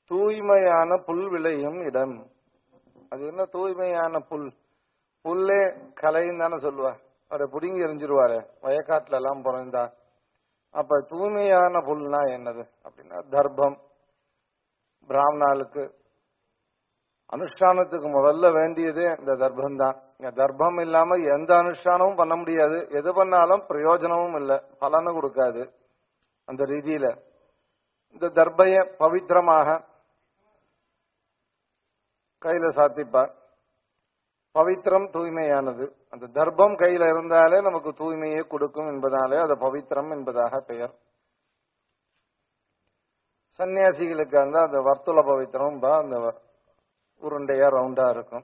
தூய்மையான புல் விளையும் இடம் அது என்ன தூய்மையான புல் புல்லே கலைன்னு தானே சொல்லுவா அவரை புடுங்கி எரிஞ்சிருவாரு வயக்காட்டுல எல்லாம் பிறந்தா அப்ப தூய்மையான புல்னா என்னது அப்படின்னா தர்ப்பம் பிராமணாளுக்கு அனுஷ்டானத்துக்கு முதல்ல வேண்டியதே இந்த தர்ப்பம் தான் இங்க தர்ப்பம் இல்லாம எந்த அனுஷ்டானமும் பண்ண முடியாது எது பண்ணாலும் பிரயோஜனமும் இல்லை பலனும் கொடுக்காது அந்த ரீதியில இந்த தர்பைய பவித்திரமாக கையில சாத்திப்பார் பவித்திரம் தூய்மையானது அந்த தர்ப்பம் கையில இருந்தாலே நமக்கு தூய்மையை கொடுக்கும் என்பதாலே அது பவித்திரம் என்பதாக பெயர் சன்னியாசிகளுக்கு அந்த அந்த வர்த்துள பவித்திரம் பா அந்த வ- உருண்டையா ரவுண்டா இருக்கும்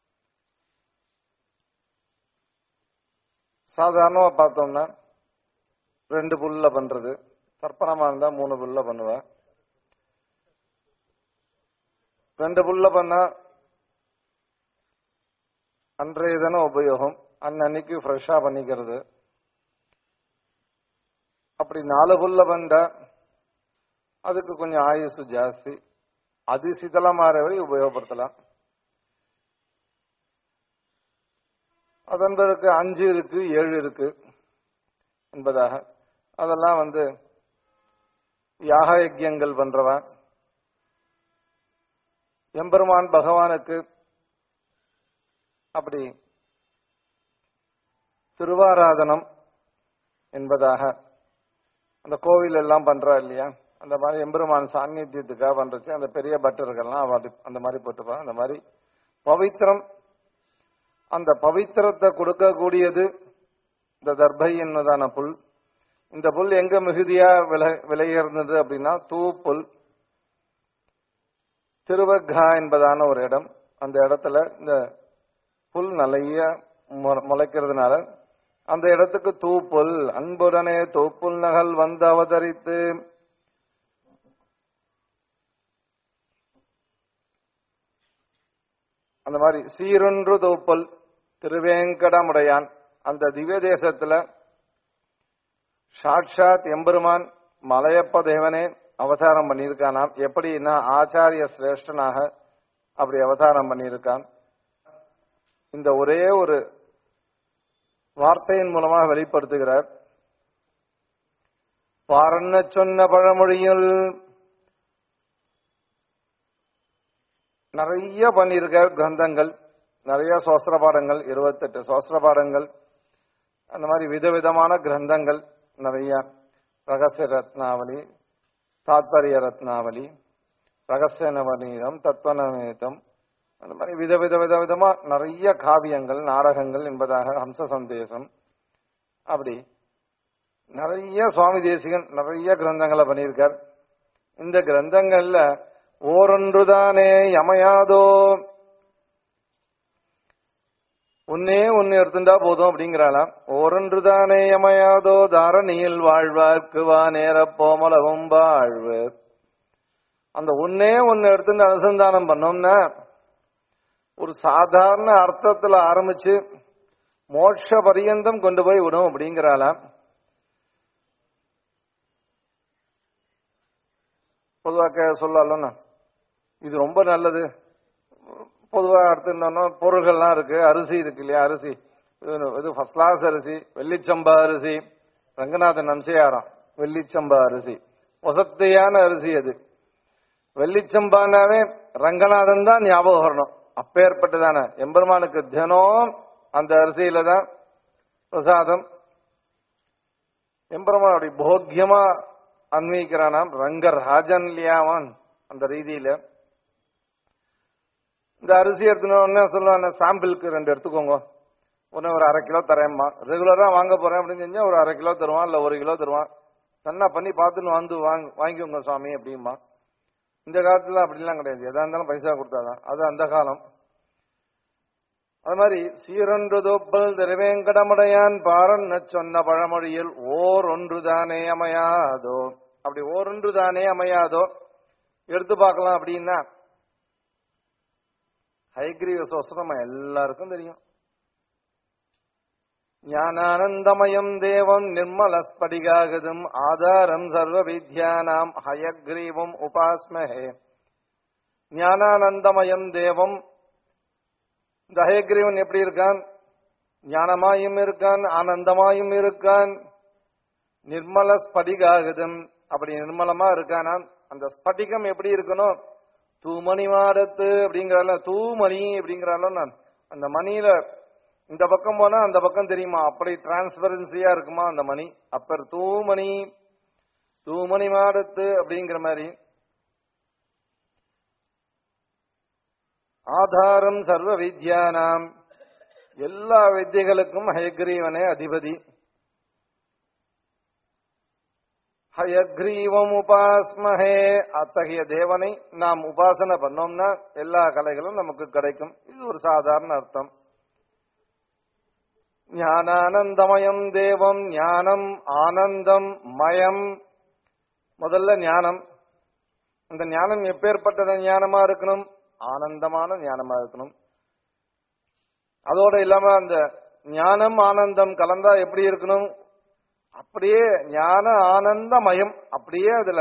சாதாரணமா பார்த்தோம்னா ரெண்டு புல்ல பண்றது தர்ப்பணமா இருந்தா மூணு புல்ல பண்ணுவேன் ரெண்டு புல்ல பண்ணா அன்றைய தினம் உபயோகம் அன்னன்னைக்கு ஃப்ரெஷ்ஷா பண்ணிக்கிறது அப்படி நாலு புல்ல பண்ணா அதுக்கு கொஞ்சம் ஆயுசு ஜாஸ்தி அது சிதலமாற வரை உபயோகப்படுத்தலாம் அதன் பிறகு அஞ்சு இருக்கு ஏழு இருக்கு என்பதாக அதெல்லாம் வந்து யாக யஜ்யங்கள் பண்றவன் எம்பெருமான் பகவானுக்கு அப்படி திருவாராதனம் என்பதாக அந்த கோவில் எல்லாம் பண்றா இல்லையா அந்த மாதிரி எம்பெருமான் சாநித்தியத்துக்காக பண்றச்சு அந்த பெரிய பட்டர்கள்லாம் அவ அது- அந்த மாதிரி போட்டுப்பா அந்த மாதிரி பவித்திரம் அந்த பவித்திரத்தை கொடுக்கக்கூடியது இந்த தர்பை என்பதான புல் இந்த புல் எங்க மிகுதியா விலை விலையேர்ந்தது அப்படின்னா தூப்புல் திருவக்கா என்பதான ஒரு இடம் அந்த இடத்துல இந்த புல் நிறைய மு- முளைக்கிறதுனால அந்த இடத்துக்கு தூப்புல் அன்புடனே தூப்புல் நகல் வந்து அவதரித்து அந்த மாதிரி சீரொன்று தூப்பல் திருவேங்கடமுடையான் அந்த திவ்ய தேசத்துல சாட்சாத் எம்பெருமான் மலையப்ப தேவனே அவதாரம் பண்ணியிருக்கானாம் எப்படின்னா ஆச்சாரிய சிரேஷ்டனாக அப்படி அவதாரம் பண்ணியிருக்கான் இந்த ஒரே ஒரு வார்த்தையின் மூலமாக வெளிப்படுத்துகிறார் பாரண்ண சொன்ன பழமொழியில் நிறைய பண்ணியிருக்கார் கிரந்தங்கள் நிறைய சோஸ்திர பாடங்கள் இருபத்தெட்டு சோஸ்திர பாடங்கள் அந்த மாதிரி விதவிதமான கிரந்தங்கள் நிறைய ரகசிய ரத்னாவளி தாத்பரிய ரத்னாவளி ரகசிய நவநீதம் தத்வநவநீதம் அந்த மாதிரி வித வித வித விதமா நிறைய காவியங்கள் நாடகங்கள் என்பதாக ஹம்ச சந்தேசம் அப்படி நிறைய சுவாமி தேசிகன் நிறைய கிரந்தங்களை பண்ணியிருக்கார் இந்த கிரந்தங்கள்ல ஓரொன்றுதானே யமையாதோ ஒன்னே ஒன்னு எடுத்துட்டா போதும் அப்படிங்கிறாளாம் ஓரொன்றுதானே யமையாதோ தாரணியில் வாழ்வார்க்கு வா நேரப்போமலகும் வாழ்வு அந்த ஒன்னே ஒன்னு எடுத்துட்டு அனுசந்தானம் பண்ணோம்னா ஒரு சாதாரண அர்த்தத்துல ஆரம்பிச்சு மோட்ச பரியந்தம் கொண்டு போய் விடும் அப்படிங்கிறாளாம் பொதுவாக சொல்லலாம்னா இது ரொம்ப நல்லது பொதுவா எடுத்துட்டோம்னா பொருள்கள்லாம் இருக்கு அரிசி இருக்கு இல்லையா அரிசி இது இது ஃபர்ஸ்ட் கிளாஸ் அரிசி வெள்ளிச்சம்பா அரிசி ரங்கநாதன் நம்சையாரம் வெள்ளிச்சம்பா அரிசி வசத்தையான அரிசி அது வெள்ளிச்சம்பானாவே ரங்கநாதன் தான் ஞாபகம் வரணும் அப்பேற்பட்டதான எம்பெருமானுக்கு தினம் அந்த அரிசியில தான் பிரசாதம் எம்பெருமான் அப்படி போக்கியமா அன்வயிக்கிறானாம் ரங்கராஜன் இல்லையாவன் அந்த ரீதியில இந்த அரிசி எடுத்துனோடனே சொல்லுவாங்க சாம்பிளுக்கு ரெண்டு எடுத்துக்கோங்க ஒன்று ஒரு அரை கிலோ தரேம்மா ரெகுலரா வாங்க போறேன் அப்படின்னு செஞ்சா ஒரு அரை கிலோ தருவான் இல்ல ஒரு கிலோ தருவான் நன்னா பண்ணி பார்த்துன்னு வந்து வாங்க வாங்கிக்கோங்க சுவாமி அப்படிமா இந்த காலத்துல அப்படிலாம் கிடையாது எதா இருந்தாலும் பைசா கொடுத்தாதான் அது அந்த காலம் அது மாதிரி சீரொன்று தோப்பல் திருவேங்கடமுடையான் பாரன் சொன்ன பழமொழியில் ஓர் ஒன்றுதானே அமையாதோ அப்படி ஓரொன்றுதானே அமையாதோ எடுத்து பார்க்கலாம் அப்படின்னா ஹைகிரீவ சோஸ்திரம் எல்லாருக்கும் தெரியும் ஞானானந்தமயம் தேவம் நிர்மல ஸ்படிகாகதும் ஆதாரம் சர்வ வித்யானாம் ஹயக்ரீவம் உபாஸ்மஹே ஞானானந்தமயம் தேவம் இந்த ஹயக்ரீவன் எப்படி இருக்கான் ஞானமாயும் இருக்கான் ஆனந்தமாயும் இருக்கான் நிர்மல ஸ்படிகாகுதம் அப்படி நிர்மலமா இருக்கானா அந்த ஸ்படிகம் எப்படி இருக்கணும் தூமணி மாடத்து அப்படிங்கிறால தூமணி அப்படிங்கிறால நான் அந்த மணியில இந்த பக்கம் போனா அந்த பக்கம் தெரியுமா அப்படி டிரான்ஸ்பரன்சியா இருக்குமா அந்த மணி அப்பர் தூமணி தூமணி மாடத்து அப்படிங்கிற மாதிரி ஆதாரம் சர்வ வித்யானாம் எல்லா வித்தியகளுக்கும் ஹயக்ரீவனே அதிபதி ஹயக்ரீவம் உபாஸ்மஹே அத்தகைய தேவனை நாம் உபாசனை பண்ணோம்னா எல்லா கலைகளும் நமக்கு கிடைக்கும் இது ஒரு சாதாரண அர்த்தம் ஞானானந்தமயம் தேவம் ஞானம் ஆனந்தம் மயம் முதல்ல ஞானம் அந்த ஞானம் எப்பேற்பட்ட ஞானமா இருக்கணும் ஆனந்தமான ஞானமா இருக்கணும் அதோட இல்லாம அந்த ஞானம் ஆனந்தம் கலந்தா எப்படி இருக்கணும் அப்படியே ஞான ஆனந்தமயம் அப்படியே அதுல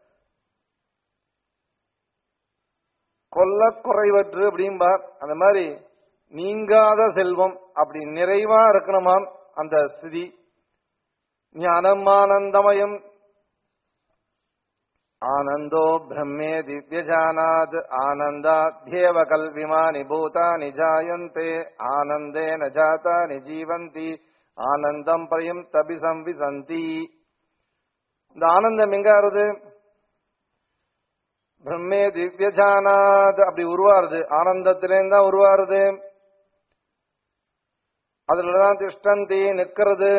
கொல்ல குறைவற்று அப்படிம்பார் அந்த மாதிரி நீங்காத செல்வம் அப்படி நிறைவா இருக்கணுமாம் அந்த ஸ்திதி ஞானம் ஆனந்தமயம் ஆனந்தோ பிரம்மே திவ்யஜானாத் ஆனந்தாத்யேவ கல்விமானி பூதானி ஜாயந்தே ஆனந்தேன ஜாதானி ஜீவந்தி ஆனந்தம் பரியும் தபி சம்விசந்தி இந்த ஆனந்தம் எங்க வருது பிரம்மே திவ்யஜானாத் அப்படி உருவாருது ஆனந்தத்திலேருந்து தான் உருவாருது அதுலதான் திஷ்டந்தி நிக்கிறது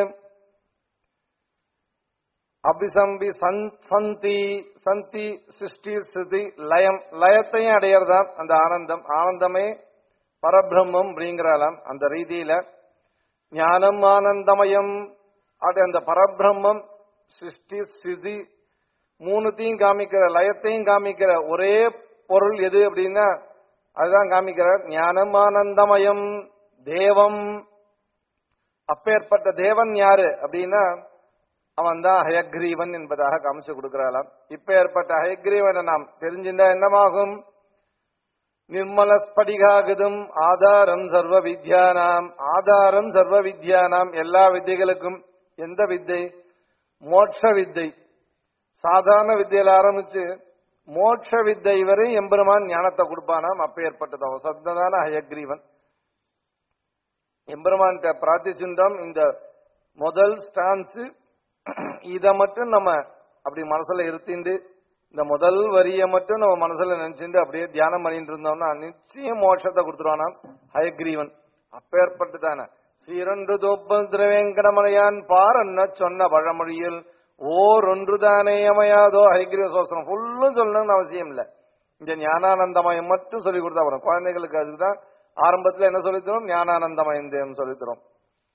அபிசம்பி சந்தி சந்தி சிருஷ்டி ஸ்ருதி லயம் லயத்தையும் அடையறதாம் அந்த ஆனந்தம் ஆனந்தமே பரபிரம்மம் அப்படிங்கிறாலாம் அந்த ரீதியில ஞானம் ஆனந்தமயம் அது அந்த பரபிரம்மம் சிருஷ்டி ஸ்ருதி மூணுத்தையும் காமிக்கிற லயத்தையும் காமிக்கிற ஒரே பொருள் எது அப்படின்னா அதுதான் காமிக்கிறார் ஞானம் ஆனந்தமயம் தேவம் அப்பேற்பட்ட தேவன் யாரு அப்படின்னா அவன் தான் ஹயக்ரீவன் என்பதாக காமிச்சு கொடுக்கிறாளாம் இப்ப ஏற்பட்ட ஹயக்ரீவனை நாம் தெரிஞ்சிருந்தா என்னமாகும் நிர்மல ஸ்படிகாகுதும் ஆதாரம் சர்வ வித்யானாம் ஆதாரம் சர்வ வித்யானாம் எல்லா வித்தைகளுக்கும் எந்த வித்தை மோட்ச வித்தை சாதாரண வித்தையில ஆரம்பிச்சு மோட்ச வித்தை வரை எம்பெருமான் ஞானத்தை கொடுப்பானாம் அப்ப ஏற்பட்டதாகும் சத்ததான ஹயக்ரீவன் எம்பெருமான் பிரார்த்திச்சுட்டோம் இந்த முதல் ஸ்டான்ஸ் இத மட்டும் நம்ம அப்படி மனசுல இருத்திண்டு இந்த முதல் வரியை மட்டும் நம்ம மனசுல நினைச்சுட்டு அப்படியே தியானம் பண்ணிட்டு இருந்தோம்னா நிச்சயம் மோட்சத்தை கொடுத்துருவானா ஹயக்ரீவன் அப்பேற்பட்டுதானே சீரண்டு தோப்பல் திரவேங்கடமலையான் பாரன்ன சொன்ன பழமொழியில் ஓர் ஒன்றுதானே அமையாதோ ஹயக்ரீவ சோசனம் ஃபுல்லும் சொல்லணும்னு அவசியம் இல்லை இந்த ஞானானந்தமயம் மட்டும் சொல்லி கொடுத்தா வரும் குழந்தைகளுக்கு அதுதான் ஆரம்பத்துல என்ன சொல்லித்தரும் ஞானானந்தமயம் தேவம் சொல்லித்தரும்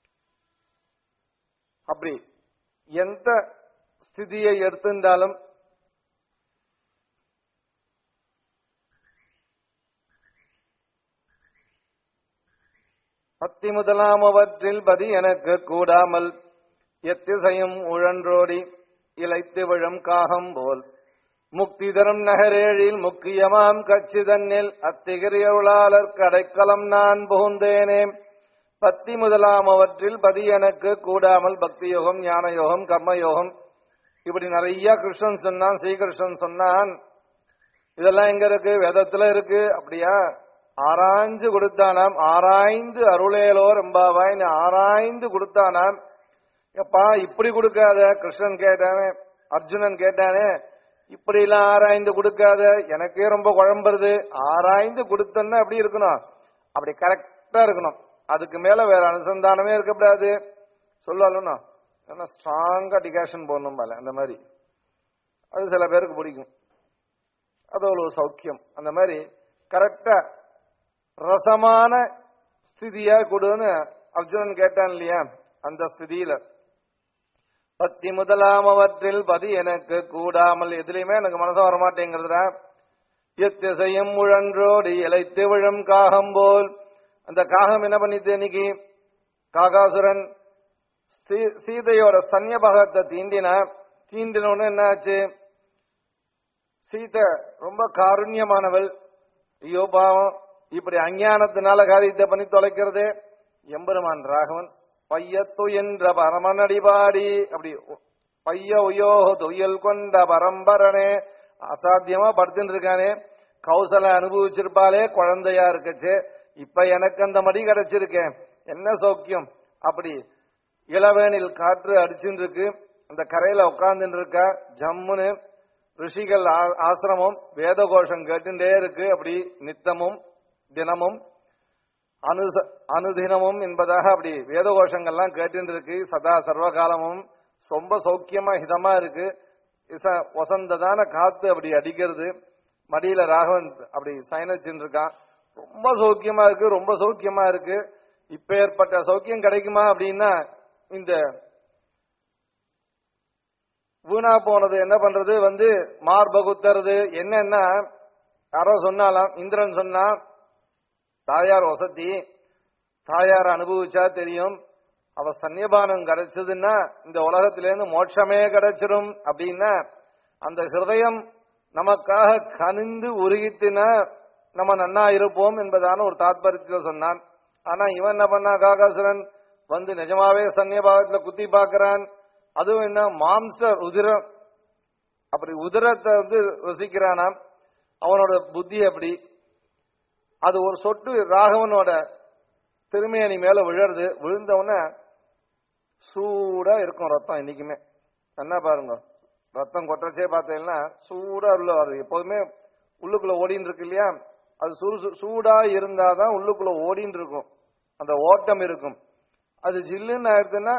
அப்படி எந்த ஸ்திதியை எடுத்திருந்தாலும் பத்தி முதலாம் அவற்றில் பதி எனக்கு கூடாமல் எத்திசையும் உழன்றோடி இலைத்து விழும் காகம் போல் முக்தி தரும் நகரேழில் முக்கியமாம் கட்சி தன்னில் அத்திகிரியருளாளர் கடைக்கலம் நான் புகுந்தேனே பத்தி முதலாம் அவற்றில் பதி எனக்கு கூடாமல் பக்தி யோகம் ஞான யோகம் கர்ம யோகம் இப்படி நிறைய கிருஷ்ணன் சொன்னான் ஸ்ரீகிருஷ்ணன் சொன்னான் இதெல்லாம் எங்க இருக்கு வேதத்துல இருக்கு அப்படியா ஆராய்ஞ்சு கொடுத்தானாம் ஆராய்ந்து அருளேலோர் எம்பாவாய் ஆராய்ந்து கொடுத்தானாம் எப்பா இப்படி கொடுக்காத கிருஷ்ணன் கேட்டானே அர்ஜுனன் கேட்டானே இப்படி எல்லாம் ஆராய்ந்து கொடுக்காத எனக்கே ரொம்ப குழம்புறது ஆராய்ந்து கொடுத்தன்னா எப்படி இருக்கணும் அப்படி கரெக்டா இருக்கணும் அதுக்கு மேல வேற அனுசந்தானமே இருக்கக்கூடாது சொல்லணும்னா ஏன்னா ஸ்ட்ராங்கா டிகாஷன் போடணும் போல அந்த மாதிரி அது சில பேருக்கு பிடிக்கும் அது ஒரு சௌக்கியம் அந்த மாதிரி கரெக்டா ரசமான ஸ்திதியா கொடுன்னு அர்ஜுனன் கேட்டான் இல்லையா அந்த ஸ்திதியில பத்தி முதலாம் அவற்றில் பதி எனக்கு கூடாமல் எதுலையுமே எனக்கு மனசு வரமாட்டேங்கிறதுடா எத்திசையும் முழன்றோடி இலைத்து விழும் காகம் போல் அந்த காகம் என்ன பண்ணிட்டு இன்னைக்கு காகாசுரன் சீ- சீதையோட ஸ்தன்ய பாகத்தை தீண்டினா தீண்டினோன்னு என்ன ஆச்சு சீதை ரொம்ப காருண்யமானவள் ஐயோ பாவம் இப்படி அஞ்ஞானத்தினால காரியத்தை பண்ணி தொலைக்கிறதே எம்பெருமான் ராகவன் பையத்து என்ற பரமனடிபாடி அப்படி பைய உயோ துயல் கொண்ட பரம்பரனே அசாத்தியமா படுத்துட்டு இருக்கானே கௌசல அனுபவிச்சிருப்பாளே குழந்தையா இருக்கச்சே இப்ப எனக்கு அந்த மடி கிடைச்சிருக்கேன் என்ன சௌக்கியம் அப்படி இளவேனில் காற்று அடிச்சுட்டு இருக்கு அந்த கரையில உட்கார்ந்துட்டு இருக்கா ஜம்முன்னு ரிஷிகள் ஆ- ஆசிரமம் வேத கோஷம் கேட்டுட்டே இருக்கு அப்படி நித்தமும் தினமும் அனுச அனுதினமும் என்பதாக அப்படி வேத கோஷங்கள்லாம் கேட்டுட்டு இருக்கு சதா சர்வகாலமும் ரொம்ப சௌக்கியமா ஹிதமா இருக்கு இச- வசந்ததான காத்து அப்படி அடிக்கிறது மடியில ராகவன் அப்படி சயனிச்சுட்டு இருக்கான் ரொம்ப சௌக்கியமா இருக்கு ரொம்ப சௌக்கியமா இருக்கு இப்ப ஏற்பட்ட சௌக்கியம் கிடைக்குமா அப்படின்னா இந்த வீணா போனது என்ன பண்றது வந்து மார்ப குத்துறது என்னன்னா யாரோ சொன்னாலாம் இந்திரன் சொன்னா தாயார் வசதி தாயார் அனுபவிச்சா தெரியும் அவ சன்னியபானம் கிடைச்சதுன்னா இந்த உலகத்திலேருந்து மோட்சமே கிடைச்சிரும் அப்படின்னா அந்த ஹிருதயம் நமக்காக கனிந்து உருகித்தினா நம்ம நன்னா இருப்போம் என்பதான ஒரு தாத்பரியத்தில் சொன்னான் ஆனா இவன் என்ன பண்ணா காகாசுரன் வந்து நிஜமாவே சன்னியபாகத்துல குத்தி பார்க்கறான் அதுவும் என்ன மாம்ச உதிரம் அப்படி உதிரத்தை வந்து ருசிக்கிறானாம் அவனோட புத்தி அப்படி அது ஒரு சொட்டு ராகவனோட திருமேனி மேல விழருது விழுந்த உடனே சூடா இருக்கும் ரத்தம் இன்னைக்குமே என்ன பாருங்க ரத்தம் கொட்டச்சே பார்த்தீங்கன்னா சூடா உள்ள வருது எப்போதுமே உள்ளுக்குள்ள ஓடின்னு இருக்கு இல்லையா அது சுறு சூடா இருந்தாதான் உள்ளுக்குள்ள ஓடின்னு இருக்கும் அந்த ஓட்டம் இருக்கும் அது ஜில்லுன்னு ஆயிடுதுன்னா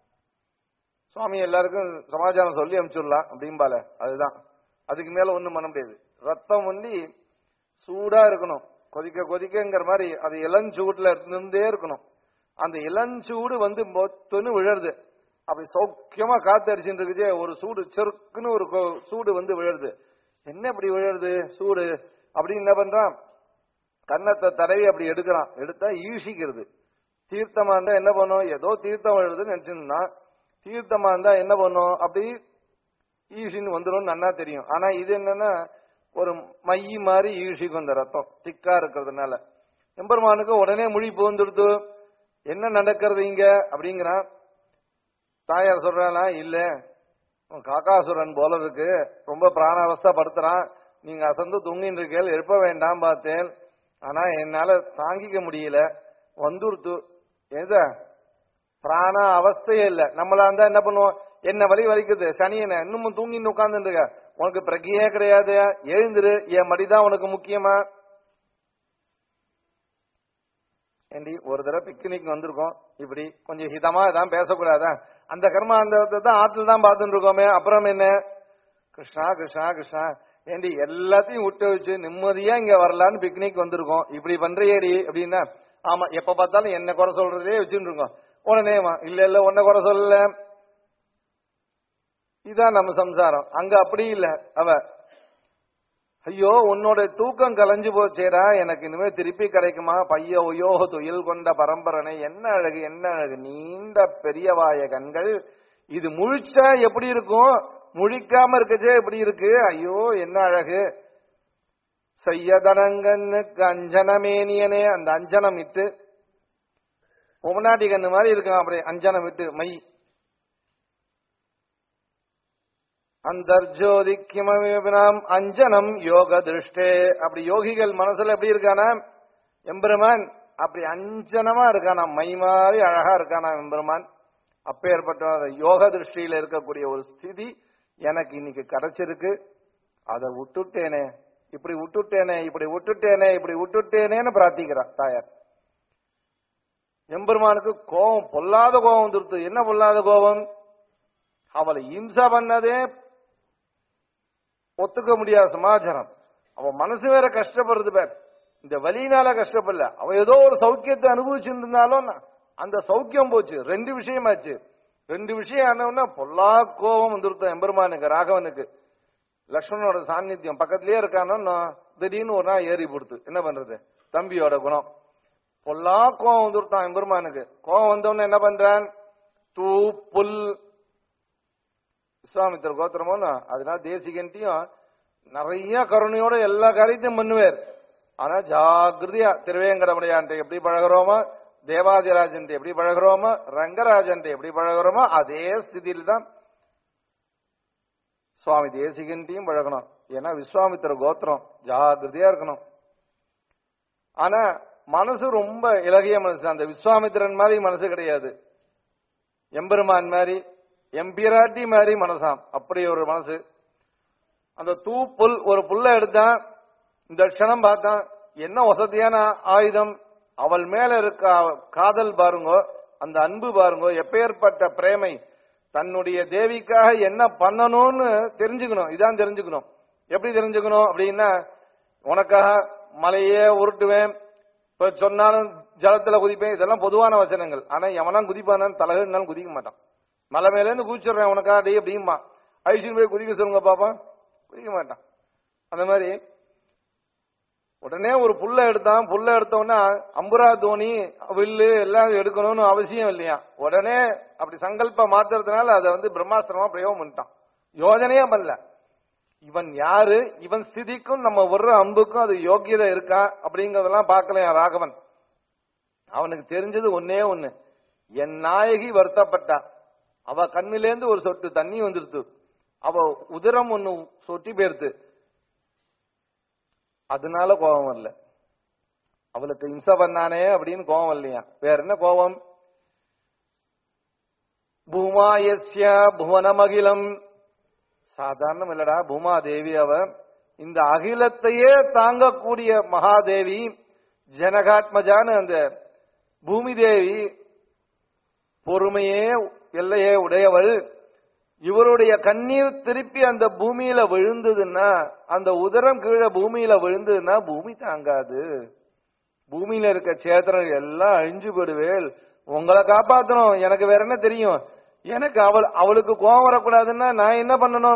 சுவாமி எல்லாருக்கும் சமாச்சாரம் சொல்லி அனுப்பிச்சுடலாம் அப்படிம்பால அதுதான் அதுக்கு மேல ஒண்ணும் பண்ண முடியாது ரத்தம் வந்து சூடா இருக்கணும் கொதிக்க கொதிக்கங்கிற மாதிரி அது இளஞ்சூடுல இருந்தே இருக்கணும் அந்த இளஞ்சூடு வந்து மொத்தன்னு விழருது அப்படி சௌக்கியமா காத்து அடிச்சுட்டு இருக்குச்சே ஒரு சூடு செருக்குன்னு ஒரு கொ- சூடு வந்து விழருது என்ன இப்படி விழருது சூடு அப்படின்னு என்ன பண்றான் கன்னத்தை தடவி அப்படி எடுக்கிறான் எடுத்தா ஈஷிக்கிறது தீர்த்தமா இருந்தா என்ன பண்ணும் ஏதோ தீர்த்தம் விழுதுன்னு நினைச்சுன்னா தீர்த்தமா இருந்தா என்ன பண்ணும் அப்படி ஈஷின்னு வந்துடும் நன்னா தெரியும் ஆனா இது என்னன்னா ஒரு மை மாதிரி ஈஷிக்கும் அந்த ரத்தம் திக்கா இருக்கிறதுனால எம்பெருமானுக்கு உடனே முழி புகுந்துடுத்து என்ன நடக்கிறது இங்க அப்படிங்கிறான் தாயார் சொல்றாளா இல்ல உன் காக்காசுரன் போல இருக்கு ரொம்ப பிராண அவஸ்தை படுத்துறான் நீங்க அசந்து தூங்கின்னு இருக்கேள் எழுப்ப வேண்டாம் பார்த்தேன் ஆனா என்னால தாங்கிக்க முடியல வந்துருத்து எத பிராண அவஸ்தையே இல்ல நம்மளா இருந்தா என்ன பண்ணுவோம் என்ன வலி வலிக்குது சனியன இன்னமும் தூங்கின்னு உட்கார்ந்துட்டு இருக்க உனக்கு பிரகையே கிடையாது எழுந்துரு என் மடிதான் உனக்கு முக்கியமா ஏண்டி ஒரு தடவை பிக்னிக் வந்திருக்கோம் இப்படி கொஞ்சம் ஹிதமா இதான் பேசக்கூடாதா அந்த கர்மா அந்த தான் ஆத்துல தான் பார்த்துட்டு இருக்கோமே அப்புறம் என்ன கிருஷ்ணா கிருஷ்ணா கிருஷ்ணா ஏண்டி எல்லாத்தையும் விட்டு வச்சு நிம்மதியா இங்க வரலான்னு பிக்னிக் வந்திருக்கோம் இப்படி பண்றியேடி அப்படின்னா ஆமா எப்ப பார்த்தாலும் என்ன குறை சொல்றதே வச்சுட்டு இருக்கோம் உடனேமா இல்ல இல்ல உன்னை குறை சொல்லல இதான் நம்ம சம்சாரம் அங்க அப்படி இல்ல அவ ஐயோ உன்னோட தூக்கம் கலைஞ்சு போச்சேடா எனக்கு இனிமே திருப்பி கிடைக்குமா பைய ஒய்யோ துயில் கொண்ட பரம்பரனை என்ன அழகு என்ன அழகு நீண்ட பெரியவாய கண்கள் இது முழிச்சா எப்படி இருக்கும் முழிக்காம இருக்கச்சே எப்படி இருக்கு ஐயோ என்ன அழகு செய்யதனங்கன்னுக்கு அஞ்சனமேனியனே அந்த அஞ்சனம் இட்டு பொம்னாட்டி கண்ணு மாதிரி இருக்கான் அப்படி அஞ்சனம் விட்டு மை அந்தர்ஜோதிக்கிமவினாம் அஞ்சனம் யோக திருஷ்டே அப்படி யோகிகள் மனசுல எப்படி இருக்கானா எம்பெருமான் அப்படி அஞ்சனமா இருக்கானா மை மாதிரி அழகா இருக்கானா எம்பெருமான் அப்பேற்பட்ட யோக திருஷ்டியில இருக்கக்கூடிய ஒரு ஸ்திதி எனக்கு இன்னைக்கு கிடைச்சிருக்கு அதை விட்டுட்டேனே இப்படி விட்டுட்டேனே இப்படி விட்டுட்டேனே இப்படி விட்டுட்டேனேன்னு பிரார்த்திக்கிறான் தாயார் எம்பெருமானுக்கு கோபம் பொல்லாத கோபம் வந்துருத்து என்ன பொல்லாத கோபம் அவளை இம்சா பண்ணதே ஒத்துக்க முடியாத சமாச்சாரம் அவன் மனசு வேற கஷ்டப்படுறது பேர் இந்த வலியினால கஷ்டப்படல அவன் ஏதோ ஒரு சௌக்கியத்தை அனுபவிச்சிருந்தாலும் அந்த சௌக்கியம் போச்சு ரெண்டு விஷயமாச்சு ரெண்டு விஷயம் ஆனவனா பொல்லா கோபம் வந்துருத்தோம் எம்பெருமானுக்கு ராகவனுக்கு லக்ஷ்மணனோட சாநித்தியம் பக்கத்திலேயே இருக்கானோ திடீர்னு ஒரு நாள் ஏறி போடுத்து என்ன பண்றது தம்பியோட குணம் பொல்லா கோவம் வந்துருத்தான் எம்பெருமானுக்கு கோவம் வந்தவன என்ன பண்றான் தூ புல் விஸ்வாமித்திர கோத்திரமோன்னு அதனால தேசிகன்ட்டையும் நிறைய கருணையோட எல்லா காரியத்தையும் பண்ணுவார் ஆனா ஜாகிரதையா திருவேங்கடமுடையான்ட்டு எப்படி பழகுறோமோ தேவாதிராஜன் எப்படி பழகுறோமோ ரங்கராஜன் எப்படி பழகுறோமோ அதே ஸ்திதியில் தான் சுவாமி தேசிகன்ட்டையும் பழகணும் ஏன்னா விஸ்வாமித்திர கோத்திரம் ஜாகிரதையா இருக்கணும் ஆனா மனசு ரொம்ப இலகிய மனசு அந்த விஸ்வாமித்திரன் மாதிரி மனசு கிடையாது எம்பெருமான் மாதிரி எம்பிராட்டி மாதிரி மனசாம் அப்படி ஒரு மனசு அந்த தூ புல் ஒரு புல்ல எடுத்தான் இந்த க்ஷணம் பார்த்தான் என்ன வசதியான ஆயுதம் அவள் மேல இருக்க காதல் பாருங்கோ அந்த அன்பு பாருங்கோ எப்பேற்பட்ட பிரேமை தன்னுடைய தேவிக்காக என்ன பண்ணணும்னு தெரிஞ்சுக்கணும் இதான் தெரிஞ்சுக்கணும் எப்படி தெரிஞ்சுக்கணும் அப்படின்னா உனக்காக மலையே உருட்டுவேன் இப்ப சொன்னாலும் ஜலத்துல குதிப்பேன் இதெல்லாம் பொதுவான வசனங்கள் ஆனா எவனா குதிப்பானான்னு தலகுனாலும் குதிக்க மாட்டான் மலை மேல இருந்து குதிச்சிடுறேன் உனக்கா டே அப்படிமா ஐஸ்வன் போய் குதிக்க சொல்லுங்க பாப்பா குதிக்க மாட்டான் அந்த மாதிரி உடனே ஒரு புல்ல எடுத்தான் புல்ல எடுத்தோன்னா அம்புரா தோனி வில்லு எல்லாம் எடுக்கணும்னு அவசியம் இல்லையா உடனே அப்படி சங்கல்ப மாத்துறதுனால அதை வந்து பிரம்மாஸ்திரமா பிரயோகம் பண்ணிட்டான் யோஜனையே பண்ணல இவன் யாரு இவன் ஸ்திதிக்கும் நம்ம விடுற அம்புக்கும் அது யோக்கியதை இருக்கா அப்படிங்கறதெல்லாம் பார்க்கலையா ராகவன் அவனுக்கு தெரிஞ்சது ஒன்னே ஒண்ணு என் நாயகி வருத்தப்பட்டா அவ கண்ணிலேந்து ஒரு சொட்டு தண்ணி வந்துருத்து அவ உதிரம் ஒண்ணு சொட்டி போயிருத்து அதனால கோபம் வரல அவளுக்கு இம்சை பண்ணானே அப்படின்னு கோபம் வரலையா வேற என்ன கோபம் பூமாயஸ்ய புவனமகிலம் சாதாரணம் இல்லடா பூமாதேவி அவ இந்த அகிலத்தையே தாங்கக்கூடிய மகாதேவி ஜனகாத்மஜான்னு அந்த பூமி தேவி பொறுமையே எல்லையே உடையவள் இவருடைய கண்ணீர் திருப்பி அந்த பூமியில விழுந்ததுன்னா அந்த உதரம் கீழே பூமியில விழுந்ததுன்னா பூமி தாங்காது பூமியில இருக்க சேத்திரம் எல்லாம் அழிஞ்சு போடுவேல் உங்களை காப்பாத்தணும் எனக்கு வேற என்ன தெரியும் எனக்கு அவள் அவளுக்கு கோபம் வரக்கூடாதுன்னா நான் என்ன பண்ணணும்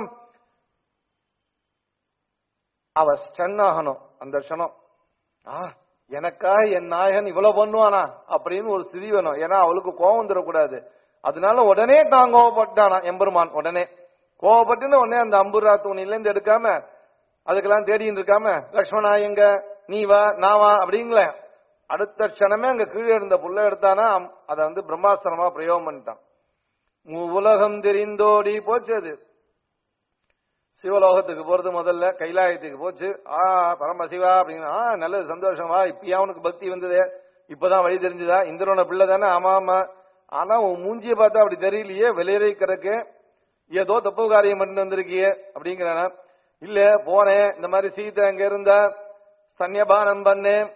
அவ ஸ்டன் ஆகணும் அந்த க்ஷணம் ஆ எனக்கா என் நாயகன் இவ்வளவு பண்ணுவானா அப்படின்னு ஒரு ஸ்திதி வேணும் ஏன்னா அவளுக்கு கோபம் வந்துடக்கூடாது அதனால உடனே தான் கோவப்பட்டானா எம்பெருமான் உடனே கோவப்பட்டுன்னு உடனே அந்த அம்புரா தூணில இருந்து எடுக்காம அதுக்கெல்லாம் தேடின்னு இருக்காம லக்ஷ்மணா எங்க நீ வா நான் வா அப்படிங்களே அடுத்த க்ஷணமே அங்க கீழே இருந்த புள்ள எடுத்தானா அம்- அதை வந்து பிரம்மாஸ்திரமா பிரயோகம் பண்ணிட்டான் மு- உலகம் தெரிந்தோடி போச்சு அது சிவலோகத்துக்கு போறது முதல்ல கைலாயத்துக்கு போச்சு ஆ பரமசிவா அப்படின்னு ஆ நல்லது சந்தோஷம் வா இப்பயா உனக்கு பக்தி வந்ததே இப்பதான் வழி தெரிஞ்சுதா இந்திரனோட பிள்ளை தானே ஆமா ஆமா ஆனா உன் மூஞ்சிய பார்த்தா அப்படி தெரியலையே வெளியறை கிடக்கு ஏதோ தப்பு காரியம் பண்ணிட்டு வந்திருக்கியே அப்படிங்கிறானா இல்ல போனேன் இந்த மாதிரி சீதை அங்க இருந்தா சன்னியபானம் பண்ணேன்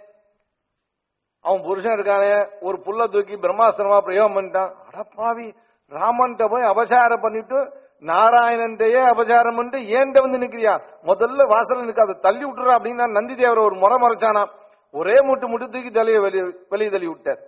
அவன் புருஷன் இருக்கானே ஒரு புல்ல தூக்கி பிரம்மாஸ்திரமா பிரயோகம் பண்ணிட்டான் அடப்பாவி ராமன்ட்ட போய் அபசாரம் பண்ணிட்டு நாராயணன்டையே அபசாரம் பண்ணிட்டு ஏன்ட்ட வந்து நிக்கிறியா முதல்ல வாசல்ல நிக்காத தள்ளி விட்டுறா அப்படின்னு நான் நந்தி தேவரை ஒரு முறை மறைச்சானா ஒரே முட்டு முட்டு தூக்கி தலையை வெளியே வெளியே தள்ளி விட்டார்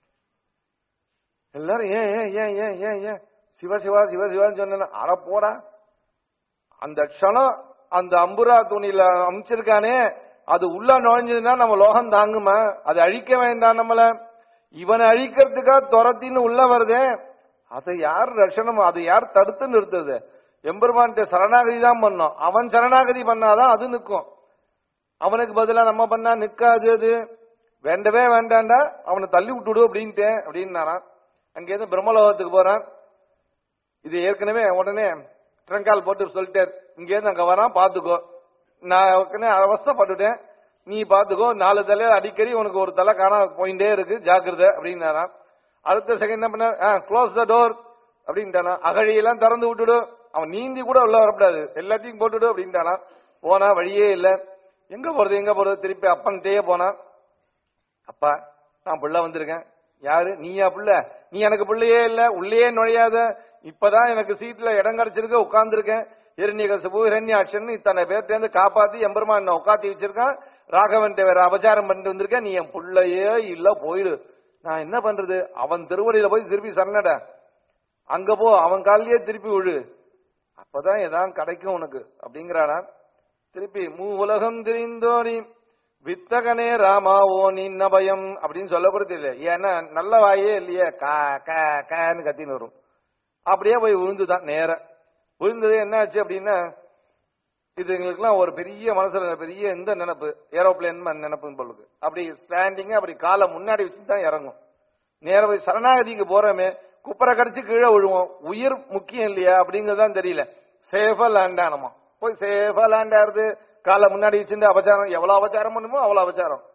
எல்லாரும் ஏன் ஏன் ஏன் ஏன் ஏன் ஏன் சிவ சிவா சிவ சிவான்னு சொன்ன அட போடா அந்த க்ஷணம் அந்த அம்புரா துணியில அமைச்சிருக்கானே அது உள்ள நுழைஞ்சதுன்னா நம்ம லோகம் தாங்குமா அது அழிக்க வேண்டாம் நம்மள இவனை அழிக்கிறதுக்கா துரத்தின்னு உள்ள வருதே அதை யார் ரட்சணம் அதை யார் தடுத்து நிறுத்துறது எம்பெருமான்ட்ட சரணாகதி தான் பண்ணோம் அவன் சரணாகதி பண்ணாதான் அது நிற்கும் அவனுக்கு பதிலா நம்ம பண்ணா நிக்காது அது வேண்டவே வேண்டாண்டா அவனை தள்ளி விட்டுடு அப்படின்ட்டேன் அப்படின்னாரான் அங்கேருந்து பிரம்மலோகத்துக்கு போறான் இது ஏற்கனவே உடனே ட்ரங்கால் போட்டு சொல்லிட்டார் இங்கேருந்து அங்க வரான் பாத்துக்கோ நான் ஏற்கனவே அவஸ்தைப்பட்டுட்டேன் நீ பாத்துக்கோ நாலு தலை அடிக்கடி உனக்கு ஒரு தலை காணாம போயிட்டே இருக்கு ஜாக்கிரதை அப்படின்னாரான் அடுத்த செகண்ட் என்ன பண்ண க்ளோஸ் த டோர் அப்படின்ட்டானா அகழியெல்லாம் திறந்து விட்டுடு அவன் நீந்தி கூட உள்ள வரக்கூடாது எல்லாத்தையும் போட்டுடு அப்படின்ட்டானா போனா வழியே இல்ல எங்க போறது எங்க போறது திருப்பி அப்பன்கிட்டயே போனான் அப்பா நான் புள்ள வந்திருக்கேன் யாரு நீயா புள்ள நீ எனக்கு புள்ளையே இல்ல உள்ளே நுழையாத இப்பதான் எனக்கு சீட்ல இடம் கிடைச்சிருக்கு உட்கார்ந்துருக்கேன் இரண்யகசபு இரண்யாட்சன் இத்தனை பேர்ட்ட இருந்து காப்பாத்தி எம்பெருமான் என்ன உட்காத்தி வச்சிருக்கான் ராகவன் வேற அபச்சாரம் பண்ணிட்டு வந்திருக்கேன் நீ என் புள்ளையே இல்ல போயிடு நான் என்ன பண்றது அவன் திருவடியில போய் திருப்பி சரணட அங்க போ அவன் காலிலேயே திருப்பி விழு அப்பதான் எதான் கிடைக்கும் உனக்கு அப்படிங்கிறானா திருப்பி மூ உலகம் தெரிந்தோனி வித்தகனே ராமா ஓ நின்ன பயம் அப்படின்னு சொல்லப்படுது இல்ல ஏன்னா நல்ல வாயே இல்லையே கா கா கான்னு கத்தின்னு வரும் அப்படியே போய் விழுந்துதான் நேர விழுந்தது என்ன ஆச்சு அப்படின்னா இது எங்களுக்குலாம் ஒரு பெரிய மனசுல பெரிய எந்த நினைப்பு ஏரோப்ளேன் நினைப்புன்னு சொல்லுது அப்படி ஸ்டாண்டிங்க அப்படி காலை முன்னாடி வச்சு தான் இறங்கும் நேர போய் சரணாகதிக்கு போறோமே குப்பரை கடிச்சு கீழே விழுவோம் உயிர் முக்கியம் இல்லையா அப்படிங்கறதுதான் தெரியல சேஃபா லேண்ட் ஆனமா போய் சேஃபா லேண்ட் ஆறுது காலை முன்னாடி வச்சுட்டு அபச்சாரம் எவ்வளவு அபச்சாரம் பண்ணுமோ அவ்வளவு அபச்சாரம்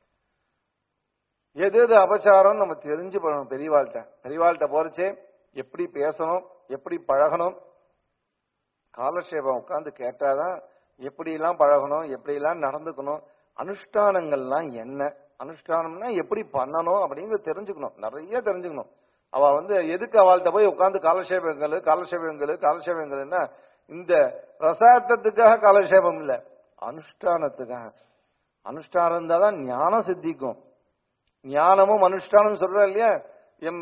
எது எது அபச்சாரம் நம்ம தெரிஞ்சு பண்ணணும் பெரியவாள்கிட்ட பெரியவாள்கிட்ட போறச்சே எப்படி பேசணும் எப்படி பழகணும் காலக்ஷேபம் உட்கார்ந்து கேட்டாதான் எப்படி எல்லாம் பழகணும் எப்படி எல்லாம் நடந்துக்கணும் அனுஷ்டானங்கள்லாம் என்ன அனுஷ்டானம்னா எப்படி பண்ணணும் அப்படிங்கறது தெரிஞ்சுக்கணும் நிறைய தெரிஞ்சுக்கணும் அவ வந்து எதுக்கு அவள்கிட்ட போய் உட்கார்ந்து காலக்ஷேபங்கள் காலக்ஷேபங்கள் காலக்ஷேபங்கள்னா இந்த ரசாயத்தத்துக்காக காலக்ஷேபம் இல்ல அனுஷ்டானத்துக்காக அனுஷ்டானம் இருந்தா தான் ஞானம் சித்திக்கும் ஞானமும் அனுஷ்டானம் சொல்ற இல்லையா எம்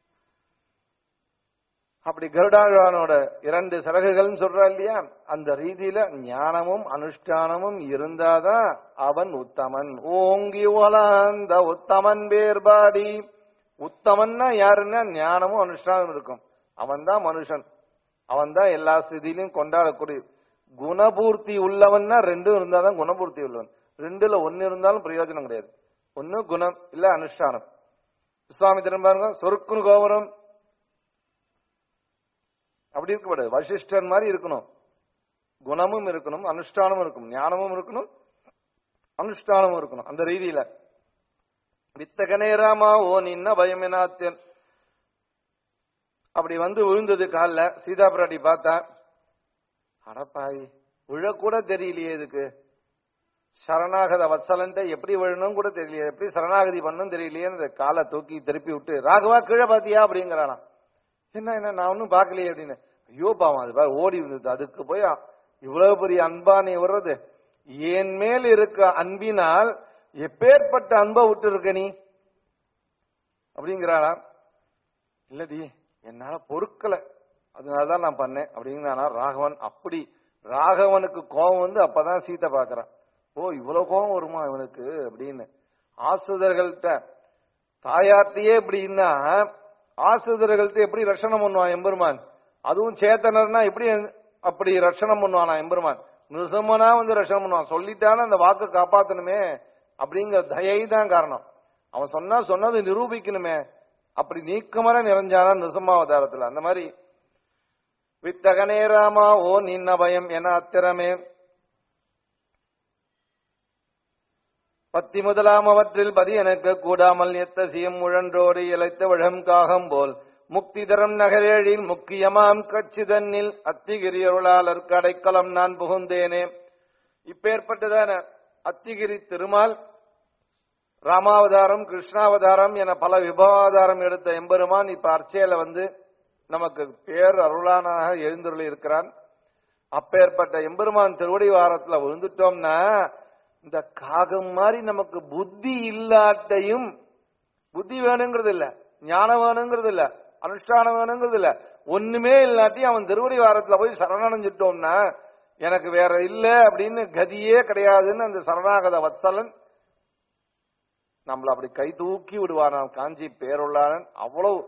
அப்படி கருடாழ்வானோட இரண்டு சிறகுகள்னு சொல்றா இல்லையா அந்த ரீதியில ஞானமும் அனுஷ்டானமும் இருந்தாதான் அவன் உத்தமன் ஓங்கி உலந்த உத்தமன் வேறுபாடி உத்தமன்னா யாருன்னா ஞானமும் அனுஷ்டானம் இருக்கும் அவன் தான் மனுஷன் அவன் தான் எல்லா ஸ்திதியிலும் கொண்டாடக்கூடிய குணபூர்த்தி உள்ளவன்னா ரெண்டும் இருந்தாதான் குணபூர்த்தி உள்ளவன் ரெண்டுல ஒன்னு இருந்தாலும் பிரயோஜனம் கிடையாது ஒன்னு குணம் இல்ல அனுஷ்டானம் சுவாமி திரும்ப சொருக்குன்னு கோபுரம் அப்படி இருக்கக்கூடாது வசிஷ்டர் மாதிரி இருக்கணும் குணமும் இருக்கணும் அனுஷ்டானமும் இருக்கணும் ஞானமும் இருக்கணும் அனுஷ்டானமும் இருக்கணும் அந்த ரீதியில வித்தகனே ராமா ஓ நின்ன பயமெனாத்தியன் அப்படி வந்து விழுந்தது காலில் சீதா பிராட்டி பார்த்தா அடப்பாவி விழக்கூட தெரியலையே இதுக்கு சரணாகத வத்சலன்ட்ட எப்படி விழணும் கூட தெரியலையே எப்படி சரணாகதி பண்ணும் தெரியலையே அந்த காலை தூக்கி திருப்பி விட்டு ராகவா கீழே பாத்தியா அப்படிங்கிறானா என்ன என்ன நான் ஒன்னும் பார்க்கலையே அப்படின்னு ஐயோ பாவம் அது பாரு ஓடி வந்தது அதுக்கு போய் இவ்வளவு பெரிய அன்பா நீ வர்றது என் மேல் இருக்க அன்பினால் எப்பேற்பட்ட அன்பை விட்டு இருக்க நீ அப்படிங்கிறானா இல்லடி என்னால பொறுக்கல அதனாலதான் நான் பண்ணேன் அப்படிங்கிறானா ராகவன் அப்படி ராகவனுக்கு கோபம் வந்து அப்பதான் சீத்தை பாக்குறான் ஓ இவ்வளவு கோபம் வருமா இவனுக்கு அப்படின்னு ஆசிரியர்கள்ட்ட தாயார்த்தையே எப்படின்னா ஆசிரியர்கள்ட்ட எப்படி ரட்சணம் பண்ணுவான் எம்பெருமான் அதுவும் சேத்தனர்னா எப்படி அப்படி ரட்சணம் பண்ணுவானா எம்பெருமான் நிருசமனா வந்து ரட்சணம் பண்ணுவான் சொல்லிட்டான அந்த வாக்கு காப்பாத்தணுமே அப்படிங்கிற தயை தான் காரணம் அவன் சொன்னா சொன்னது நிரூபிக்கணுமே அப்படி நீக்கமர நிறைஞ்சானா நிருசமாவதாரத்துல அந்த மாதிரி வித்தகனே ராமா ஓ நின்ன பயம் என அத்திரமே பத்தி முதலாம் அவற்றில் பதி எனக்கு கூடாமல் எத்த சியம் முழன்றோடு இழைத்த விழம் காகம் போல் முக்தி தரம் நகரேழில் முக்கியமாம் கட்சி தன்னில் அத்திகிரி அருளாளர் கடைக்கலம் நான் புகுந்தேனே இப்பேற்பட்டதான அத்திகிரி திருமால் ராமாவதாரம் கிருஷ்ணாவதாரம் என பல விபவாதாரம் எடுத்த எம்பெருமான் இப்ப அர்ச்சையில வந்து நமக்கு பேர் அருளானாக எழுந்துள்ள இருக்கிறான் அப்பேற்பட்ட எம்பெருமான் திருவடி வாரத்துல விழுந்துட்டோம்னா இந்த காகம் மாதிரி நமக்கு புத்தி இல்லாட்டையும் புத்தி வேணுங்கிறது இல்ல ஞானம் வேணுங்கிறது இல்ல அனுஷ்டானம் வேணுங்கிறது இல்ல ஒண்ணுமே இல்லாட்டி அவன் திருவடி வாரத்துல போய் சரணடைஞ்சிட்டோம்னா எனக்கு வேற இல்ல அப்படின்னு கதியே கிடையாதுன்னு அந்த சரணாகத வத்சலன் நம்மள அப்படி கை தூக்கி விடுவானாம் காஞ்சி பேருள்ளாளன் அவ்வளவு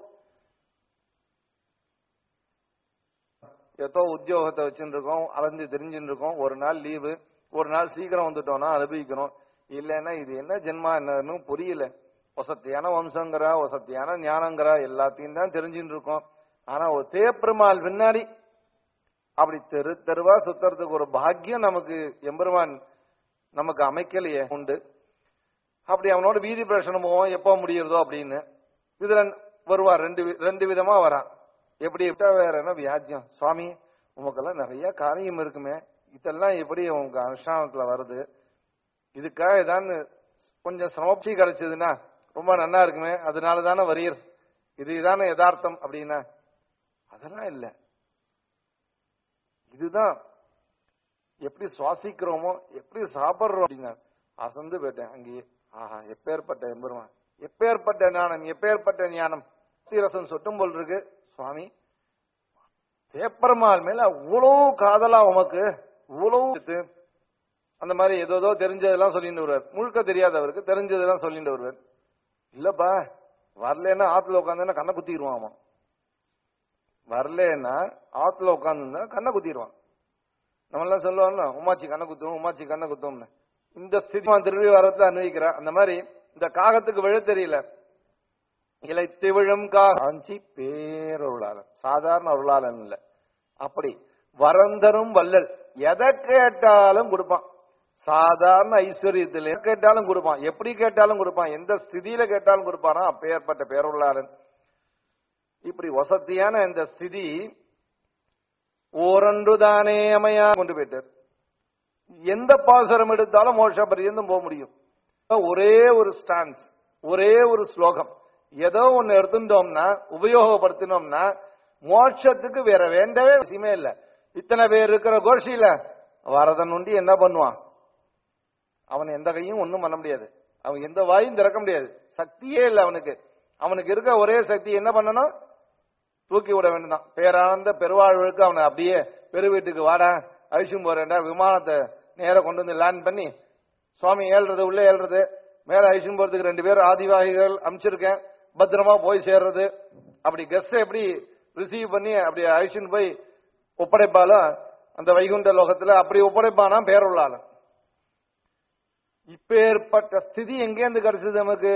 ஏதோ உத்தியோகத்தை வச்சுட்டு இருக்கோம் அலைஞ்சு தெரிஞ்சுட்டு இருக்கோம் ஒரு நாள் லீவு ஒரு நாள் சீக்கிரம் வந்துட்டோம்னா அனுபவிக்கணும் இல்லைன்னா இது என்ன ஜென்மா என்னன்னு புரியல வசத்தியான வம்சங்கிறா வசத்தியான ஞானங்கிறா எல்லாத்தையும் தான் தெரிஞ்சுட்டு இருக்கோம் ஆனா ஒரு தேப்பெருமாள் பின்னாடி அப்படி தெரு தெருவா சுத்துறதுக்கு ஒரு பாக்கியம் நமக்கு எம்பெருமான் நமக்கு அமைக்கலையே உண்டு அப்படி அவனோட வீதி பிரசனம் போவோம் எப்போ முடியுறதோ அப்படின்னு இதுல வருவார் ரெண்டு வி- ரெண்டு விதமா வரான் எப்படி விட்டா வேற என்ன வியாஜ்யம் சுவாமி உமக்கெல்லாம் நிறைய காரியம் இருக்குமே இதெல்லாம் எப்படி உங்க அனுஷ்டானத்துல வருது இதுக்காக ஏதாவது கொஞ்சம் சமப்தி கிடைச்சதுன்னா ரொம்ப நன்னா இருக்குமே அதனால தானே வரீர் இதுதானே யதார்த்தம் அப்படின்னா அதெல்லாம் இல்ல இதுதான் எப்படி சுவாசிக்கிறோமோ எப்படி சாப்பிடுறோம் அப்படின்னா அசந்து போயிட்டேன் அங்கேயே ஆஹா எப்பேற்பட்ட எம்பெருமான் எப்பேற்பட்ட ஞானம் எப்பேற்பட்ட ஞானம் ரசம் சொட்டும் போல் இருக்கு சுவாமி தேப்பெருமாள் மேல அவ்வளவு காதலா உமக்கு இவ்வளவு இருக்கு. அந்த மாதிரி ஏதோ தெரிஞ்சதெல்லாம் சொல்லிட்டு வருவார் முழுக்க தெரியாதவருக்கு தெரிஞ்சதெல்லாம் சொல்லிட்டு வருவார் இல்லப்பா வரலன்னா ஆத்துல உட்காந்து கண்ணை குத்திடுவான் அவன் வரலன்னா ஆத்துல உட்காந்து கண்ணை குத்திடுவான் நம்ம எல்லாம் சொல்லுவோம்ல உமாச்சி கண்ணை குத்தும் உமாச்சி கண்ணை குத்தும்னு இந்த ஸ்திதி திருவி வரத்துல அனுபவிக்கிறான் அந்த மாதிரி இந்த காகத்துக்கு விழ தெரியல இலைத்து விழும் காஞ்சி பேரருளாளன் சாதாரண அருளாளன் இல்ல அப்படி வரந்தரும் வல்லல் எதை கேட்டாலும் கொடுப்பான் சாதாரண ஐஸ்வர்யத்தில் எதை கேட்டாலும் கொடுப்பான் எப்படி கேட்டாலும் கொடுப்பான் எந்த ஸ்திதியில கேட்டாலும் கொடுப்பானா அப்பேற்பட்ட பேரருளாளன் இப்படி வசதியான இந்த ஸ்திதி ஓரன்றுதானே அமையா கொண்டு போயிட்டார் எந்த பாசுரம் எடுத்தாலும் மோட்ச பரியந்தம் போக முடியும் ஒரே ஒரு ஸ்டான்ஸ் ஒரே ஒரு ஸ்லோகம் ஏதோ ஒன்னு எடுத்துட்டோம்னா உபயோகப்படுத்தினோம்னா மோட்சத்துக்கு வேற வேண்டவே விஷயமே இல்ல இத்தனை பேர் இருக்கிற கோஷியில வரதன் உண்டி என்ன பண்ணுவான் அவன் எந்த கையும் ஒண்ணும் பண்ண முடியாது அவன் எந்த வாயும் திறக்க முடியாது சக்தியே இல்லை அவனுக்கு அவனுக்கு இருக்க ஒரே சக்தி என்ன பண்ணணும் தூக்கி விட வேண்டியதான் பேரானந்த பெருவாழ்வுக்கு அவனை அப்படியே பெரு வீட்டுக்கு வாடா அழிச்சும் போறேன்டா விமானத்தை நேரா கொண்டு வந்து லேண்ட் பண்ணி சுவாமி ஏழ்றது உள்ளே ஏழ்றது மேல அழிச்சும் போறதுக்கு ரெண்டு பேர் ஆதிவாகிகள் அனுப்பிச்சிருக்கேன் பத்திரமா போய் சேர்றது அப்படி கெஸ்ட் எப்படி ரிசீவ் பண்ணி அப்படி அழிச்சுன்னு போய் ஒப்படைப்பாலோ அந்த வைகுண்ட லோகத்துல அப்படி ஒப்படைப்பானா பேருள்ளாளன் இப்பேற்பட்ட ஸ்திதி எங்கேருந்து கிடைச்சது நமக்கு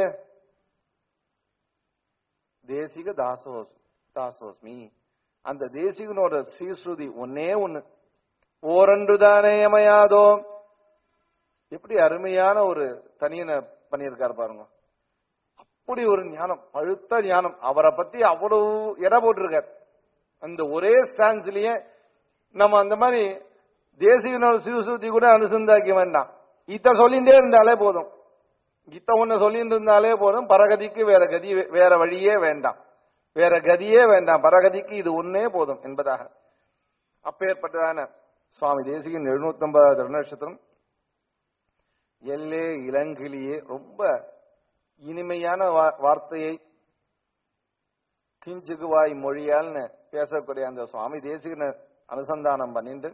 தேசிக தாசோஸ் தாசோஸ்மி அந்த தேசிகனோட ஸ்ரீஸ்ருதி ஒன்னே ஒண்ணு ஓரன்றுதானே அமையாதோ எப்படி அருமையான ஒரு தனியனை பண்ணியிருக்காரு பாருங்க அப்படி ஒரு ஞானம் பழுத்த ஞானம் அவரை பத்தி அவ்வளவு எடை போட்டிருக்கார் அந்த ஒரே ஸ்டான்ஸ்லயே நம்ம அந்த மாதிரி தேசிகனோட சிவசூத்தி கூட அனுசந்தாக்க வேண்டாம் இத்த சொல்லிட்டே இருந்தாலே போதும் இத்த ஒண்ணு சொல்லிட்டு இருந்தாலே போதும் பரகதிக்கு வேற கதி வேற வழியே வேண்டாம் வேற கதியே வேண்டாம் பரகதிக்கு இது ஒன்னே போதும் என்பதாக அப்பேற்பட்டதான சுவாமி தேசிகன் எழுநூத்தி ஐம்பது நட்சத்திரம் எல்லே இளங்கிலியே ரொம்ப இனிமையான வா- வார்த்தையை கிஞ்சுகுவாய் மொழியால்னு பேசக்கூடிய அந்த சுவாமி தேசிகனை அனுசந்தானம் பண்ணிட்டு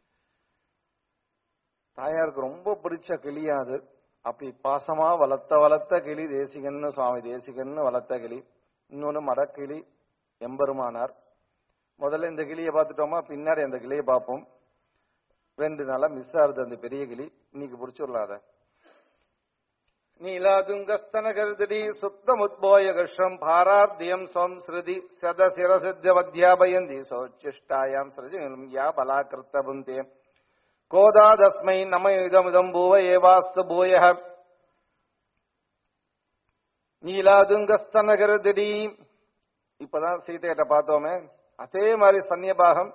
தாயாருக்கு ரொம்ப பிடிச்ச கிளியா அது அப்படி பாசமா வளர்த்த வளர்த்த கிளி தேசிகன்னு சுவாமி தேசிகன்னு வளர்த்த கிளி இன்னொன்னு மரக்கிளி எம்பெருமானார் முதல்ல இந்த கிளியை பார்த்துட்டோமா பின்னாடி அந்த கிளியை பார்ப்போம் ரெண்டு நாளா மிஸ் ஆகுது அந்த பெரிய கிளி இன்னைக்கு பிடிச்சிடலாம் அதை நீலாதுங்கஸ்தனகர்தடி சுப்தமுத்போய கஷம் பாரார்த்தியம் ஸ்வம் ஸ்ருதி சத சிரசித்தியவத்யாபயந்தி சோச்சிஷ்டாயாம் சிரஜிலும் யா பலாக்கிருத்த புந்தே கோதாதஸ்மை நம இதமிதம் பூவ ஏவாஸ்து பூய நீலாதுங்கஸ்தனகர்தடி இப்பதான் சீதையிட்ட பார்த்தோமே அதே மாதிரி சன்னியபாகம்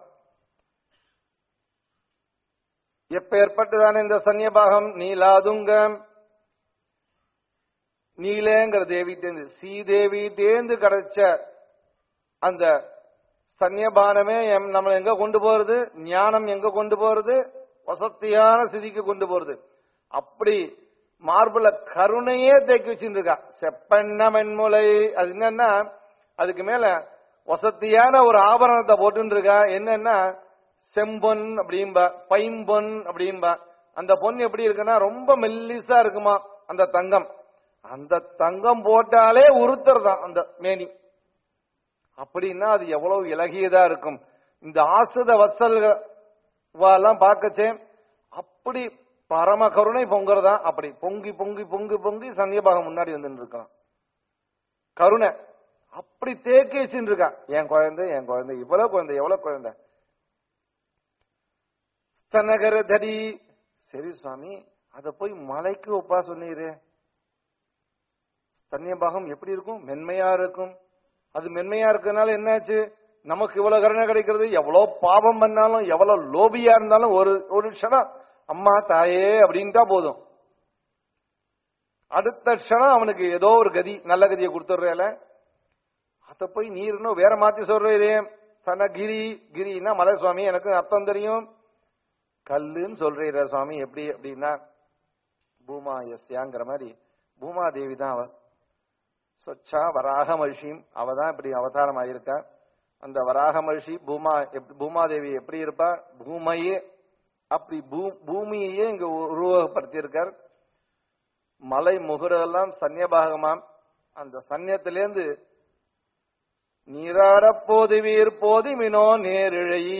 எப்ப ஏற்பட்டதான இந்த சன்னியபாகம் நீலாதுங்கம் நீலேங்கிற தேவிட்டேந்து ஸ்ரீதேவிட்டேந்து கிடைச்ச அந்த சன்னியபானமே எம்- நம்மளை எங்க கொண்டு போறது ஞானம் எங்க கொண்டு போறது வசத்தியான சிதிக்கு கொண்டு போறது அப்படி மார்புல கருணையே தேக்கி வச்சுட்டு இருக்கா செப்பண்ண மென்முலை அது என்னன்னா அதுக்கு மேல வசத்தியான ஒரு ஆபரணத்தை போட்டுன்னு இருக்கா என்னன்னா செம்பொன் அப்படிம்பா பைம்பொன் அப்படிம்பா அந்த பொன் எப்படி இருக்குன்னா ரொம்ப மெல்லிசா இருக்குமா அந்த தங்கம் அந்த தங்கம் போட்டாலே உருத்தர் தான் அந்த மேனி அப்படின்னா அது எவ்வளவு இலகியதா இருக்கும் இந்த ஆசுத வத்சல்லாம் பார்க்கச்சே அப்படி பரம கருணை பொங்குறதா அப்படி பொங்கி பொங்கி பொங்கி பொங்கி சன்னியபாகம் முன்னாடி வந்துட்டு இருக்கான் கருணை அப்படி தேக்கி வச்சுட்டு இருக்கா என் குழந்தை என் குழந்தை இவ்வளவு குழந்தை எவ்வளவு குழந்தை ஸ்தனகர தடி சரி சுவாமி அத போய் மலைக்கு ஒப்பா சொன்னீரே ஸ்தன்யபாகம் எப்படி இருக்கும் மென்மையா இருக்கும் அது மென்மையா இருக்கறதுனால என்னாச்சு நமக்கு இவ்வளவு கருணை கிடைக்கிறது எவ்வளவு பாவம் பண்ணாலும் எவ்வளவு லோபியா இருந்தாலும் ஒரு ஒரு க்ஷணம் அம்மா தாயே அப்படின்ட்டா போதும் அடுத்த க்ஷணம் அவனுக்கு ஏதோ ஒரு கதி நல்ல கதியை கொடுத்துடுறேல அத போய் நீர் இன்னும் வேற மாத்தி சொல்றதே தன கிரி கிரின்னா மலை சுவாமி எனக்கு அர்த்தம் தெரியும் கல்லுன்னு சொல்றீர சுவாமி எப்படி அப்படின்னா பூமா எஸ்யாங்கிற மாதிரி பூமாதேவி தான் அவ சொச்சா வராக மகிழ்ச்சியும் அவ தான் இப்படி அவதாரம் ஆயிருக்கா அந்த வராக மகிழ்ச்சி பூமா எப்- பூமாதேவி எப்படி இருப்பா பூமையே அப்படி பூ- பூமியையே இங்க உருவகப்படுத்தியிருக்கார் மலை முகுரெல்லாம் சன்னியபாகமாம் அந்த சன்னியத்திலேருந்து நீராடப் போதுவீர் போதுமினோ நேரிழையீர்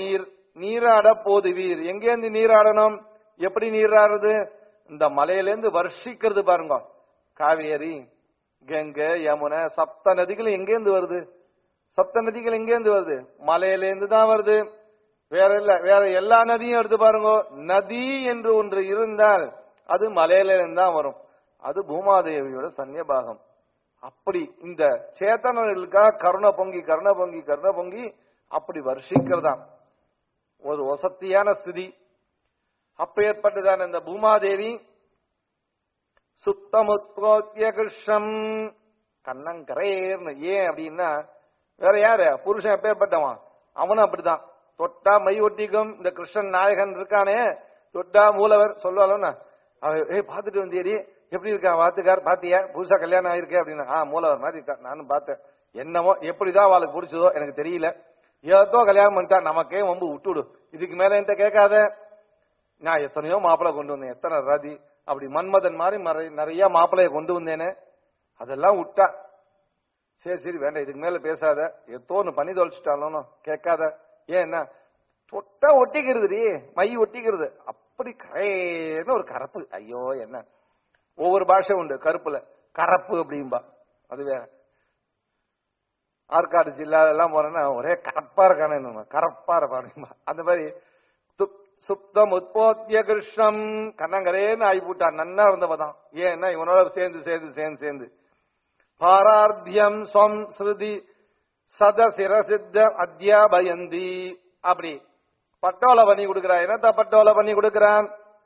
நீராட போதுவீர் எங்கேருந்து நீராடணும் எப்படி நீராடுறது இந்த மலையிலேருந்து வருஷிக்கிறது பாருங்க காவேரி கங்கை யமுனை சப்த நதிகள் எங்கேருந்து வருது சப்த நதிகள் எங்கேருந்து வருது மலையிலேருந்து தான் வருது வேற இல்ல வேற எல்லா நதியும் எடுத்து பாருங்க நதி என்று ஒன்று இருந்தால் அது மலையில இருந்து தான் வரும் அது பூமாதேவியோட சன்னியபாகம் அப்படி இந்த சேத்தனர்களுக்காக கருணை பொங்கி கருணை பொங்கி கருணை பொங்கி அப்படி வருஷிக்கிறதாம் ஒரு வசத்தியான ஸ்திதி அப்ப ஏற்பட்டதான இந்த பூமாதேவி சுத்தமுத்வோத்திய கிருஷ்ணம் கண்ணங்கரேர்னு ஏன் அப்படின்னா வேற யாரு புருஷன் எப்பேற்பட்டவன் அவனும் அப்படிதான் தொட்டா மை ஒட்டிக்கும் இந்த கிருஷ்ணன் நாயகன் இருக்கானே தொட்டா மூலவர் சொல்லுவாளோன்னா அவ ஏய் பாத்துட்டு வந்தியடி எப்படி இருக்கான் வாத்துக்கார் பாத்தியா புதுசா கல்யாணம் ஆயிருக்கு அப்படின்னு ஆ மூலவர் மாதிரி இருக்கா நானும் பார்த்தேன் என்னமோ எப்படிதான் அவளுக்கு பிடிச்சதோ எனக்கு தெரியல ஏதோ கல்யாணம் பண்ணிட்டா நமக்கே வம்பு விட்டுடு இதுக்கு மேல என்கிட்ட கேட்காத நான் எத்தனையோ மாப்பிள்ளை கொண்டு வந்தேன் எத்தனை ரதி அப்படி மன்மதன் மாதிரி மறை- நிறைய மாப்பிள்ளைய கொண்டு வந்தேனே அதெல்லாம் விட்டா சரி சரி வேண்டாம் இதுக்கு மேல பேசாத எத்தோ ஒண்ணு பண்ணி தொலைச்சிட்டாலும் கேட்காத ஏன் என்ன தொட்டா ஒட்டிக்கிறதுடி மை ஒட்டிக்கிறது அப்படி கரேன்னு ஒரு கரப்பு ஐயோ என்ன ஒவ்வொரு பாஷை உண்டு கருப்புல கரப்பு அப்படிம்பா அது வேற ஆற்காடு ஜில்லா எல்லாம் போறேன்னா ஒரே கரப்பா இருக்கானே நம்ம கரப்பா இருப்பானுமா அந்த மாதிரி சுப்- சுப்தம் உற்போத்திய கிருஷ்ணம் கண்ணங்கரேன்னு ஆகி போட்டான் நன்னா இருந்தவதான் ஏன்னா இவனோட சேர்ந்து சேர்ந்து சேர்ந்து சேர்ந்து பாரார்த்தியம் ஸ்வம் ஸ்ருதி சத சிரசித்த அத்தியாபயந்தி அப்படி பட்டோலை பண்ணி கொடுக்கிறான் என்னத்த பட்டோலை பண்ணி கொடுக்கிறான்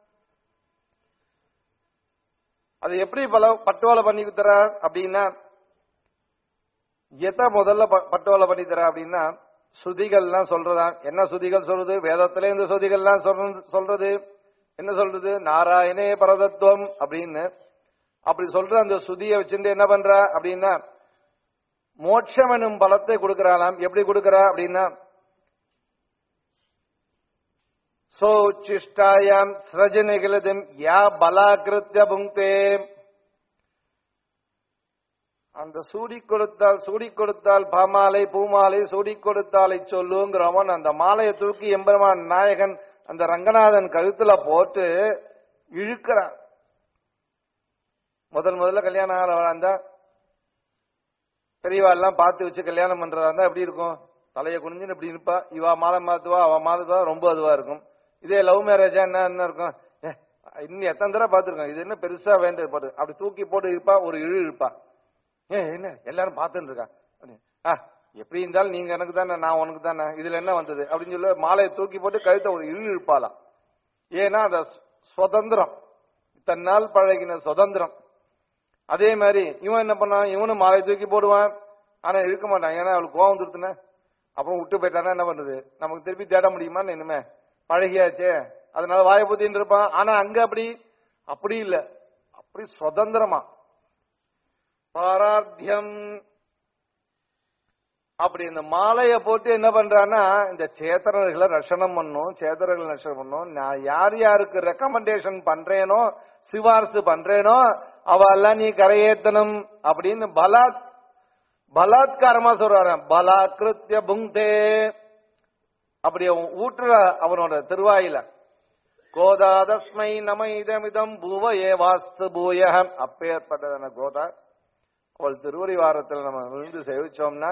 அது எப்படி பல பட்டோலை பண்ணி கொடுத்துறான் அப்படின்னா எதை முதல்ல ப- பட்டோலை பண்ணி தரா அப்படின்னா ஸ்ருதிகள்லாம் சொல்றதா என்ன ஸ்ருதிகள் சொல்றது வேதத்திலே இந்த ஸ்ருதிகள்லாம் சொல்றது சொல்றது என்ன சொல்றது நாராயணே பரதத்துவம் அப்படின்னு அப்படி சொல்ற அந்த ஸ்ருதியை வச்சுட்டு என்ன பண்றா அப்படின்னா மோட்சம் எனும் பலத்தை கொடுக்கிறாளாம் எப்படி கொடுக்கிறா அப்படின்னா சோச்சிஷ்டாயாம் ஸ்ரஜனிகளதும் யா பலாகிருத்திய புங்கே அந்த சூடி கொடுத்தால் சூடி கொடுத்தால் பாமாலை பூமாலை சூடி கொடுத்தாலை சொல்லுங்கிறவன் அந்த மாலையை தூக்கி எம்பெருமான் நாயகன் அந்த ரங்கநாதன் கழுத்துல போட்டு இழுக்கிறான் முதல் முதல்ல கல்யாணம் ஆகிறவா இருந்தா பெரியவா எல்லாம் பார்த்து வச்சு கல்யாணம் பண்றதா இருந்தா எப்படி இருக்கும் தலையை குனிஞ்சுன்னு இப்படி இருப்பா இவா மாலை மாத்துவா அவ மாத்துவா ரொம்ப அதுவா இருக்கும் இதே லவ் மேரேஜா என்ன என்ன இருக்கும் ஏ, இன்னும் எத்தனை தடவை பார்த்திருக்கோம் இது என்ன பெருசா வேண்டியது போட்டு அப்படி தூக்கி போட்டு இருப்பா ஒரு இழு இருப்பா ஏ என்ன எல்லாரும் பார்த்துட்டு இருக்கா அப்படின்னு. ஆ எப்படி இருந்தாலும் நீங்க எனக்கு தானே நான் உனக்கு தானே இதுல என்ன வந்தது அப்படின்னு சொல்லி மாலையை தூக்கி போட்டு கழுத்தை ஒரு இழு இழுப்பாளாம் ஏன்னா அந்த சு- சுதந்திரம் தன்னால் பழகின சுதந்திரம் அதே மாதிரி இவன் என்ன பண்ணான் இவனும் மாலை தூக்கி போடுவான் ஆனா இழுக்க மாட்டான் ஏன்னா அவளுக்கு கோவம் வந்துருத்துனே அப்புறம் விட்டு போயிட்டானா என்ன பண்றது நமக்கு திருப்பி தேட முடியுமான்னு இனிமே பழகியாச்சே அதனால வாயை புத்தின்னு இருப்பான் ஆனா அங்க அப்படி அப்படி இல்ல அப்படி சுதந்திரமா பாரார்த்தியம் அப்படி இந்த மாலையை போட்டு என்ன பண்றான்னா இந்த சேத்தனர்களை ரஷணம் பண்ணும் சேத்தனர்களை ரஷணம் பண்ணும் நான் யார் யாருக்கு ரெக்கமெண்டேஷன் பண்றேனோ சிபாரிசு பண்றேனோ அவெல்லாம் நீ கரையேத்தணும் அப்படின்னு பலாத் பலாத்காரமா சொல்றாரு பலாக்கிருத்திய புங்தே அப்படி அவன் ஊற்றுற அவனோட திருவாயில கோதாதஸ்மை நம இதமிதம் பூவ ஏ வாஸ்து பூயகம் அப்பேற்பட்டதான கோதா அவள் திருவடி வாரத்தில் நம்ம விழுந்து சேவிச்சோம்னா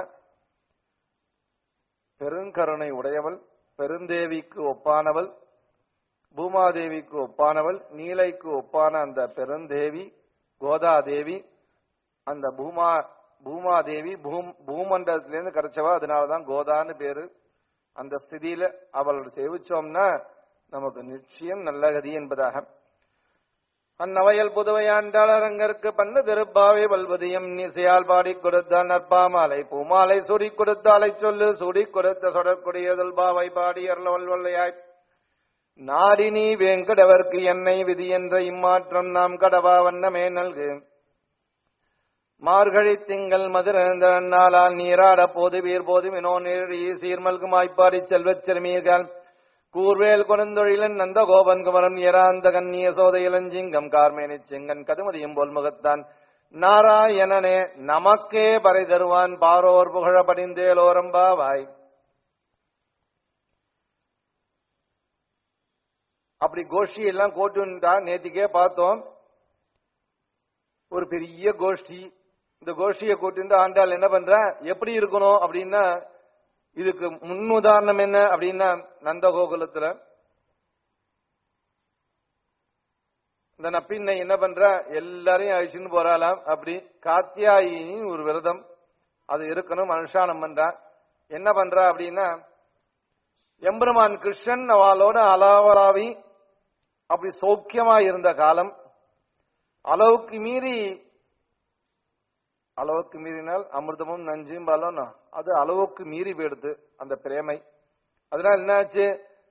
பெருங்கருணை உடையவள் பெருந்தேவிக்கு ஒப்பானவள் பூமாதேவிக்கு ஒப்பானவள் நீலைக்கு ஒப்பான அந்த பெருந்தேவி கோதாதேவி அந்த பூமா பூமாதேவி பூம் பூமண்டலத்திலேருந்து கிடைச்சவா அதனாலதான் கோதான்னு பேரு அந்த ஸ்திதியில அவளோட சேவிச்சோம்னா நமக்கு நிச்சயம் நல்ல கதி என்பதாக அந்நவையல் புதுவையாண்டாளரங்கற்கு பண்ணு திருப்பாவை வல்வதியம் நீசையால் பாடி கொடுத்த நற்பாமாலை பூமாலை சூடி கொடுத்தாலை சொல்லு சூடி கொடுத்த சொடற்குடியதல் பாவை பாடி அருளவல் வல்லையாய் நாடினி வேங்கடவர்க்கு என்னை விதி என்ற இம்மாற்றம் நாம் கடவா வண்ணமே நல்கு மார்கழி திங்கள் மதுரந்த நாளால் நீராட போது வீர் போது மினோ நீர் சீர்மல்கு மாய்ப்பாடி செல்வச் சிறுமியர்கள் கூர்வேல் கொணந்தொழிலன் நந்த கோபன் குமரன் எராந்த கண்ணிய சோத இளஞ்சிங்கம் கார்மேனி செங்கன் கதுமதியும் போல் முகத்தான் நாராயணனே நமக்கே பறை தருவான் பாரோர் புகழ படிந்தேலோரம்பாவாய் அப்படி கோஷ்டி எல்லாம் கோட்டுன்ட்டா நேத்திக்கே பார்த்தோம் ஒரு பெரிய கோஷ்டி இந்த கோஷ்டியை கூட்டிட்டு ஆண்டாள் என்ன பண்ற எப்படி இருக்கணும் அப்படின்னா இதுக்கு முன்னுதாரணம் என்ன அப்படின்னா நந்தகோகுலத்துல இந்த நப்பின்னை என்ன பண்ற எல்லாரையும் அழிச்சுன்னு போறாளாம் அப்படி காத்தியாயினி ஒரு விரதம் அது இருக்கணும் அனுஷ்டானம் பண்றா என்ன பண்றா அப்படின்னா எம்பெருமான் கிருஷ்ணன் அவளோட அலாவலாவி அப்படி சௌக்கியமா இருந்த காலம் அளவுக்கு மீறி அளவுக்கு மீறினால் அமிர்தமும் நஞ்சும் பலம் அது அளவுக்கு மீறி போயிடுது அந்த பிரேமை அதனால என்னாச்சு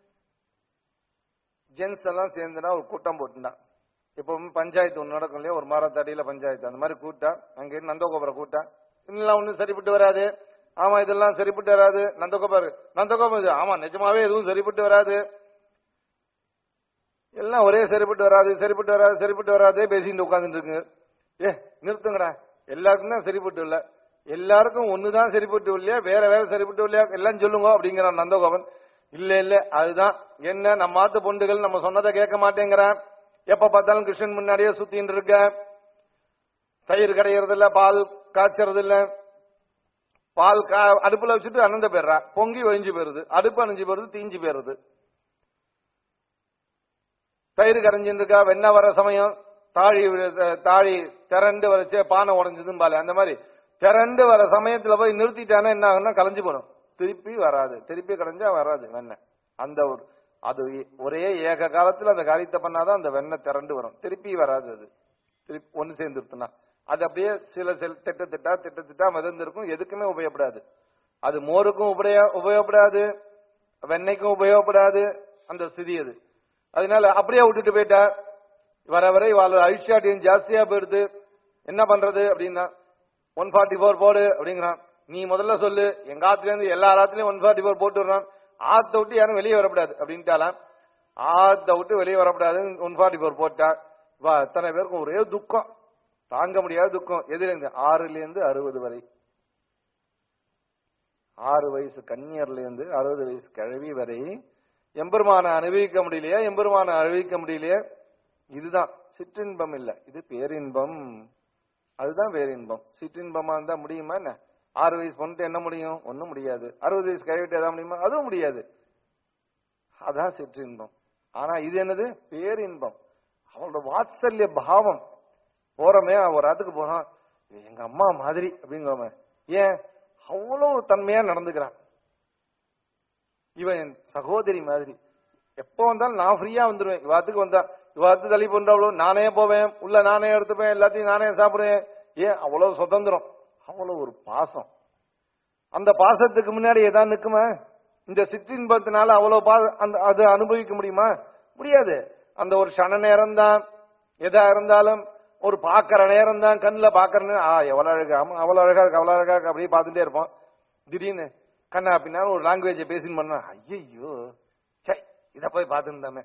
ஜென்ஸ் எல்லாம் சேர்ந்துனா ஒரு கூட்டம் போட்டுட்டான் எப்பவுமே பஞ்சாயத்து ஒன்று நடக்கும் இல்லையா ஒரு மாரத்தடியில பஞ்சாயத்து அந்த மாதிரி கூட்டா அங்க இருந்து நந்தகோபுரம் கூட்டா இன்னெல்லாம் ஒன்றும் சரிப்பட்டு வராது ஆமா இதெல்லாம் சரிப்பட்டு வராது நந்தகோபர் நந்தகோபர் ஆமா நிஜமாவே எதுவும் சரிப்பட்டு வராது எல்லாம் ஒரே சரிப்பட்டு வராது சரிப்பட்டு வராது சரிப்பட்டு வராதே பேசிட்டு உட்காந்துட்டு இருக்குங்க ஏ நிறுத்துங்கடா எல்லாருக்கும் தான் சரிப்பட்டு இல்ல எல்லாருக்கும் ஒண்ணுதான் சரிப்பட்டு இல்லையா வேற வேற சரிப்பட்டு இல்லையா எல்லாம் சொல்லுங்க அப்படிங்கிறான் நந்தகோபன் இல்ல இல்ல அதுதான் என்ன நம்ம மாத்து பொண்டுகள் நம்ம சொன்னதை கேட்க மாட்டேங்கிறான் எப்ப பார்த்தாலும் கிருஷ்ணன் முன்னாடியே சுத்தின்னு இருக்க தயிர் கடையிறது இல்ல பால் காய்ச்சறது இல்ல பால் கா அடுப்புல வச்சுட்டு அனந்த போயிடுறா பொங்கி ஒழிஞ்சு போயிருது அடுப்பு அணிஞ்சு போயிருது தீஞ்சு போயிருது தயிர் கரைஞ்சுட்டு இருக்கா வெண்ணெய் வர சமயம் தாழி விழ- தாழி திரண்டு வரச்சே பானை உடஞ்சதும் பாரு அந்த மாதிரி திரண்டு வர சமயத்துல போய் நிறுத்திட்டானா என்ன ஆகும்னா கலைஞ்சு போடும் திருப்பி வராது திருப்பி கடைஞ்சா வராது வெண்ணெய் அந்த ஒரு அது ஒரே ஏக காலத்துல அந்த காரியத்தை பண்ணாதான் அந்த வெண்ணெய் திரண்டு வரும் திருப்பி வராது அது திருப்பி ஒன்னு சேர்ந்துருத்துனா அது அப்படியே சில சில திட்ட திட்டா திட்ட திட்டா மிதந்திருக்கும் எதுக்குமே உபயோகப்படாது அது மோருக்கும் உபயோக உபயோகப்படாது வெண்ணெய்க்கும் உபயோகப்படாது அந்த ஸ்திதி அது அதனால அப்படியே விட்டுட்டு போயிட்டா வர வர இவாள அழிச்சாட்டியம் ஜாஸ்தியா போயிடுது என்ன பண்றது அப்படின்னா ஒன் ஃபார்ட்டி ஃபோர் போடு அப்படிங்கிறான் நீ முதல்ல சொல்லு எங்க ஆத்துல இருந்து எல்லா ஆத்துலயும் ஒன் ஃபார்ட்டி ஃபோர் போட்டு விடுறான் ஆத்த விட்டு யாரும் வெளியே வரக்கூடாது அப்படின்ட்டாலாம் ஆத்த விட்டு வெளியே வரக்கூடாது ஒன் ஃபார்ட்டி ஃபோர் போட்டா வா அத்தனை பேருக்கும் ஒரே துக்கம் தாங்க முடியாத துக்கம் எதுல இருந்து ஆறுல இருந்து அறுபது வரை ஆறு வயசு கன்னியர்ல இருந்து அறுபது வயசு கிழவி வரை எம்பெருமான அனுபவிக்க முடியலையா எம்பெருமான அனுபவிக்க முடியலையா இதுதான் சிற்றின்பம் இல்ல இது பேரின்பம் அதுதான் பேரின்பம் சிற்றின்பமா இருந்தா முடியுமா என்ன ஆறு வயசு பொண்ணுட்டு என்ன முடியும் ஒண்ணும் முடியாது அறுபது வயசு கழிவிட்டு எதாவது முடியுமா அதுவும் முடியாது அதான் சிற்றின்பம் ஆனா இது என்னது பேரின்பம் அவளோட வாத்சல்ய பாவம் போறோமே ஒரு இடத்துக்கு போறோம் "இது எங்க அம்மா மாதிரி அப்படிங்கிறோமே ஏன் அவ்வளவு தன்மையா நடந்துக்கிறான் இவன் என் சகோதரி மாதிரி எப்போ வந்தாலும் நான் ஃப்ரீயா வந்துருவேன் இவாத்துக்கு வந்தா இவாத்து தள்ளி பண்றாவளோ நானே போவேன் உள்ள நானே எடுத்துப்பேன் எல்லாத்தையும் நானே சாப்பிடுவேன் ஏன் அவ்வளவு சுதந்திரம் அவ்வளவு ஒரு பாசம் அந்த பாசத்துக்கு முன்னாடி ஏதாவது நிக்குமா இந்த சிற்றின்பத்தினால அவ்வளவு பா அந்த அது அனுபவிக்க முடியுமா முடியாது அந்த ஒரு க்ஷண நேரம் தான் எதா இருந்தாலும் ஒரு பாக்குற நேரம் தான் கண்ணுல பாக்குற நேரம் ஆ எவ்வளவு அழகா ஆமா அவ்வளவு அழகா இருக்கு அவ்வளவு அழகா இருக்கு அப்படியே பார்த்துட்டே இருப்போம் திடீர்னு கண்ணா அப்படின்னா ஒரு லாங்குவேஜை பேசின்னு பண்ணா ஐயோ சை இத போய் பார்த்துருந்தாமே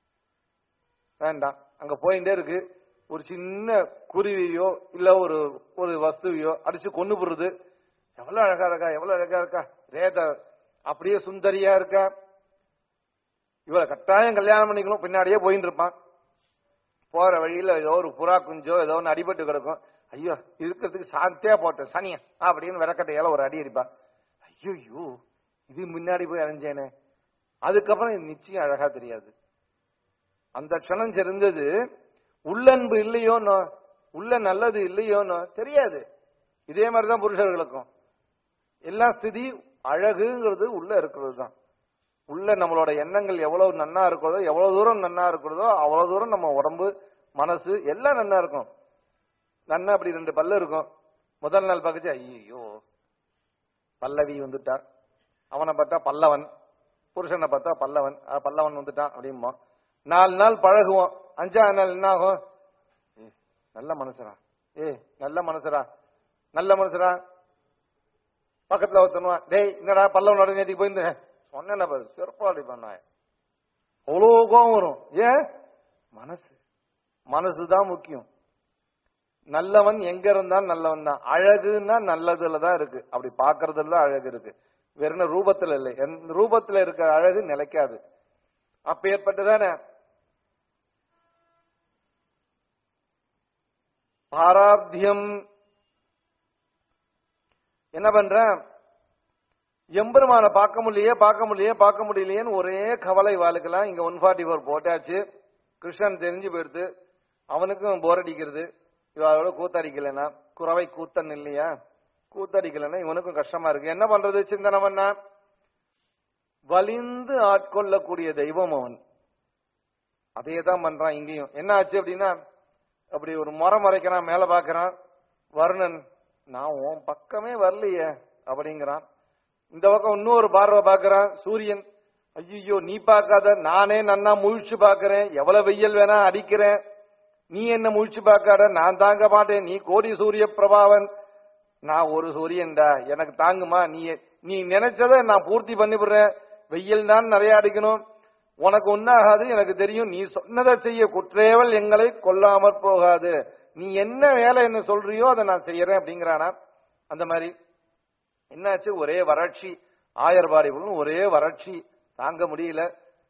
வேண்டாம் அங்க போயிட்டே இருக்கு ஒரு சின்ன குருவியோ இல்ல ஒரு ஒரு வஸ்துவையோ அடிச்சு கொண்டு போடுறது எவ்வளவு அழகா இருக்கா எவ்வளவு அழகா இருக்கா ரேத அப்படியே சுந்தரியா இருக்கா இவளை கட்டாயம் கல்யாணம் பண்ணிக்கணும் பின்னாடியே போயின்னு இருப்பான் போற வழியில ஏதோ ஒரு புறா குஞ்சோ ஏதோ ஒன்று அடிபட்டு கிடக்கும் ஐயோ இருக்கிறதுக்கு சாந்தியா போட்டேன் சனியா அப்படின்னு விளக்கட்டையால ஒரு அடி அடிப்பா ஐயோ இது முன்னாடி போய் அரைஞ்சேனே அதுக்கப்புறம் இது நிச்சயம் அழகா தெரியாது அந்த க்ஷணம் தெரிந்தது உள்ளன்பு இல்லையோனோ உள்ள நல்லது இல்லையோனோ தெரியாது இதே மாதிரிதான் புருஷர்களுக்கும் எல்லா ஸ்திதி அழகுங்கிறது உள்ள இருக்கிறது தான் உள்ள நம்மளோட எண்ணங்கள் எவ்வளவு நன்னா இருக்கிறதோ எவ்வளவு தூரம் நன்னா இருக்கிறதோ அவ்வளவு தூரம் நம்ம உடம்பு மனசு எல்லாம் நன்னா இருக்கும் நன்னா அப்படி ரெண்டு பல்லு இருக்கும் முதல் நாள் பார்க்கச்சு ஐயோ பல்லவி வந்துட்டா அவனை பார்த்தா பல்லவன் புருஷனை பார்த்தா பல்லவன் ஆ, பல்லவன் வந்துட்டான் அப்படிம்போம் நாலு நாள் பழகுவோம் அஞ்சாவது நாள் என்ன ஆகும் ஏய், நல்ல மனுஷரா ஏ நல்ல மனுஷரா நல்ல மனுஷரா பக்கத்துல ஒருத்தனுவான் டேய் என்னடா பல்லவனோட நேற்றுக்கு போயிருந்தேன் சொன்னேன் பாரு சிறப்பாடி பண்ணாய் அவ்வளோ கோவம் வரும் ஏன் மனசு மனசுதான் முக்கியம் நல்லவன் எங்க இருந்தாலும் நல்லவன் தான் அழகுன்னா நல்லதுல தான் இருக்கு அப்படி பாக்குறதுல தான் அழகு இருக்கு வெறும் ரூபத்துல இல்லை எந்த ரூபத்துல இருக்கிற அழகு நிலைக்காது அப்ப ஏற்பட்டுதானே பாராப்தியம் என்ன பண்ற எம்பெருமான பார்க்க முடியலையே பார்க்க முடியலையே பார்க்க முடியலையேன்னு ஒரே கவலை வாளுக்கெல்லாம் இங்க ஒன் ஃபார்ட்டி ஃபோர் போட்டாச்சு கிருஷ்ணன் தெரிஞ்சு போயிடுது அவனுக்கும் போர் அடிக்கிறது இவளோட கூத்தடிக்கலைன்னா குறவை கூத்தன் இல்லையா கூத்தடிக்கலைன்னா இவனுக்கும் கஷ்டமா இருக்கு என்ன பண்றது சிந்தனை பண்ணா வலிந்து ஆட்கொள்ளக்கூடிய தெய்வம் அவன் அதையே தான் பண்றான் இங்கேயும் என்ன ஆச்சு அப்படின்னா அப்படி ஒரு மரம் மறைக்கிறான் மேல பாக்குறான் வருணன் நான் உன் பக்கமே வரலையே அப்படிங்கிறான் இந்த பக்கம் இன்னொரு பார்வை பாக்குறான் சூரியன் ஐயோ நீ பார்க்காத நானே நன்னா முழிச்சு பாக்குறேன் எவ்வளவு வெயில் வேணா அடிக்கிறேன் நீ என்ன முழிச்சு பார்க்காத நான் தாங்க மாட்டேன் நீ கோடி சூரிய பிரபாவன் நான் ஒரு சூரியன்டா எனக்கு தாங்குமா நீ நீ நினைச்சதை நான் பூர்த்தி பண்ணிவிடுறேன் வெயில் தான் நிறைய அடிக்கணும் உனக்கு ஒன்னாகாது எனக்கு தெரியும் நீ சொன்னதை செய்ய குற்றேவல் எங்களை கொல்லாமற் போகாது நீ என்ன வேலை என்ன சொல்றியோ அதை நான் செய்யறேன் அப்படிங்கிறானா அந்த மாதிரி என்னாச்சு ஒரே வறட்சி ஆயர்பாடி ஒரே வறட்சி தாங்க முடியல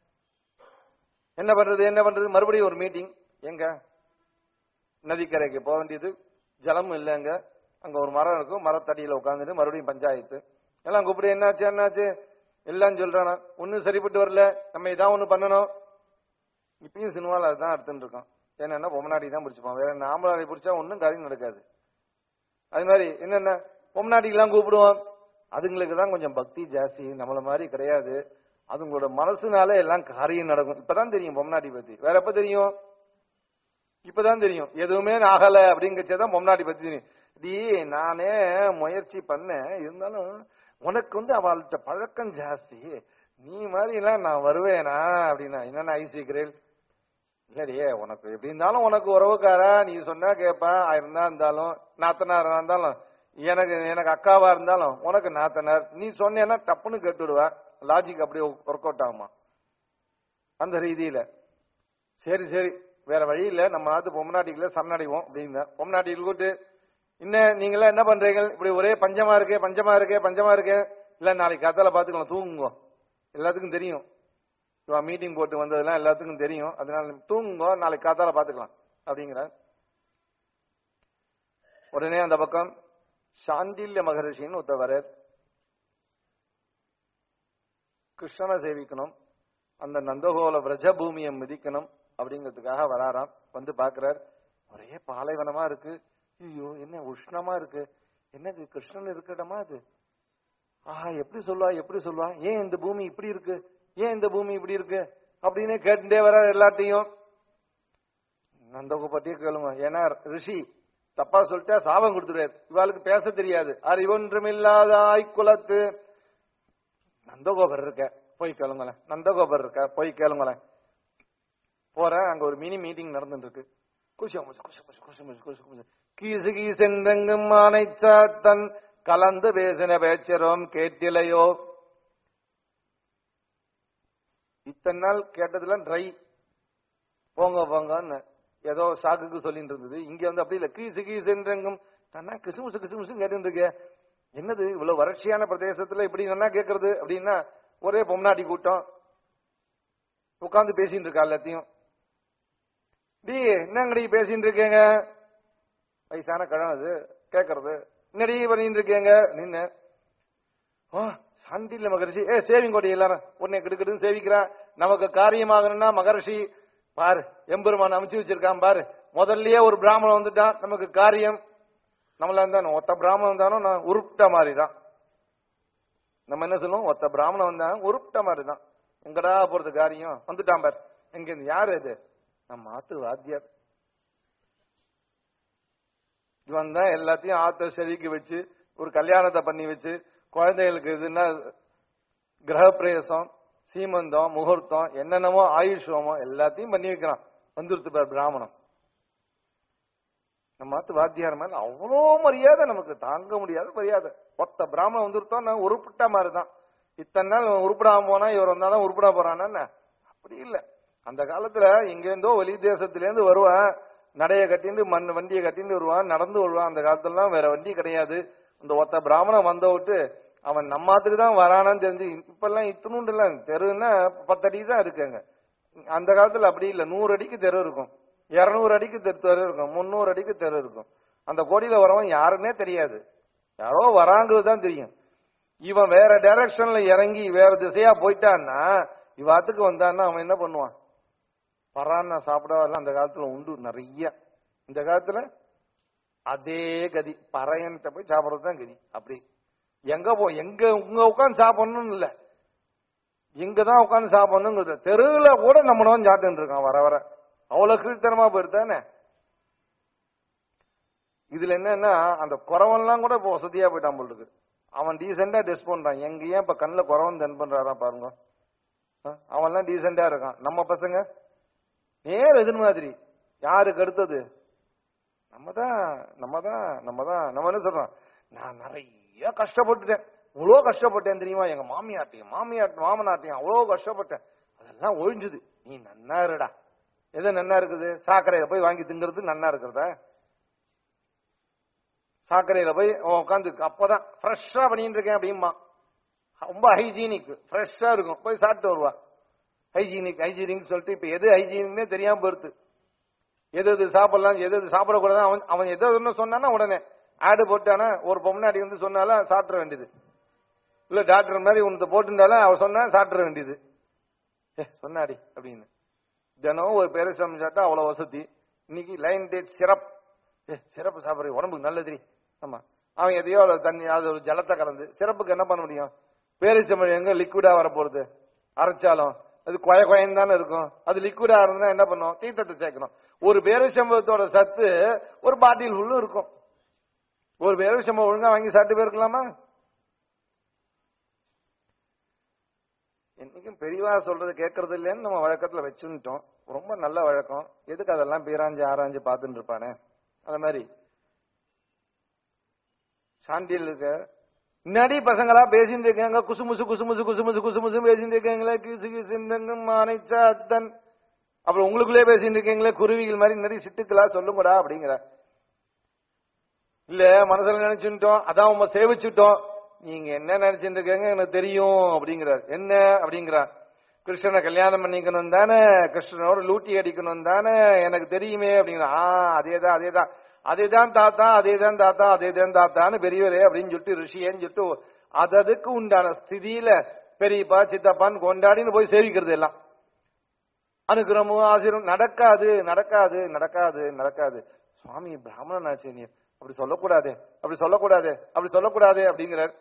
என்ன பண்றது என்ன பண்றது மறுபடியும் ஒரு மீட்டிங் எங்க நதிக்கரைக்கு போக வேண்டியது ஜலம் இல்லைங்க அங்க ஒரு மரம் இருக்கும் மரத்தடியில உட்காந்துட்டு மறுபடியும் பஞ்சாயத்து எல்லாம் கூப்பிடு என்னாச்சு என்னாச்சு எல்லாம் சொல்றானா ஒன்னும் சரிப்பட்டு வரல நம்ம இதான் ஒண்ணு பண்ணணும் இப்பயும் சினிமாவில் அதுதான் எடுத்துட்டு இருக்கோம் என்னன்னா பொம்மநாடி தான் பிடிச்சிப்போம் வேற என்ன ஆம்பளாடி பிடிச்சா ஒன்றும் காரியம் நடக்காது அது மாதிரி என்னென்ன பொம்மநாட்டிக்கெல்லாம் கூப்பிடுவோம் அதுங்களுக்கு தான் கொஞ்சம் பக்தி ஜாஸ்தி நம்மள மாதிரி கிடையாது அதுங்களோட மனசுனால எல்லாம் காரியம் நடக்கும் இப்பதான் தெரியும் பொம்மநாட்டி பத்தி வேற எப்ப தெரியும் இப்பதான் தெரியும் எதுவுமே ஆகல அப்படிங்கச்சதான் பொம்மநாட்டி பத்தி தெரியும் டி நானே முயற்சி பண்ணேன் இருந்தாலும் உனக்கு வந்து அவள்கிட்ட பழக்கம் ஜாஸ்தி நீ மாதிரி எல்லாம் நான் வருவேனா அப்படின்னா என்னென்ன ஐசிக்கிறேன் இல்லடியே உனக்கு எப்படி இருந்தாலும் உனக்கு உறவுக்காரா நீ சொன்னா கேட்பேன் இருந்தா இருந்தாலும் நாத்தனாரா இருந்தாலும் எனக்கு எனக்கு அக்காவா இருந்தாலும் உனக்கு நாத்தனார் நீ சொன்னேன்னா டப்புன்னு கேட்டுடுவ லாஜிக் அப்படியே ஒர்க் அவுட் ஆகுமா அந்த ரீதியில சரி சரி வேற வழி இல்ல நம்ம நாட்டு பொம்மநாட்டிகள சரணடைவோம் அப்படிங்க பொம்மநாட்டிகள் கூட்டு இன்னும் நீங்களாம் என்ன பண்றீங்க இப்படி ஒரே பஞ்சமா இருக்கே பஞ்சமா இருக்கே பஞ்சமா இருக்கே இல்ல நாளைக்கு கத்தால பாத்துக்கலாம் தூங்குங்க எல்லாத்துக்கும் தெரியும் இவன் மீட்டிங் போட்டு வந்ததெல்லாம் எல்லாத்துக்கும் தெரியும் அதனால தூங்குங்க நாளைக்கு காத்தால பாத்துக்கலாம் அப்படிங்கிற உடனே அந்த பக்கம் சாண்டில்ய மகரிஷின்னு ஒருத்தவர் கிருஷ்ணனை சேவிக்கணும் அந்த நந்தகோல விரஜ பூமியை மிதிக்கணும் அப்படிங்கிறதுக்காக வராராம் வந்து பாக்குறார் ஒரே பாலைவனமா இருக்கு ஐயோ என்ன உஷ்ணமா இருக்கு என்னது கிருஷ்ணன் இருக்க இடமா அது ஆஹா எப்படி சொல்லுவா எப்படி சொல்லுவா ஏன் இந்த பூமி இப்படி இருக்கு ஏன் இந்த பூமி இப்படி இருக்கு அப்படின்னு கேட்டுட்டே வர எல்லாத்தையும் நந்தகோ பத்தியே கேளுங்க ஏன்னா ரிஷி தப்பா சொல்லிட்டா சாபம் கொடுத்துருவாரு இவாளுக்கு பேச தெரியாது அறிவொன்றுமில்லாத ஆய்குலத்து நந்தகோபர் இருக்க போய் கேளுங்களேன் நந்தகோபர் இருக்க போய் கேளுங்களேன் போறேன் அங்க ஒரு மினி மீட்டிங் நடந்துட்டு இருக்கு குஷம் குஷம் குஷம் குஷம் குஷம் குஷம் கீசு கீசென்றெங்கும் ஆனை சாத்தன் கலந்து பேசின பேச்சரோம் கேட்டிலையோ இத்தனை நாள் கேட்டதுல ட்ரை போங்க போங்கன்னு ஏதோ சாக்குக்கு சொல்லிட்டு இருந்தது இங்க வந்து அப்படி இல்ல கீசு கீசென்றெங்கும் நான் கிசுமுசு கிசுமுசு கேட்டு இருக்கே என்னது இவ்வளவு வறட்சியான பிரதேசத்துல இப்படி நல்லா கேக்குறது அப்படின்னா ஒரே பொம்னாடி கூட்டம் உட்கார்ந்து பேசிட்டு இருக்கா எல்லாத்தையும் டி என்னங்கடி பேசிட்டு இருக்கீங்க வயசான கிழமை அது கேக்குறது என்னடி பண்ணிட்டு இருக்கீங்க நின்னு ஓ சாண்டில்ல மகரிஷி ஏ சேவிங் கொடி எல்லாரும் உன்னை கிடுக்கிடுன்னு சேவிக்கிறான் நமக்கு காரியமாகணும்னா மகரிஷி பாரு எம்பெருமான் அமைச்சு வச்சிருக்கான் பாரு முதல்லயே ஒரு பிராமணன் வந்துட்டான் நமக்கு காரியம் நம்மள இருந்தாலும் ஒத்த பிராமணன் வந்தாலும் நான் உருப்பிட்ட மாதிரி தான் நம்ம என்ன சொல்லுவோம் ஒத்த பிராமணன் வந்தாலும் உருப்பிட்ட மாதிரி தான் எங்கடா போறது காரியம் வந்துட்டான் பார் எங்க இருந்து யாரு இது நம்ம ஆத்து வாத்தியார் இவன் தான் எல்லாத்தையும் ஆத்த செவிக்கு வச்சு ஒரு கல்யாணத்தை பண்ணி வச்சு குழந்தைகளுக்கு இதுன்னா கிரகப்பிரவேசம் சீமந்தம் முகூர்த்தம் என்னென்னமோ ஆயுஷோமோ எல்லாத்தையும் பண்ணி வைக்கிறான் வந்துருத்து பார் பிராமணம் நம்ம ஆத்து வாத்தியார் மேல அவ்வளோ மரியாதை நமக்கு தாங்க முடியாத மரியாதை ஒத்த பிராமணன் வந்துருத்தோம் நான் உருப்பிட்ட மாதிரி தான் இத்தனை நாள் இவன் உருப்பிடாம போனா இவர் வந்தாதான் உருப்பிட போறானா என்ன? அப்படி இல்ல அந்த காலத்துல எங்க இருந்தோ வெளி தேசத்துல இருந்து வருவான் நடைய கட்டிட்டு மண் வண்டியை கட்டிட்டு வருவான் நடந்து வருவான் அந்த காலத்துலலாம் வேற வண்டி கிடையாது இந்த ஒத்த பிராமணன் வந்த விட்டு அவன் நம்மாத்துக்கு தான் வரானான்னு தெரிஞ்சு இப்ப எல்லாம் இத்தினுண்டு எல்லாம் தெருன்னா பத்து அடி தான் இருக்குங்க அந்த காலத்துல அப்படி இல்ல நூறு அடிக்கு தெரு இருக்கும் இருநூறு அடிக்கு தெரு தெரு இருக்கும் முந்நூறு அடிக்கு தெரு இருக்கும் அந்த கோடியில வரவன் யாருன்னே தெரியாது யாரோ வராங்கிறது தான் தெரியும் இவன் வேற டைரக்ஷன்ல இறங்கி வேற திசையா போயிட்டான்னா இவாத்துக்கு வந்தான்னா அவன் என்ன பண்ணுவான் பரான்னா சாப்பிடவெல்லாம் அந்த காலத்துல உண்டு நிறைய இந்த காலத்துல அதே கதி பறையன்ட்ட போய் சாப்பிடறது தான் கதி அப்படி எங்க போ எங்க உங்க உட்காந்து சாப்பிடணும்னு இல்ல இங்க தான் உட்காந்து சாப்பிடணுங்கிறது தெருவுல கூட நம்மளவன் சாப்பிட்டு இருக்கான் வர வர அவ்வளவு கீழ்த்தனமா போயிருந்தானே இதுல என்னன்னா அந்த குறவன்லாம் கூட இப்போ வசதியா போயிட்டான் போல் இருக்கு அவன் டீசெண்டா டெஸ்ட் பண்றான் எங்க ஏன் இப்ப கண்ணுல குறவன் தென் பண்றாரா பாருங்க அஹ், அவன்லாம் டீசெண்டா இருக்கான் நம்ம பசங்க நேர் எதிர் மாதிரி யாருக்கு அடுத்தது நம்ம தான் நம்ம தான் நம்ம தான் நம்ம என்ன சொல்றோம் நான் நிறைய கஷ்டப்பட்டுட்டேன் இவ்வளோ கஷ்டப்பட்டேன் தெரியுமா எங்க மாமியாட்டையும் மாமியாட் மாமனாட்டையும் அவ்வளோ கஷ்டப்பட்டேன் அதெல்லாம் ஒழிஞ்சுது நீ நன்னா இருடா எது நன்னா இருக்குது சாக்கடையில போய் வாங்கி திங்கிறது நன்னா இருக்கிறதா சாக்கடையில போய் உட்காந்து அப்பதான் ஃப்ரெஷ்ஷா பண்ணிட்டு இருக்கேன் அப்படிம்பா ரொம்ப ஹைஜீனிக் ஃப்ரெஷ்ஷா இருக்கும் போய் சாப்பிட்டு வருவா ஹைஜீனிக் ஹைஜீனிக் சொல்லிட்டு இப்ப எது ஹைஜீனிக்னே தெரியாம போயிருது எது எது சாப்பிடலாம் எது எது சாப்பிடக்கூடாது அவன் அவன் எது எதுன்னு சொன்னானா உடனே ஆடு போட்டானா ஒரு பொம்னாடி வந்து சொன்னாலும் சாப்பிட வேண்டியது இல்ல டாக்டர் மாதிரி உனக்கு போட்டுருந்தாலும் அவ சொன்னா சாப்பிட வேண்டியது ஏ சொன்னாடி அப்படின்னு தினம் ஒரு பேரிசம் சாப்பிட்டா அவ்வளவு வசதி இன்னைக்கு லைன் டேட் சிரப் ஏ சிறப்பு சாப்பிடுற உடம்புக்கு நல்லது ஆமா அவன் எதையோ ஒரு தண்ணி அது ஒரு ஜலத்தை கலந்து சிறப்புக்கு என்ன பண்ண முடியும் பேரிச்சம்பழம் எங்க லிக்விடா வர போறது அரைச்சாலும் அது கொய கொயன்னு தானே இருக்கும் அது லிக்விடா இருந்தா என்ன பண்ணும் தீர்த்தத்தை சேர்க்கணும் ஒரு பேரிச்சம்பழத்தோட சத்து ஒரு பாட்டில் ஃபுல்லும் இருக்கும் ஒரு பேரிச்சம்பழம் ஒழுங்கா வாங்கி சாப்பிட்டு போயிருக்கலாமா என்னைக்கும் பெரியவா சொல்றது கேட்கறது இல்லைன்னு நம்ம வழக்கத்துல வச்சுட்டோம் ரொம்ப நல்ல வழக்கம் எதுக்கு அதெல்லாம் பீராஞ்சு ஆராய்ஞ்சு பார்த்துட்டு இருப்பானே அந்த மாதிரி சாந்தியில் இருக்க முன்னாடி பசங்களா பேசிட்டு இருக்காங்க குசுமுசு குசுமுசு குசுமுசு குசுமுசு பேசிட்டு இருக்காங்களே கிசு கிசுந்தங்க மானைச்சாத்தன் அப்புறம் உங்களுக்குள்ளே பேசிட்டு இருக்கீங்களே குருவிகள் மாதிரி நிறைய சிட்டுக்களா சொல்லுங்கடா அப்படிங்கிற இல்ல மனசுல நினைச்சுட்டோம் அதான் உங்க சேவிச்சுட்டோம் நீங்க என்ன நினைச்சிட்டு இருக்கீங்க எனக்கு தெரியும் அப்படிங்கிறார் என்ன அப்படிங்கிறார் கிருஷ்ணனை கல்யாணம் பண்ணிக்கணும் தானே கிருஷ்ணனோட லூட்டி அடிக்கணும் தானே எனக்கு தெரியுமே அப்படிங்கிற ஆ அதேதான் அதேதான் அதேதான் தாத்தா அதேதான் தாத்தா அதேதான் தாத்தான்னு பெரியவரே அப்படின்னு சொல்லிட்டு ரிஷியேன்னு சொல்லிட்டு அததுக்கு உண்டான ஸ்திதியில பெரியப்பா சித்தப்பான்னு கொண்டாடின்னு போய் சேவிக்கிறது எல்லாம் அனுகிரமும் ஆசிரம் நடக்காது நடக்காது நடக்காது நடக்காது சுவாமி பிராமணன் ஆச்சு நீ அப்படி சொல்லக்கூடாது அப்படி சொல்லக்கூடாது அப்படி சொல்லக்கூடாது அப்படிங்கிறார்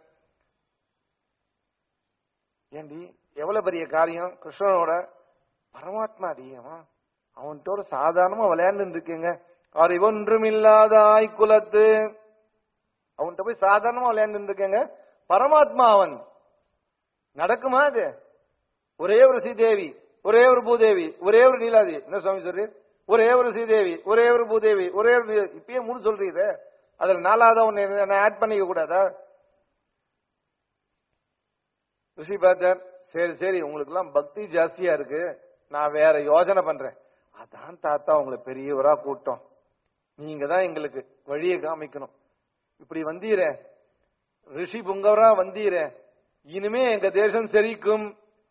ஏண்டி எவ்வளவு பெரிய காரியம் கிருஷ்ணனோட பரமாத்மா அடி அவன் அவன்கிட்ட ஒரு சாதாரணமா விளையாண்டு இருக்கீங்க அறிவொன்றும் இல்லாத ஆய்குலத்து அவன்கிட்ட போய் சாதாரணமா விளையாண்டு இருக்கேங்க பரமாத்மா அவன் நடக்குமா அது ஒரே ஒரு ஸ்ரீதேவி ஒரே ஒரு பூதேவி ஒரே ஒரு நீலாதி என்ன சுவாமி சொல்றீ ஒரே ஒரு ஸ்ரீதேவி ஒரே ஒரு பூதேவி ஒரே ஒரு நீ- இப்பயே மூணு சொல்றீங்க அதுல நாலாவது ஒன்னு ஆட் பண்ணிக்க கூடாதா ரிஷி பார்த்தார் சரி சரி உங்களுக்கு எல்லாம் பக்தி ஜாஸ்தியா இருக்கு நான் வேற யோசனை பண்றேன் அதான் தாத்தா உங்களை பெரியவரா கூட்டம் நீங்க தான் எங்களுக்கு வழியை காமிக்கணும் இப்படி வந்தீரே ரிஷி புங்கவரா வந்தீரே இனிமே எங்க தேசம் செழிக்கும்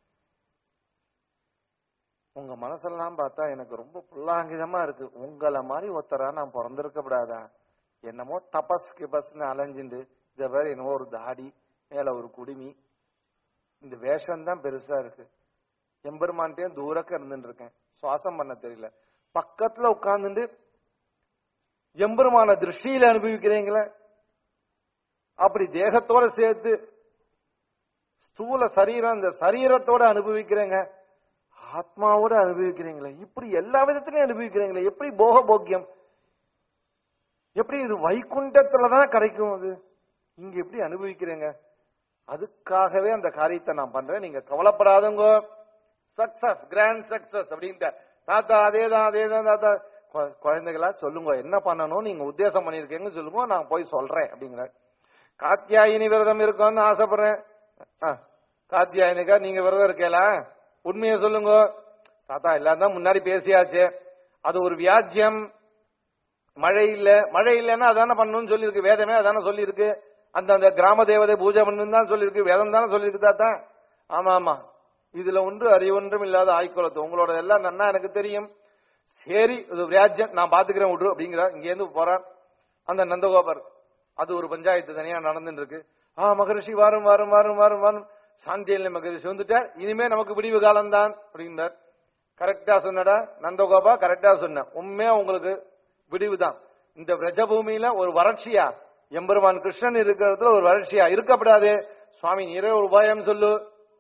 உங்க மனசெல்லாம் பார்த்தா எனக்கு ரொம்ப புல்லாங்கிதமா இருக்கு உங்களை மாதிரி ஒருத்தரா நான் பிறந்திருக்கப்படாதா என்னமோ தபஸ் கிபஸ்னு அலைஞ்சுண்டு இத வேற என்னமோ ஒரு தாடி மேல ஒரு குடுமி இந்த வேஷம் தான் பெருசா இருக்கு எம்பெருமான்ட்டே தூரக்க இருந்துட்டு இருக்கேன் சுவாசம் பண்ண தெரியல பக்கத்துல உட்கார்ந்துட்டு எம்பெருமான திருஷ்டியில அனுபவிக்கிறீங்களே அப்படி தேகத்தோட சேர்த்து ஸ்தூல சரீரம் இந்த சரீரத்தோட அனுபவிக்கிறேங்க ஆத்மாவோட அனுபவிக்கிறீங்களே இப்படி எல்லா விதத்திலையும் அனுபவிக்கிறீங்களே எப்படி போக போக்கியம் எப்படி இது வைகுண்டத்துல தான் கிடைக்கும் அது இங்க எப்படி அனுபவிக்கிறீங்க அதுக்காகவே அந்த காரியத்தை நான் பண்றேன் நீங்க கவலைப்படாதங்க சக்சஸ் கிராண்ட் சக்சஸ் அப்படின்ட்டு தாத்தா அதேதான் அதேதான் தாத்தா கொ- குழந்தைகளா சொல்லுங்க என்ன பண்ணணும் நீங்க உத்தேசம் பண்ணிருக்கீங்கன்னு சொல்லுங்க நான் போய் சொல்றேன் அப்படிங்கிற காத்தியாயினி விரதம் இருக்கும்னு ஆசைப்படுறேன் ஆ, காத்தியாயினிக்கா நீங்க விரதம் இருக்கேலா உண்மையை சொல்லுங்க தாத்தா எல்லாம் தான் முன்னாடி பேசியாச்சு அது ஒரு வியாஜ்யம் மழை இல்ல மழை இல்லைன்னா அதானே பண்ணணும்னு சொல்லியிருக்கு வேதமே அதானே சொல்லியிருக்கு அந்த அந்த கிராம தேவதை பூஜை பண்ணணும் தான் சொல்லியிருக்கு வேதம் தானே சொல்லியிருக்கு தாத்தா ஆமா ஆமா இதுல ஒன்று அறிவொன்றும் இல்லாத ஆய்க்குளத்து உங்களோட எல்லாம் நன்னா எனக்கு தெரியும் சரி இது வியாஜ்யம் நான் பாத்துக்கிறேன் விட்ரு அப்படிங்கிறார் இங்க இருந்து போறார் அந்த நந்தகோபர் அது ஒரு பஞ்சாயத்து தனியா நடந்துட்டு இருக்கு ஆ மகரிஷி வாரும் வாரும் வாரும் வாரும் வாரும் சாந்தியல்ல மகரிஷி வந்துட்டார் இனிமே நமக்கு விடிவு காலம் தான் அப்படின்னார் கரெக்டா சொன்னடா நந்தகோபா கரெக்டா சொன்ன உண்மையா உங்களுக்கு விடிவு தான் இந்த பிரஜபூமியில ஒரு வறட்சியா எம்பெருமான் கிருஷ்ணன் இருக்கிறதுல ஒரு வறட்சியா இருக்கப்படாது சுவாமி நீரே ஒரு உபாயம் சொல்லு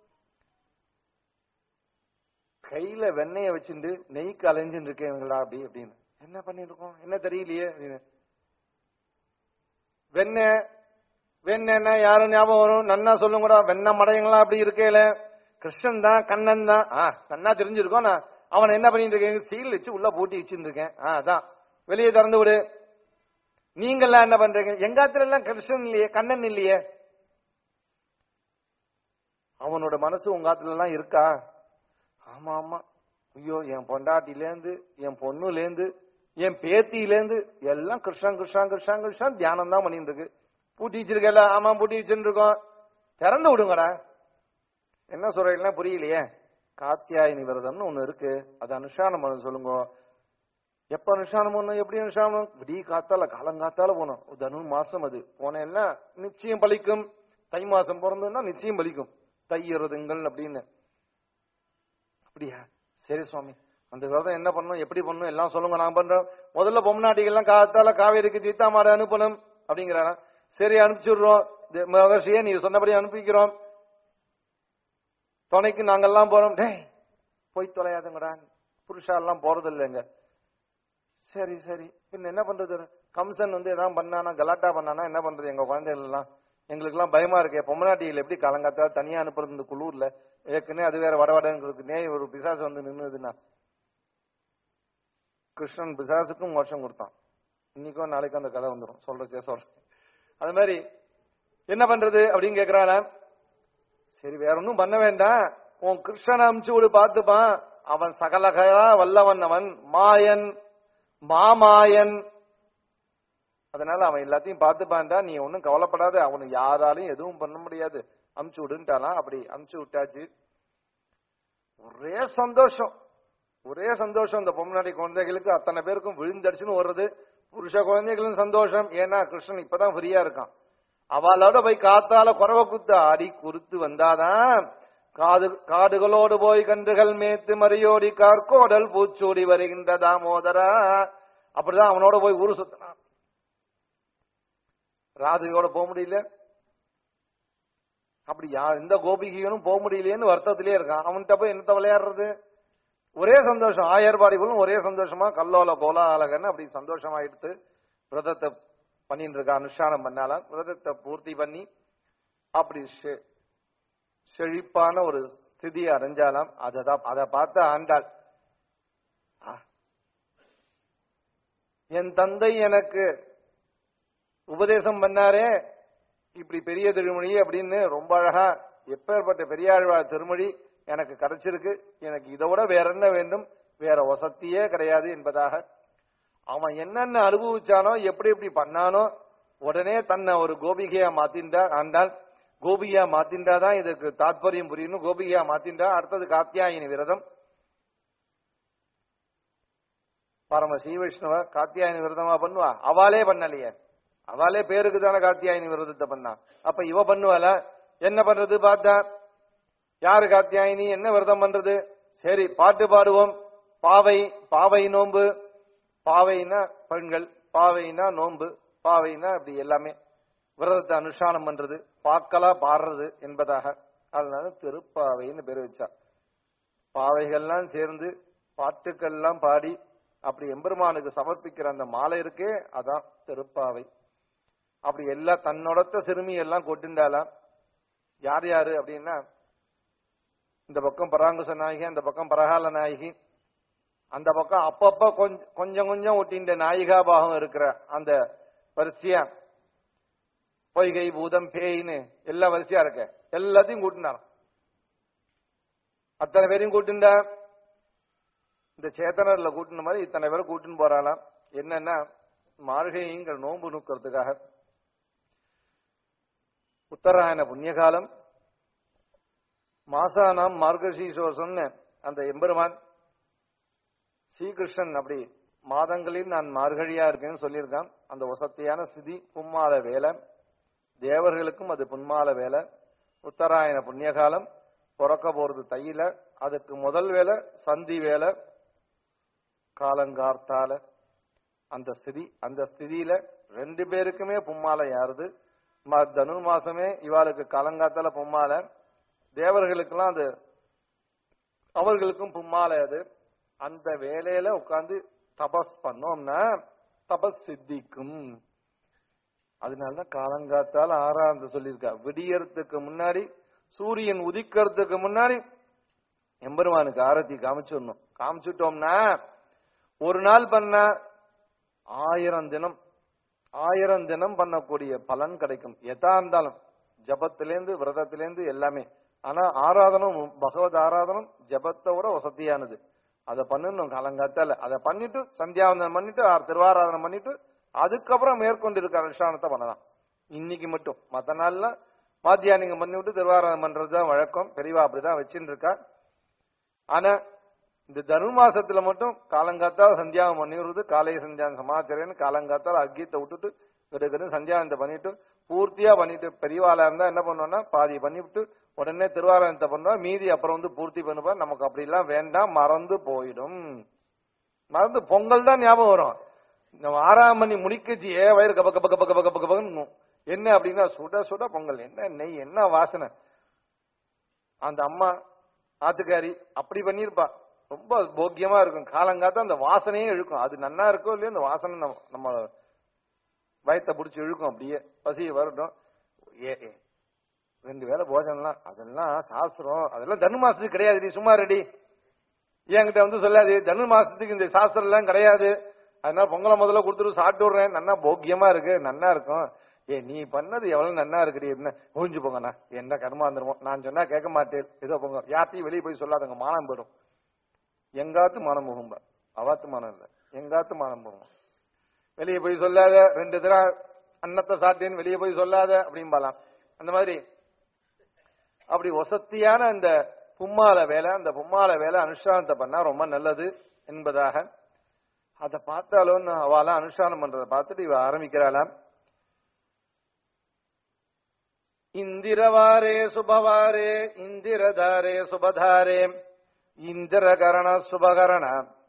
கையில வெண்ணெய வச்சுட்டு நெய்க்கு அலைஞ்சுட்டு இருக்கேங்களா அப்படி அப்படின்னு என்ன பண்ணிருக்கோம் என்ன தெரியலையே அப்படின்னு வெண்ணெய் வெண்ணெய்னா யாரும் ஞாபகம் வரும் நன்னா சொல்லுங்கடா வெண்ணெய் மடையங்களா அப்படி இருக்கேல கிருஷ்ணன் தான் கண்ணன் தான் ஆ நன்னா தெரிஞ்சிருக்கோம் நான் அவன் என்ன பண்ணிட்டு இருக்கேன் சீல் வச்சு உள்ள பூட்டி வச்சுட்டு இருக்கேன் ஆ அதான் வெளியே திறந்து விடு நீங்கெல்லாம் என்ன பண்றீங்க எங்காத்துல எல்லாம் கிருஷ்ணன் இல்லையே கண்ணன் இல்லையே அவனோட மனசு உங்க ஆத்துல எல்லாம் இருக்கா ஆமா ஆமா ஐயோ என் பொண்டாட்டிலேருந்து என் பொண்ணுலேருந்து என் பேத்தியிலேருந்து எல்லாம் கிருஷ்ணன் கிருஷ்ணன் கிருஷ்ணன் கிருஷ்ணன் தியானம் தான் பண்ணிட்டு இருக்கு பூட்டி வச்சிருக்கல ஆமா பூட்டி வச்சுட்டு இருக்கோம் திறந்து விடுங்கடா என்ன சொல்றீங்கன்னா புரியலையே காத்தியாயினி விரதம்னு ஒண்ணு இருக்கு அது அனுஷ்டானம் பண்ண சொல்லுங்க எப்ப அனுஷ்டானம் பண்ணணும் எப்படி அனுஷ்டானம் விடிய காத்தால காலங்காத்தால போனோம் ஒரு தனு மாசம் அது போனேன்னா நிச்சயம் பலிக்கும் தை மாசம் பிறந்ததுன்னா நிச்சயம் பலிக்கும் தை இருதுங்கள் அப்படின்னு அப்படியா சரி சுவாமி அந்த விரதம் என்ன பண்ணணும் எப்படி பண்ணணும் எல்லாம் சொல்லுங்க நான் பண்றோம் முதல்ல பொம்நாட்டிகள்லாம் காத்தால காவேரிக்கு தீத்தா மாட அனுப்பணும் அப்படிங்கிறாரா சரி அனுப்பிச்சுடுறோம் இது மகர்ஷியே நீ சொன்னபடி அனுப்பிக்கிறோம் துணைக்கு நாங்கெல்லாம் போறோம் டேய் போய் தொலையாதுங்கடா புருஷா எல்லாம் போறது இல்லைங்க சரி சரி பின்ன என்ன பண்றது கம்சன் வந்து எதாவது பண்ணானா கலாட்டா பண்ணானா என்ன பண்றது எங்க குழந்தைகள் எல்லாம் எங்களுக்கு எல்லாம் பயமா இருக்கே பொம்மநாட்டியில் எப்படி கலங்காத்தா தனியா அனுப்புறது இந்த குளூர்ல ஏற்கனவே அது வேற வடவடன்னு இருக்கு நே ஒரு பிசாசு வந்து நின்னுதுன்னா கிருஷ்ணன் பிசாசுக்கும் மோட்சம் கொடுத்தான் இன்னைக்கும் நாளைக்கும் அந்த கதை வந்துடும் சொல்றச்சே சொல்றேன் அது மாதிரி என்ன பண்றது அப்படின்னு கேக்குறான சரி வேற ஒன்றும் பண்ண வேண்டாம் உன் கிருஷ்ணன் அமுச்சு விடு பார்த்துப்பான் அவன் சகலகலா வல்லவன் அவன் மாயன் மாமாயன் அதனால அவன் எல்லாத்தையும் பார்த்துப்பான்டா நீ ஒன்னும் கவலைப்படாத அவனுக்கு யாராலையும் எதுவும் பண்ண முடியாது அமுச்சு விடுன்ட்டானா அப்படி அமுச்சு விட்டாச்சு ஒரே சந்தோஷம் ஒரே சந்தோஷம் இந்த பொம்னாடி குழந்தைகளுக்கு அத்தனை பேருக்கும் விழுந்தடிச்சுன்னு வர்றது புருஷ குழந்தைகளும் சந்தோஷம் ஏன்னா கிருஷ்ணன் இப்பதான் ஃப்ரீயா இருக்கான் அவளோட போய் காத்தால குறவ குத்து ஆடி குறுத்து வந்தாதான் காது காடுகளோடு போய் கன்றுகள் மேத்து மறியோடி கார்கோடல் பூச்சூடி வருகின்ற தாமோதரா அப்படிதான் அவனோட போய் ஊரு சுத்தினான் ராதிகையோட போக முடியல அப்படி யா எந்த கோபிகையும் போக முடியலையேன்னு வருத்தத்திலே இருக்கான் அவன்கிட்ட போய் என்னத்த விளையாடுறது ஒரே சந்தோஷம் ஆயர்பாடிகளும் ஒரே சந்தோஷமா கல்லோல கோலாலகன்னு அப்படி சந்தோஷமா எடுத்து விரதத்தை பண்ணிட்டு இருக்கா அனுஷ்டானம் பண்ணாலாம் விரதத்தை பூர்த்தி பண்ணி அப்படி செ- செழிப்பான ஒரு ஸ்திதியை அடைஞ்சாலாம் அததான் அதை பார்த்து ஆண்டாள் ஆ. என் தந்தை எனக்கு உபதேசம் பண்ணாரே இப்படி பெரிய திருமொழி அப்படின்னு ரொம்ப அழகா எப்பேற்பட்ட பெரியாழ்வார் திருமொழி எனக்கு கிடைச்சிருக்கு எனக்கு இதை விட வேற என்ன வேண்டும் வேற வசதியே கிடையாது என்பதாக அவன் என்னென்ன அனுபவிச்சானோ எப்படி எப்படி பண்ணானோ உடனே தன்னை ஒரு கோபிகையா மாத்தின்றா ஆண்டாள் கோபிகையா மாத்தின்றாதான் இதுக்கு தாத்பரியம் புரியணும் கோபிகையா மாத்தின்றா அடுத்தது காத்தியாயினி விரதம் பரம ஸ்ரீ வைஷ்ணவ காத்தியாயினி விரதமா பண்ணுவா அவளே பண்ணலையே அவளே பேருக்கு தானே காத்தியாயினி விரதத்தை பண்ணா அப்ப இவ பண்ணுவாள என்ன பண்றது பார்த்தா யாரு காத்தியாயினி என்ன விரதம் பண்றது சரி பாட்டு பாடுவோம் பாவை பாவை நோன்பு பாவைனா பெண்கள் பாவைனா நோன்பு பாவைனா அப்படி எல்லாமே விரதத்தை அனுஷ்டானம் பண்றது பாக்கலா பாடுறது என்பதாக அதனால திருப்பாவைன்னு பேர் வச்சா பாவைகள்லாம் சேர்ந்து பாட்டுக்கள்லாம் பாடி அப்படி எம்பெருமானுக்கு சமர்ப்பிக்கிற அந்த மாலை இருக்கே அதான் திருப்பாவை அப்படி எல்லா தன்னோடத்த சிறுமி எல்லாம் கொட்டுண்டாலாம் யார் யாரு அப்படின்னா இந்த பக்கம் பராங்குச நாயகி அந்த பக்கம் பரகால நாயகி அந்த பக்கம் அப்பப்ப கொஞ்சம் கொஞ்சம் கொஞ்சம் ஒட்டின்ற நாயிகா பாகம் இருக்கிற அந்த வரிசையா பொய்கை பூதம் பேயின்னு எல்லா வரிசையா இருக்க எல்லாத்தையும் கூட்டினாராம் அத்தனை பேரையும் கூட்டுண்டா இந்த சேத்தனர்ல கூட்டின மாதிரி இத்தனை பேரை கூட்டின்னு போறாளாம் என்னன்னா மார்கழிங்கிற நோன்பு நுக்கிறதுக்காக உத்தராயண புண்ணியகாலம் மாசானாம் மார்கசீசோசம்னு அந்த எம்பெருமான் ஸ்ரீகிருஷ்ணன் அப்படி மாதங்களில் நான் மார்கழியா இருக்கேன்னு சொல்லியிருக்கான் அந்த வசத்தியான ஸ்திதி பும்மால வேலை தேவர்களுக்கும் அது புன்மால வேலை உத்தராயண புண்ணியகாலம் பிறக்க போறது தையில அதுக்கு முதல் வேலை சந்தி வேலை காலங்கார்த்தால அந்த ஸ்திதி அந்த ஸ்திதியில ரெண்டு பேருக்குமே பும்மால யாருது ம- தனுர் மாசமே இவாளுக்கு காலங்காத்தால பும்மால தேவர்களுக்கெல்லாம் அது அவர்களுக்கும் பும்மால அது அந்த வேலையில உட்கார்ந்து தபஸ் பண்ணோம்னா தபஸ் சித்திக்கும் அதனாலதான் காலங்காத்தால ஆறாந்து சொல்லியிருக்கா விடியறதுக்கு முன்னாடி சூரியன் உதிக்கிறதுக்கு முன்னாடி எம்பெருமானுக்கு ஆரத்தி காமிச்சிடணும் காமிச்சுட்டோம்னா ஒரு நாள் பண்ண ஆயிரம் தினம் ஆயிரம் தினம் பண்ணக்கூடிய பலன் கிடைக்கும் எதா இருந்தாலும் ஜபத்திலேந்து விரதத்திலேந்து எல்லாமே ஆனா ஆராதனம் பகவத் ஆராதனம் ஜபத்தோட வசதியானது அதை பண்ணணும் காலங்காத்தால அதை பண்ணிட்டு சந்தியாவந்தனம் பண்ணிட்டு ஆ- திருவாராதனம் பண்ணிட்டு அதுக்கப்புறம் மேற்கொண்டு இருக்க அனுஷ்டானத்தை பண்ணலாம் இன்னைக்கு மட்டும் மத்த நாள்ல மாத்தியானிகம் பண்ணி விட்டு திருவாராதனம் பண்றதுதான் வழக்கம் பெரியவா அப்படிதான் வச்சுட்டு இருக்கா ஆனா இந்த தனு மாசத்துல மட்டும் காலங்காத்தால சந்தியாகம் பண்ணி விடுறது காலைய சந்தியாகம் சமாச்சாரன்னு காலங்காத்தால அக்கீத்தை விட்டுட்டு கிடுகிடு சந்தியாகத்தை பண்ணிட்டு பூர்த்தியா பண்ணிட்டு பெரியவாளா இருந்தா என்ன பண்ணுவோம்னா பாதி பண்ணிவிட்டு உடனே திருவாராயணத்தை பண்ணுவா மீதி அப்புறம் வந்து பூர்த்தி பண்ணுவா நமக்கு அப்படி எல்லாம் வேண்டாம் மறந்து போயிடும் மறந்து பொங்கல் தான் ஞாபகம் வரும் நம்ம ஆறாம் மணி முடிக்கச்சு ஏ வயிறு கப கப கப கப கப கபன்னு என்ன அப்படின்னா சுட சுட பொங்கல் என்ன நெய் என்ன வாசனை அந்த அம்மா ஆத்துக்காரி அப்படி பண்ணிருப்பா ரொம்ப போக்கியமா இருக்கும் காலங்காத்த அந்த வாசனையே இழுக்கும் அது நன்னா இருக்கோ இல்லையோ அந்த வாசனை நம்ம நம்ம வயத்தை பிடிச்சி இழுக்கும் அப்படியே பசி வரட்டும் ஏ ஏ, ரெண்டு வேளை போஜனம்லாம் அதெல்லாம் சாஸ்திரம் அதெல்லாம் தனு மாசத்துக்கு கிடையாது நீ சும்மா ரெடி என்கிட்ட வந்து சொல்லாது தனு மாசத்துக்கு இந்த சாஸ்திரம் எல்லாம் கிடையாது அதனால பொங்கலை முதல்ல கொடுத்துட்டு சாப்பிட்டு விடுறேன் நன்னா போக்கியமா இருக்கு நன்னா இருக்கும் ஏ நீ பண்ணது எவ்வளவு நன்னா இருக்குடி என்ன ஒழிஞ்சு போங்கண்ணா என்ன கர்மா வந்துருமோ நான் சொன்னா கேட்க மாட்டேன் ஏதோ போங்க யார்ட்டையும் வெளியே போய் சொல்லாதங்க மானம் போயிடும் எங்காத்து மானம் போகும்பா அவாத்து மானம் இல்ல எங்காத்து மானம் போகும் வெளியே போய் சொல்லாத ரெண்டு தடவை அன்னத்தை சாப்பிட்டேன்னு வெளியே போய் சொல்லாத அப்படிம்பாலாம் அந்த மாதிரி அப்படி வசத்தியான அந்த பும்மால வேலை அந்த பும்மால வேலை அனுஷ்டானத்தை பண்ணா ரொம்ப நல்லது என்பதாக அதை பார்த்தாலும் அவளாம் அனுஷ்டானம் பண்றதை பார்த்துட்டு இவ ஆரம்பிக்கிறாளாம் இந்திரவாரே சுபவாரே இந்திரதாரே சுபதாரே இந்திரகரண சுபகரண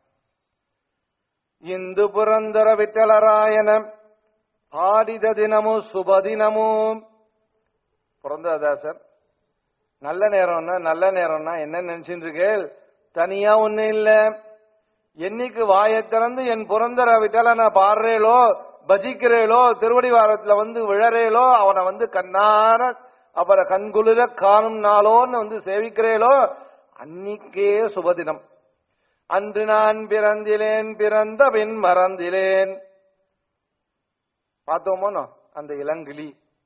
இந்து புரந்தர விட்டலராயன பாடித தினமு சுபதினமு புரந்ததாசர் நல்ல நேரம்னா நல்ல நேரம்னா என்ன நினைச்சிட்டு இருக்கேள் தனியா ஒண்ணு இல்ல என்னைக்கு வாயை திறந்து என் புரந்தர விட்டலன பாடுறேளோ பஜிக்கிறேளோ திருவடி வாரத்துல வந்து விழறேளோ அவனை வந்து கண்ணார அப்புறம் கண்குளிர காணும் நாளோன்னு வந்து சேவிக்கிறேளோ அன்னிக்கே சுபதினம் அன்று நான் பிறந்திலேன் பிறந்த பின் மறந்திலேன் பார்த்தோமோனோ அந்த இளங்கிளி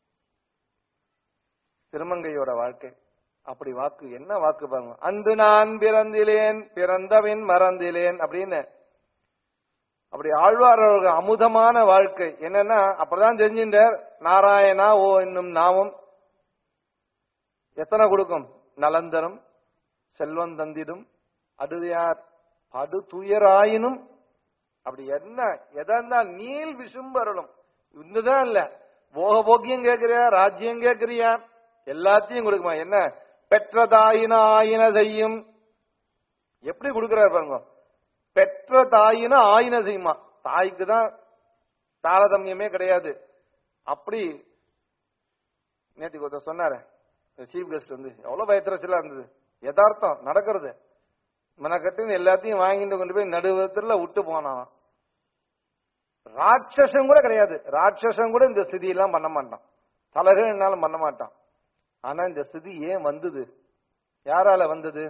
திருமங்கையோட வாழ்க்கை அப்படி வாக்கு என்ன வாக்கு பாருங்க அன்று நான் பிறந்திலேன் பிறந்தபின் மறந்திலேன் அப்படின்னு அப்படி ஆழ்வார் அவர்கள் அமுதமான வாழ்க்கை என்னன்னா அப்பதான் தெரிஞ்சின்றார் நாராயணா ஓ என்னும் நாமம் எத்தனை கொடுக்கும் நலந்தரும் செல்வம் தந்திடும் அடுயார் படு துயராயினும் அப்படி என்ன எதா இருந்தா நீல் விசும்பரணும் இதுதான் இல்ல போக போக்கியம் கேட்கிறியா ராஜ்யம் கேட்கிறியா எல்லாத்தையும் கொடுக்குமா என்ன பெற்றதாயின ஆயின செய்யும் எப்படி கொடுக்கிறார் பாருங்க பெற்ற தாயின ஆயின செய்யுமா தாய்க்கு தான் தாரதமியமே கிடையாது அப்படி நேற்றுக்கு ஒருத்தர் சொன்னாரு சீஃப் கெஸ்ட் வந்து எவ்வளவு பயத்திரச்சலா இருந்தது யதார்த்தம் நடக்கிறது மெனக்கட்டு எல்லாத்தையும் வாங்கிட்டு கொண்டு போய் நடுவத்துல விட்டு போனான் ராட்சசம் கூட கிடையாது ராட்சசம் கூட இந்த ஸ்திதி எல்லாம் பண்ண மாட்டான் தலகனாலும் பண்ண மாட்டான் ஆனா இந்த ஸ்திதி ஏன் வந்தது யாரால வந்தது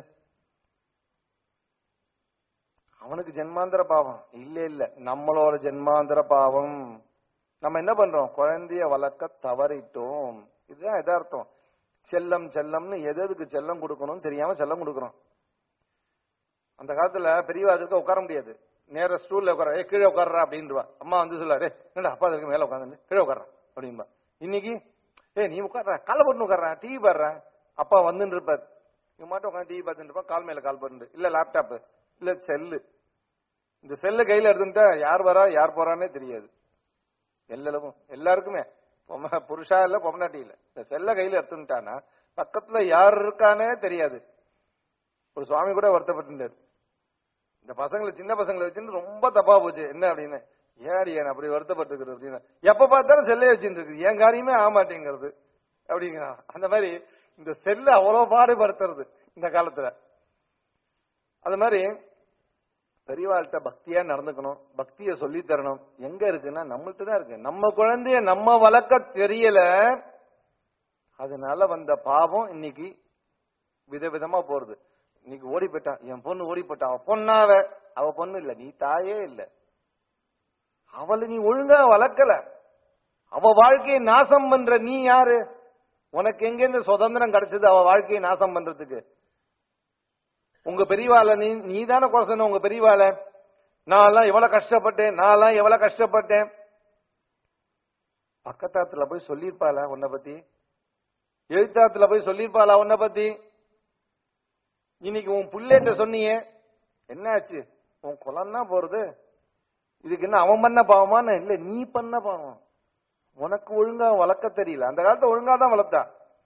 அவனுக்கு ஜென்மாந்திர பாவம் இல்ல இல்ல நம்மளோட ஜென்மாந்திர பாவம் நம்ம என்ன பண்றோம் குழந்தைய வளர்க்க தவறிட்டோம் இதுதான் எதார்த்தம் செல்லம் செல்லம்னு எது எதுக்கு செல்லம் கொடுக்கணும்னு தெரியாம செல்லம் கொடுக்கறோம் அந்த காலத்துல பெரியவா அதுக்கு உட்கார முடியாது நேர ஸ்டூல்ல உட்கார ஏ கீழே உட்கார்றா அப்படின்றவா அம்மா வந்து சொல்லாரு என்னடா அப்பா அதுக்கு மேல உட்காந்து கீழே உட்கார்றா அப்படின்பா இன்னைக்கு ஏ நீ உட்கார்ற காலை போட்டு உட்கார்ற டிவி பாடுற அப்பா வந்துட்டு இருப்பார் இவன் மட்டும் உட்காந்து டிவி பார்த்துட்டு இருப்பான் கால் மேல கால் பண்ணிட்டு இல்ல லேப்டாப் இல்ல செல்லு இந்த செல்ல கையில எடுத்துட்டா யார் வரா யார் போறானே தெரியாது எல்லாருக்கும் எல்லாருக்குமே பொம்ம புருஷா இல்ல பொம்மநாட்டி இல்ல இந்த செல்ல கையில எடுத்துட்டானா பக்கத்துல யார் இருக்கானே தெரியாது ஒரு சுவாமி கூட வருத்தப்பட்டிருந்தார் இந்த பசங்களை சின்ன பசங்களை வச்சுட்டு ரொம்ப தப்பா போச்சு என்ன அப்படின்னு ஏடி ஏன் அப்படி வருத்தப்பட்டிருக்குது அப்படின்னு எப்ப பார்த்தாலும் செல்லே வச்சுட்டு இருக்கு என் காரியமே ஆக மாட்டேங்கிறது அப்படிங்கிறா அந்த மாதிரி இந்த செல்ல அவ்வளவு பாடுபடுத்துறது இந்த காலத்துல அது மாதிரி பெரியவாழ்கிட்ட பக்தியா நடந்துக்கணும் பக்திய சொல்லி தரணும் எங்க இருக்குன்னா நம்மள்ட்ட தான் இருக்கு நம்ம குழந்தைய நம்ம வளர்க்க தெரியல அதனால வந்த பாவம் இன்னைக்கு விதவிதமா போறது இன்னைக்கு ஓடி போயிட்டான் என் பொண்ணு ஓடி போட்டான் அவ பொண்ணாவ அவ பொண்ணு இல்ல நீ தாயே இல்ல அவளை நீ ஒழுங்கா வளர்க்கல அவ வாழ்க்கையை நாசம் பண்ற நீ யாரு உனக்கு எங்க இருந்து சுதந்திரம் கிடைச்சது அவ வாழ்க்கையை நாசம் பண்றதுக்கு உங்க பெரியவாள நீ நீ தானே குறை சொன்ன உங்க பெரியவாள நான் எல்லாம் எவ்வளவு கஷ்டப்பட்டேன் நான் எல்லாம் எவ்வளவு கஷ்டப்பட்டேன் பக்கத்தாத்துல போய் சொல்லியிருப்பாளா உன்னை பத்தி எழுத்தாத்துல போய் சொல்லியிருப்பாளா உன்னை பத்தி இன்னைக்கு உன் புள்ளேட்ட சொன்னியே என்னாச்சு உன் குலம் தான் போறது இதுக்கு என்ன அவன் பண்ண பாவமான இல்ல நீ பண்ண பாவம் உனக்கு ஒழுங்கா வளர்க்க தெரியல அந்த காலத்துல ஒழுங்கா தான் வளர்த்தா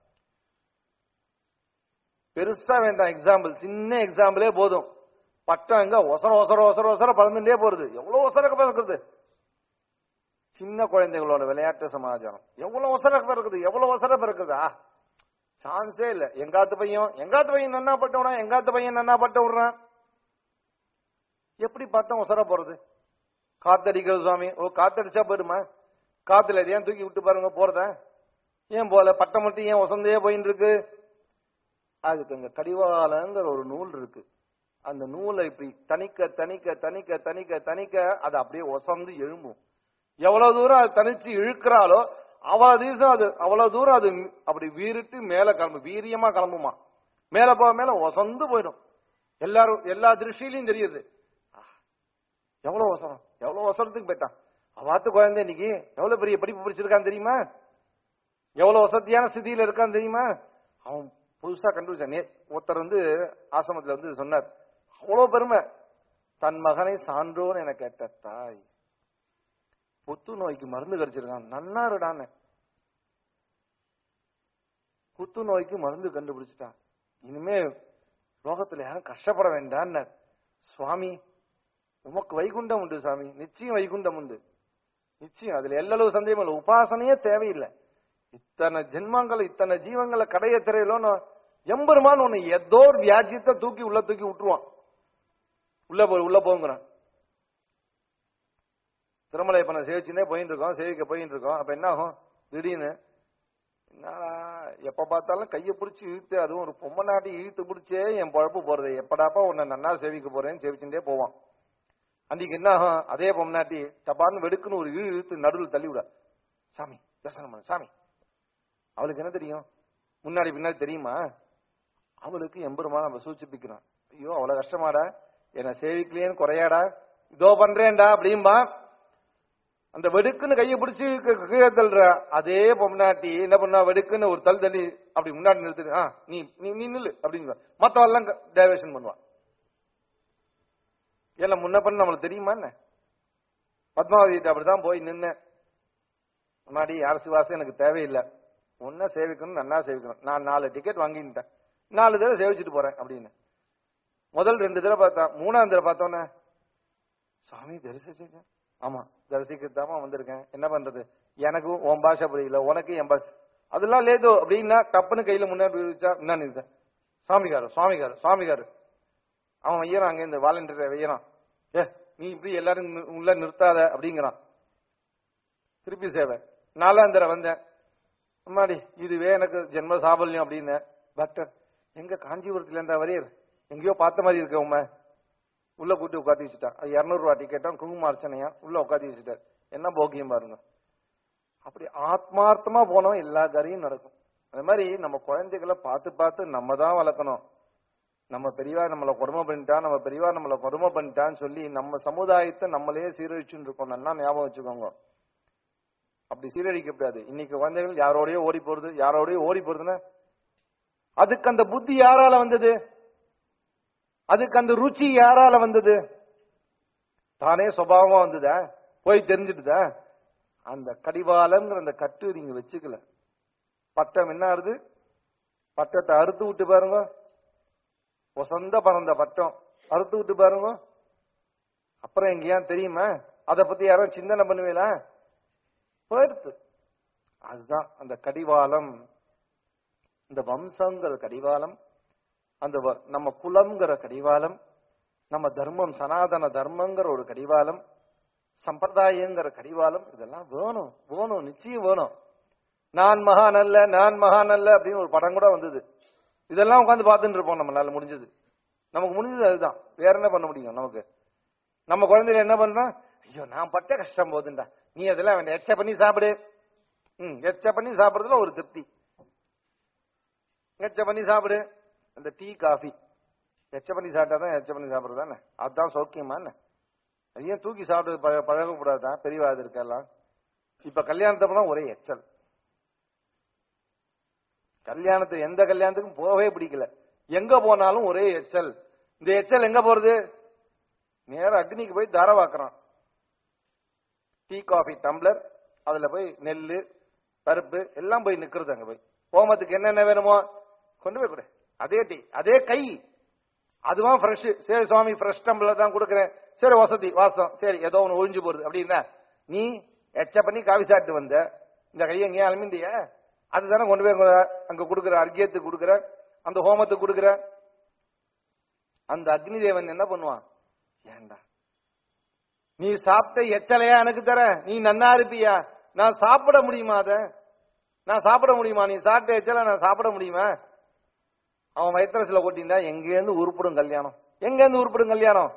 பெருசா வேண்டாம் எக்ஸாம்பிள் சின்ன எக்ஸாம்பிளே போதும் பட்டம் எங்க ஒசர ஒசர ஒசர ஒசர பறந்துட்டே போறது எவ்வளவு ஒசர பறக்குது சின்ன குழந்தைகளோட விளையாட்டு சமாச்சாரம் எவ்வளவு ஒசர பிறக்குது எவ்வளவு ஒசர பிறக்குதா சான்ஸே இல்ல எங்காத்து பையன் எங்காத்து பையன் நன்னா பட்ட விடான் எங்காத்து பையன் நன்னா பட்ட விடுறான் எப்படி பட்டம் ஒசர போறது காத்தடிக்கிறது சுவாமி ஓ காத்தடிச்சா போயிடுமா காத்துல ஏன் தூக்கி விட்டு பாருங்க போறத ஏன் போல பட்டம் மட்டும் ஏன் ஒசந்தே போயின்னு இருக்கு அதுக்கு அங்க கடிவாளங்கிற ஒரு நூல் இருக்கு அந்த நூலை இப்படி தணிக்க தணிக்க தணிக்க தணிக்க தணிக்க அது அப்படியே ஒசந்து எழும்பும் எவ்வளவு தூரம் அது தனிச்சு இழுக்கிறாளோ அவ்வளவு தீசம் அது அவ்வளவு தூரம் அது அப்படி வீறிட்டு மேல கிளம்பு வீரியமா கிளம்புமா மேல போக மேல ஒசந்து போயிடும் எல்லாரும் எல்லா திருஷ்டிலையும் தெரியுது எவ்வளவு அவசரம் எவ்வளவு அவசரத்துக்கு போயிட்டான் அவாத்து குழந்தை இன்னைக்கு எவ்வளவு பெரிய படிப்பு படிச்சிருக்கான் தெரியுமா எவ்வளவு வசதியான ஸ்திதியில இருக்கான் தெரியுமா அவன் புதுசா கண்டுபிடிச்சான் நே- ஒருத்தர் வந்து ஆசிரமத்துல வந்து சொன்னார் அவ்வளவு பெருமை தன் மகனை சான்றோன்னு என கேட்ட தாய் புத்து நோய்க்கு மருந்து கிடைச்சிருக்கான் நன்னாருடான்னு புத்து நோய்க்கு மருந்து கண்டுபிடிச்சிட்டான் இனிமே லோகத்துல யாரும் கஷ்டப்பட வேண்டான்னு சுவாமி உமக்கு வைகுண்டம் உண்டு சாமி நிச்சயம் வைகுண்டம் உண்டு நிச்சயம் அதுல எல்லளவு சந்தேகம் இல்லை உபாசனையே தேவையில்லை இத்தனை ஜென்மங்களை இத்தனை ஜீவங்களை கடைய திரையிலோன்னு எம்பெருமான் ஒண்ணு ஏதோ ஒரு வியாஜியத்தை தூக்கி உள்ள தூக்கி விட்டுருவான் உள்ள போய் உள்ள போங்கிறான் திருமலை இப்ப நான் சேவிச்சுனே போயிட்டு இருக்கோம் சேவிக்க போயிட்டு இருக்கோம் அப்ப என்ன ஆகும் திடீர்னு என்னடா எப்ப பார்த்தாலும் கையை பிடிச்சி இழுத்து அதுவும் ஒரு பொம்மை நாட்டி இழுத்து பிடிச்சே என் பழப்பு போறது எப்படாப்பா உன்னை நன்னா சேவிக்க போறேன்னு சேவிச்சுட்டே போவான் அன்னைக்கு என்ன ஆகும் அதே பொம்னாட்டி டபார்னு வெடுக்குன்னு ஒரு இழு இழுத்து நடுவில் தள்ளி விட சாமி தரிசனம் பண்ணு சாமி அவளுக்கு என்ன தெரியும் முன்னாடி பின்னாடி தெரியுமா அவளுக்கு எம்பெருமா நம்ம சூச்சிப்பிக்கிறான் ஐயோ அவ்வளவு கஷ்டமாடா என்ன சேவிக்கலையேன்னு குறையாடா இதோ பண்றேன்டா அப்படிம்பா அந்த வெடுக்குன்னு கையை பிடிச்சி கீ- கீழே தள்ளுற அதே பொம்னாட்டி என்ன பண்ணா வெடுக்குன்னு ஒரு தள்ளு தள்ளி அப்படி முன்னாடி நிறுத்துட்டு ஆ நீ நீ நீ நில்லு அப்படிங்க மத்தவெல்லாம் டைவர்ஷன் பண்ணுவான் ஏன்னா முன்ன பண்ண நம்மளுக்கு தெரியுமா என்ன பத்மாவதிட்ட அப்படிதான் போய் நின்னேன் முன்னாடி யார் சிவாசம் எனக்கு தேவையில்லை உன்ன சேவிக்கணும் நன்னா சேவிக்கணும் நான் நாலு டிக்கெட் வாங்கிட்டேன் நாலு தடவை சேவிச்சுட்டு போறேன் அப்படின்னு முதல் ரெண்டு தடவை பார்த்தேன் மூணாவது தடவை பார்த்தோன்னே சாமி தரிசிச்சேன் ஆமா தரிசிக்கிறதாமா வந்திருக்கேன் என்ன பண்றது எனக்கு உன் பாஷை புரியல உனக்கு என் பாஷை அதெல்லாம் லேதோ அப்படின்னா டப்புன்னு கையில முன்னாடி வச்சா என்ன நினைச்சா சுவாமிகாரு சுவாமிகாரு சுவாமிகாரு அவன் வையறான் அங்க இந்த வாலண்டியர் வையறான் ஏ நீ இப்படி எல்லாரும் நி- உள்ள நிறுத்தாத அப்படிங்கிறான் திருப்பி சேவை நாலாம் தடவை வந்தேன் அம்மாடி இதுவே எனக்கு ஜென்ம சாபல்யம் அப்படின்னு டாக்டர் எங்க காஞ்சிபுரத்துல இருந்தா வரையர் எங்கேயோ பார்த்த மாதிரி இருக்க உண்மை உள்ள கூட்டி உட்காந்து வச்சுட்டான் அது இரநூறுவா டிக்கெட்டும் குங்கும அர்ச்சனையா உள்ள உட்காந்து வச்சுட்டார் என்ன போக்கியம் பாருங்க அப்படி ஆத்மார்த்தமா போனோம் எல்லா காரியம் நடக்கும் அது மாதிரி நம்ம குழந்தைகளை பார்த்து பார்த்து நம்ம தான் வளர்க்கணும் நம்ம பெரியவா நம்மளை கொடுமை பண்ணிட்டான் நம்ம பெரியவா நம்மளை கொடுமை பண்ணிட்டான்னு சொல்லி நம்ம சமுதாயத்தை நம்மளே சீரழிச்சுன்னு இருக்கோம் நல்லா ஞாபகம் வச்சுக்கோங்க அப்படி சீரழிக்க கூடாது இன்னைக்கு குழந்தைகள் யாரோடய ஓடி போறது யாரோடய ஓடி போறதுன்னா அதுக்கு அந்த புத்தி யாரால வந்தது அதுக்கு அந்த ருச்சி யாரால வந்தது தானே சுபாவமா வந்ததா போய் தெரிஞ்சுட்டுதா அந்த கடிவாளம்ங்கிற அந்த கட்டு நீங்க வச்சுக்கல பட்டம் என்ன ஆறுது பட்டத்தை அறுத்து விட்டு பாருங்க ஒசந்த பறந்த பட்டம் அறுத்து விட்டு பாருங்க அப்புறம் எங்கேயா தெரியுமா அதை பத்தி யாரும் சிந்தனை பண்ணுவீங்களா போயிடுத்து அதுதான் அந்த கடிவாளம் இந்த வம்சங்கிற கடிவாளம் அந்த வ- நம்ம குலம்ங்கிற கடிவாளம் நம்ம தர்மம் சனாதன தர்மங்கிற ஒரு கடிவாளம் சம்பிரதாயங்கிற கடிவாளம் இதெல்லாம் வேணும் வேணும் நிச்சயம் வேணும் நான் மகான் அல்ல நான் மகான் அல்ல அப்படின்னு ஒரு படம் கூட வந்தது இதெல்லாம் உட்காந்து பார்த்துட்டு இருப்போம் நம்மளால முடிஞ்சது நமக்கு முடிஞ்சது அதுதான் வேற என்ன பண்ண முடியும் நமக்கு நம்ம குழந்தைல என்ன பண்றோம் ஐயோ நான் பட்ட கஷ்டம் போதுண்டா நீ அதெல்லாம் வேண்டாம் எச்ச பண்ணி சாப்பிடு ம் எச்ச பண்ணி சாப்பிடுறதுல ஒரு திருப்தி எச்ச பண்ணி சாப்பிடு அந்த டீ காஃபி எச்ச பண்ணி சாப்பிட்டா தான் எச்ச பண்ணி சாப்பிடுறது தானே அதுதான் சௌக்கியமா என்ன அது ஏன் தூக்கி சாப்பிட்டு பழ பழகக்கூடாதா பெரியவா இது இருக்கெல்லாம் இப்ப கல்யாணத்தப்ப ஒரே எச்சல் கல்யாணத்துக்கு எந்த கல்யாணத்துக்கும் போகவே பிடிக்கல எங்க போனாலும் ஒரே எச்சல் இந்த எச்சல் எங்க போறது நேரா அக்னிக்கு போய் தாரவாக்குறான் டீ காஃபி டம்ளர் அதுல போய் நெல்லு பருப்பு எல்லாம் போய் நிக்கிறது அங்க போய் ஹோமத்துக்கு என்னென்ன வேணுமோ கொண்டு போய் கொடு அதே டீ அதே கை அதுவா ஃப்ரெஷ் சரி சுவாமி ஃப்ரெஷ் டம்ளர் தான் கொடுக்குறேன் சரி வசதி வாசம் சரி ஏதோ ஒன்று ஒழிஞ்சு போறது அப்படின்னா நீ எச்ச பண்ணி காவி சாப்பிட்டு வந்த இந்த கையை எங்கேயும் அலமிந்திய அதுதானே கொண்டு போய் அங்க- அங்க கொடுக்குற அர்க்கியத்துக்கு கொடுக்குற அந்த ஹோமத்துக்கு கொடுக்குற அந்த அக்னி தேவன் என்ன பண்ணுவான் ஏண்டா நீ சாப்பிட்ட எச்சலையா எனக்கு தர நீ நன்னா இருப்பியா நான் சாப்பிட முடியுமா அத நான் சாப்பிட முடியுமா நீ சாப்பிட்ட எச்சல நான் சாப்பிட முடியுமா அவன் வயிற்றுல கொட்டிண்டா எங்கேருந்து உருப்படும் கல்யாணம் எங்கேருந்து உருப்படும் கல்யாணம்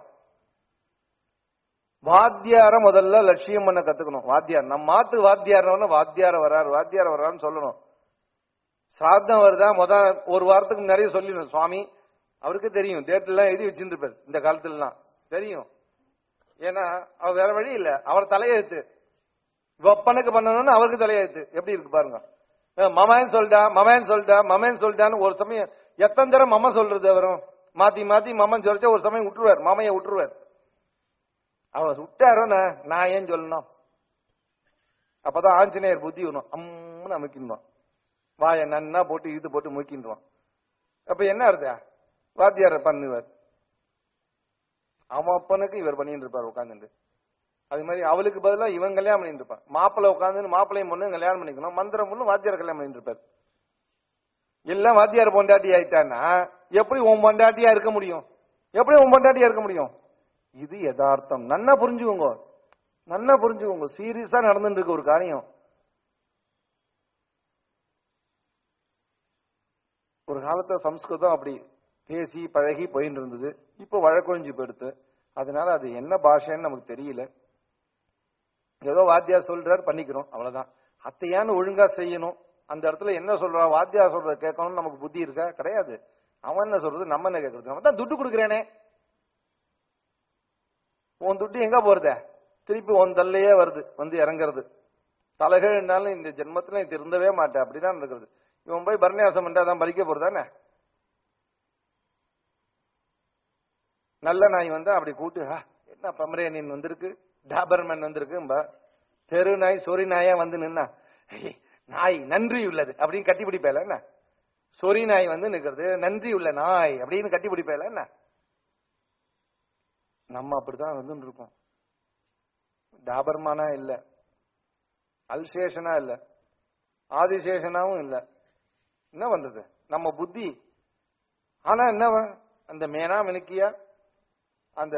வாத்தியார முதல்ல லட்சியம் பண்ண கத்துக்கணும் வாத்தியார் நம்ம மாத்து வாத்தியார் வாத்தியார வராரு வாத்தியார வரான்னு சொல்லணும் சாத்தம் வருதா முத ஒரு வாரத்துக்கு முன்னாடியே சொல்லிடணும் சுவாமி அவருக்கு தெரியும் டேட்லாம் எழுதி வச்சிருப்பாரு இந்த காலத்துலலாம் தெரியும் ஏன்னா அவர் வேற வழி இல்ல அவர் தலையெழுத்து ஒப்பனுக்கு பண்ணணும்னு அவருக்கு தலையெழுத்து எப்படி இருக்கு பாருங்க அஹ் மமன் சொல்லிட்டா மமன் சொல்லிட்டா மமன் சொல்லிட்டான்னு ஒரு சமயம் எத்தனை தடவை மம சொல்றது வரும் மாத்தி மாத்தி மமன் சொல்லிச்சா ஒரு சமயம் விட்டுருவார் மாமைய விட்டுருவார் அவர் விட்டாரோன்னு நான் ஏன் சொல்லணும் அப்பதான் ஆஞ்சநேயர் புத்தி வரும் அம்முன்னு அமைக்கின்றான் வாய நன்னா போட்டு இது போட்டு முக்கின்றான் அப்ப என்ன அர்த்தம் வாத்தியார் பண்ணுவார் அவன் அப்பனுக்கு இவர் பண்ணிட்டு இருப்பார் உட்காந்துட்டு அது மாதிரி அவளுக்கு பதிலா இவன் கல்யாணம் பண்ணிட்டு இருப்பான் மாப்பிள்ளை உட்காந்து மாப்பிள்ளையும் பொண்ணு கல்யாணம் பண்ணிக்கணும் மந்திரம் பொண்ணு வாத்தியார் கல்யாணம் பண்ணிட்டு இருப்பார் எல்லாம் வாத்தியார் பொண்டாட்டி ஆயிட்டான்னா எப்படி உன் பொண்டாட்டியா இருக்க முடியும் எப்படி உன் பொண்டாட்டியா இருக்க முடியும் இது யதார்த்தம் நன்னா புரிஞ்சுக்கோங்க நன்னா புரிஞ்சுக்கோங்க சீரியஸா நடந்துட்டு இருக்க ஒரு காரியம் ஒரு காலத்துல சம்ஸ்கிருதம் அப்படி பேசி பழகி போயிட்டு இருந்தது இப்போ வழக்கொழிஞ்சு போயிடுத்து அதனால அது என்ன பாஷைன்னு நமக்கு தெரியல ஏதோ வாத்தியார் சொல்றாரு பண்ணிக்கிறோம் அவ்வளவுதான் அத்தையான்னு ஒழுங்கா செய்யணும் அந்த இடத்துல என்ன சொல்றா வாத்தியார் சொல்றத கேட்கணும்னு நமக்கு புத்தி இருக்கா கிடையாது அவன் என்ன சொல்றது நம்ம என்ன கேட்கறது நம்ம தான் துட்டு கொடுக்குறேனே உன் துட்டு எங்க போறத திருப்பி உன் தல்லையே வருது வந்து இறங்குறது தலைகள்னாலும் இந்த ஜென்மத்துல நீ திருந்தவே மாட்டேன் அப்படிதான் இருக்கிறது இவன் போய் பரநியாசம் பண்ணிட்டு அதான் பலிக்க போறதானே நல்ல நாய் வந்து அப்படி கூட்டு "ஆ, என்ன பமரேனியன் வந்திருக்கு டாபர்மேன் வந்திருக்கு தெரு நாய் சொறி நாயா வந்து நின்னா "ஐய், நாய் நன்றி உள்ளது அப்படின்னு கட்டி பிடிப்பேல என்ன சொறி நாய் வந்து நிக்கிறது நன்றி உள்ள நாய் அப்படின்னு கட்டி பிடிப்பேல என்ன நம்ம அப்படிதான் வந்து இருக்கோம் டாபர்மானா இல்ல அல்சேஷனா இல்ல ஆதிசேஷனாவும் இல்ல என்ன பண்றது நம்ம புத்தி ஆனா என்ன வ- அந்த மேனா மினுக்கியா அந்த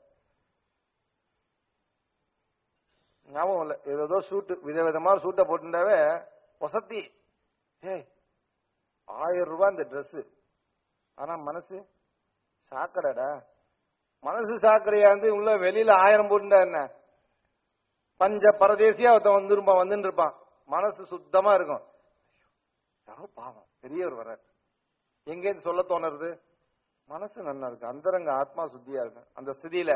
ஞாபகம் இல்ல ஏதோ சூட்டு விதவிதமா சூட்டை போட்டுட்டாவே வசத்தி ஏய் ஆயிரம் ரூபாய் இந்த Dress ஆனா மனசு சாக்கடைடா மனசு சாக்கடையா இருந்து உள்ள வெளியில ஆயிரம் போட்டுட்டா என்ன பஞ்ச பரதேசியா ஒருத்தன் வந்துருப்பான் வந்துட்டு இருப்பான் மனசு சுத்தமா இருக்கும் யாரோ பாவம் பெரியவர் வர எங்கேருந்து சொல்ல தோணுறது மனசு நல்லா இருக்கு அந்தரங்க ஆத்மா சுத்தியா இருக்கு அந்த ஸ்திதியில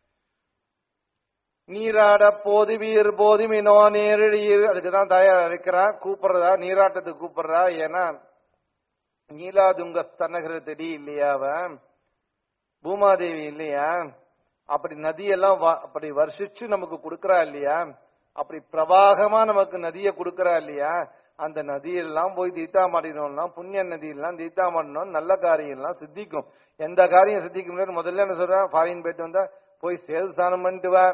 நீராட போதுவீர் போதுமினோ நேரடியீர் அதுக்குதான் தயார் இருக்கிறா கூப்பிடுறதா நீராட்டத்துக்கு கூப்பிடுறா ஏன்னா நீலாதுங்க ஸ்தனகிர தெடி இல்லையா அவன் பூமாதேவி இல்லையா அப்படி நதியெல்லாம் வ- அப்படி வருஷிச்சு நமக்கு கொடுக்கறா இல்லையா அப்படி பிரவாகமா நமக்கு நதியை கொடுக்கறா இல்லையா அந்த நதியெல்லாம் போய் தீத்தாமாடினோம்னா புண்ணிய நதியெல்லாம் தீத்தாமாடினோம் நல்ல காரியம் எல்லாம் சித்திக்கும் எந்த காரியம் சித்திக்க முடியாது முதல்ல என்ன சொல்றேன் ஃபாரின் போயிட்டு வந்தா போய் சேல் சாணம் பண்ணிட்டு வா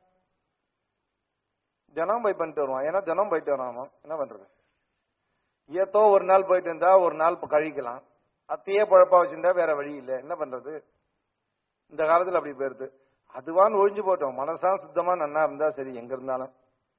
தினம் போய் பண்ணிட்டு வருவான் ஏன்னா தினம் போயிட்டு வராம என்ன பண்றது ஏதோ ஒரு நாள் போயிட்டு இருந்தா ஒரு நாள் இப்ப கழிக்கலாம் அத்தையே பழப்பா வச்சிருந்தா வேற வழி இல்லை என்ன பண்றது இந்த காலத்துல அப்படி போயிருது அதுவான்னு ஒழிஞ்சு போட்டோம் மனசா சுத்தமா நன்னா இருந்தா சரி எங்க இருந்தாலும்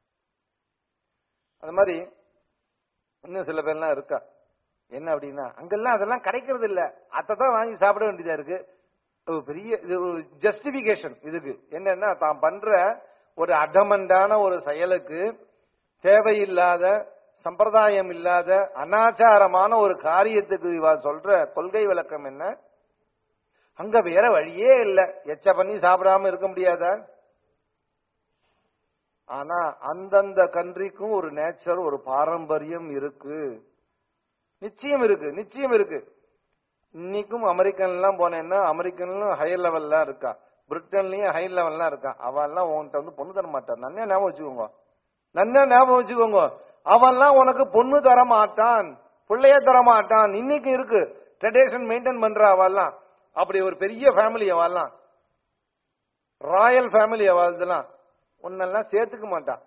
அது மாதிரி இன்னும் சில பேர்லாம் இருக்கா என்ன அப்படின்னா அங்கெல்லாம் அதெல்லாம் கிடைக்கிறது இல்ல தான் வாங்கி சாப்பிட வேண்டியதா இருக்கு ஒரு பெரிய இது ஒரு ஜஸ்டிபிகேஷன் இதுக்கு என்னன்னா தான் பண்ற ஒரு அடமண்டான ஒரு செயலுக்கு தேவையில்லாத சம்பிரதாயம் இல்லாத அனாச்சாரமான ஒரு காரியத்துக்கு இவ சொல்ற கொள்கை விளக்கம் என்ன அங்க வேற வழியே இல்ல எச்ச பண்ணி சாப்பிடாம இருக்க முடியாதா ஆனா அந்தந்த கண்ட்ரிக்கும் ஒரு நேச்சர் ஒரு பாரம்பரியம் இருக்கு நிச்சயம் இருக்கு நிச்சயம் இருக்கு இன்னைக்கும் அமெரிக்கன் எல்லாம் போனேன்னா அமெரிக்கன்லும் ஹை லெவல்லாம் இருக்கா பிரிட்டன்லயும் ஹை லெவல்லாம் இருக்கா அவெல்லாம் உன்கிட்ட வந்து பொண்ணு தர மாட்டான் நன்னா ஞாபகம் வச்சுக்கோங்க நன்னா ஞாபகம் வச்சுக்கோங்க அவன்லாம் உனக்கு பொண்ணு தர மாட்டான் பிள்ளைய தர மாட்டான் இன்னைக்கு இருக்கு ட்ரெடிஷன் மெயின்டைன் பண்ற அவெல்லாம் அப்படி ஒரு பெரிய ஃபேமிலி அவெல்லாம் ராயல் ஃபேமிலி அவள்தெல்லாம் உன்னெல்லாம் சேர்த்துக்க மாட்டான்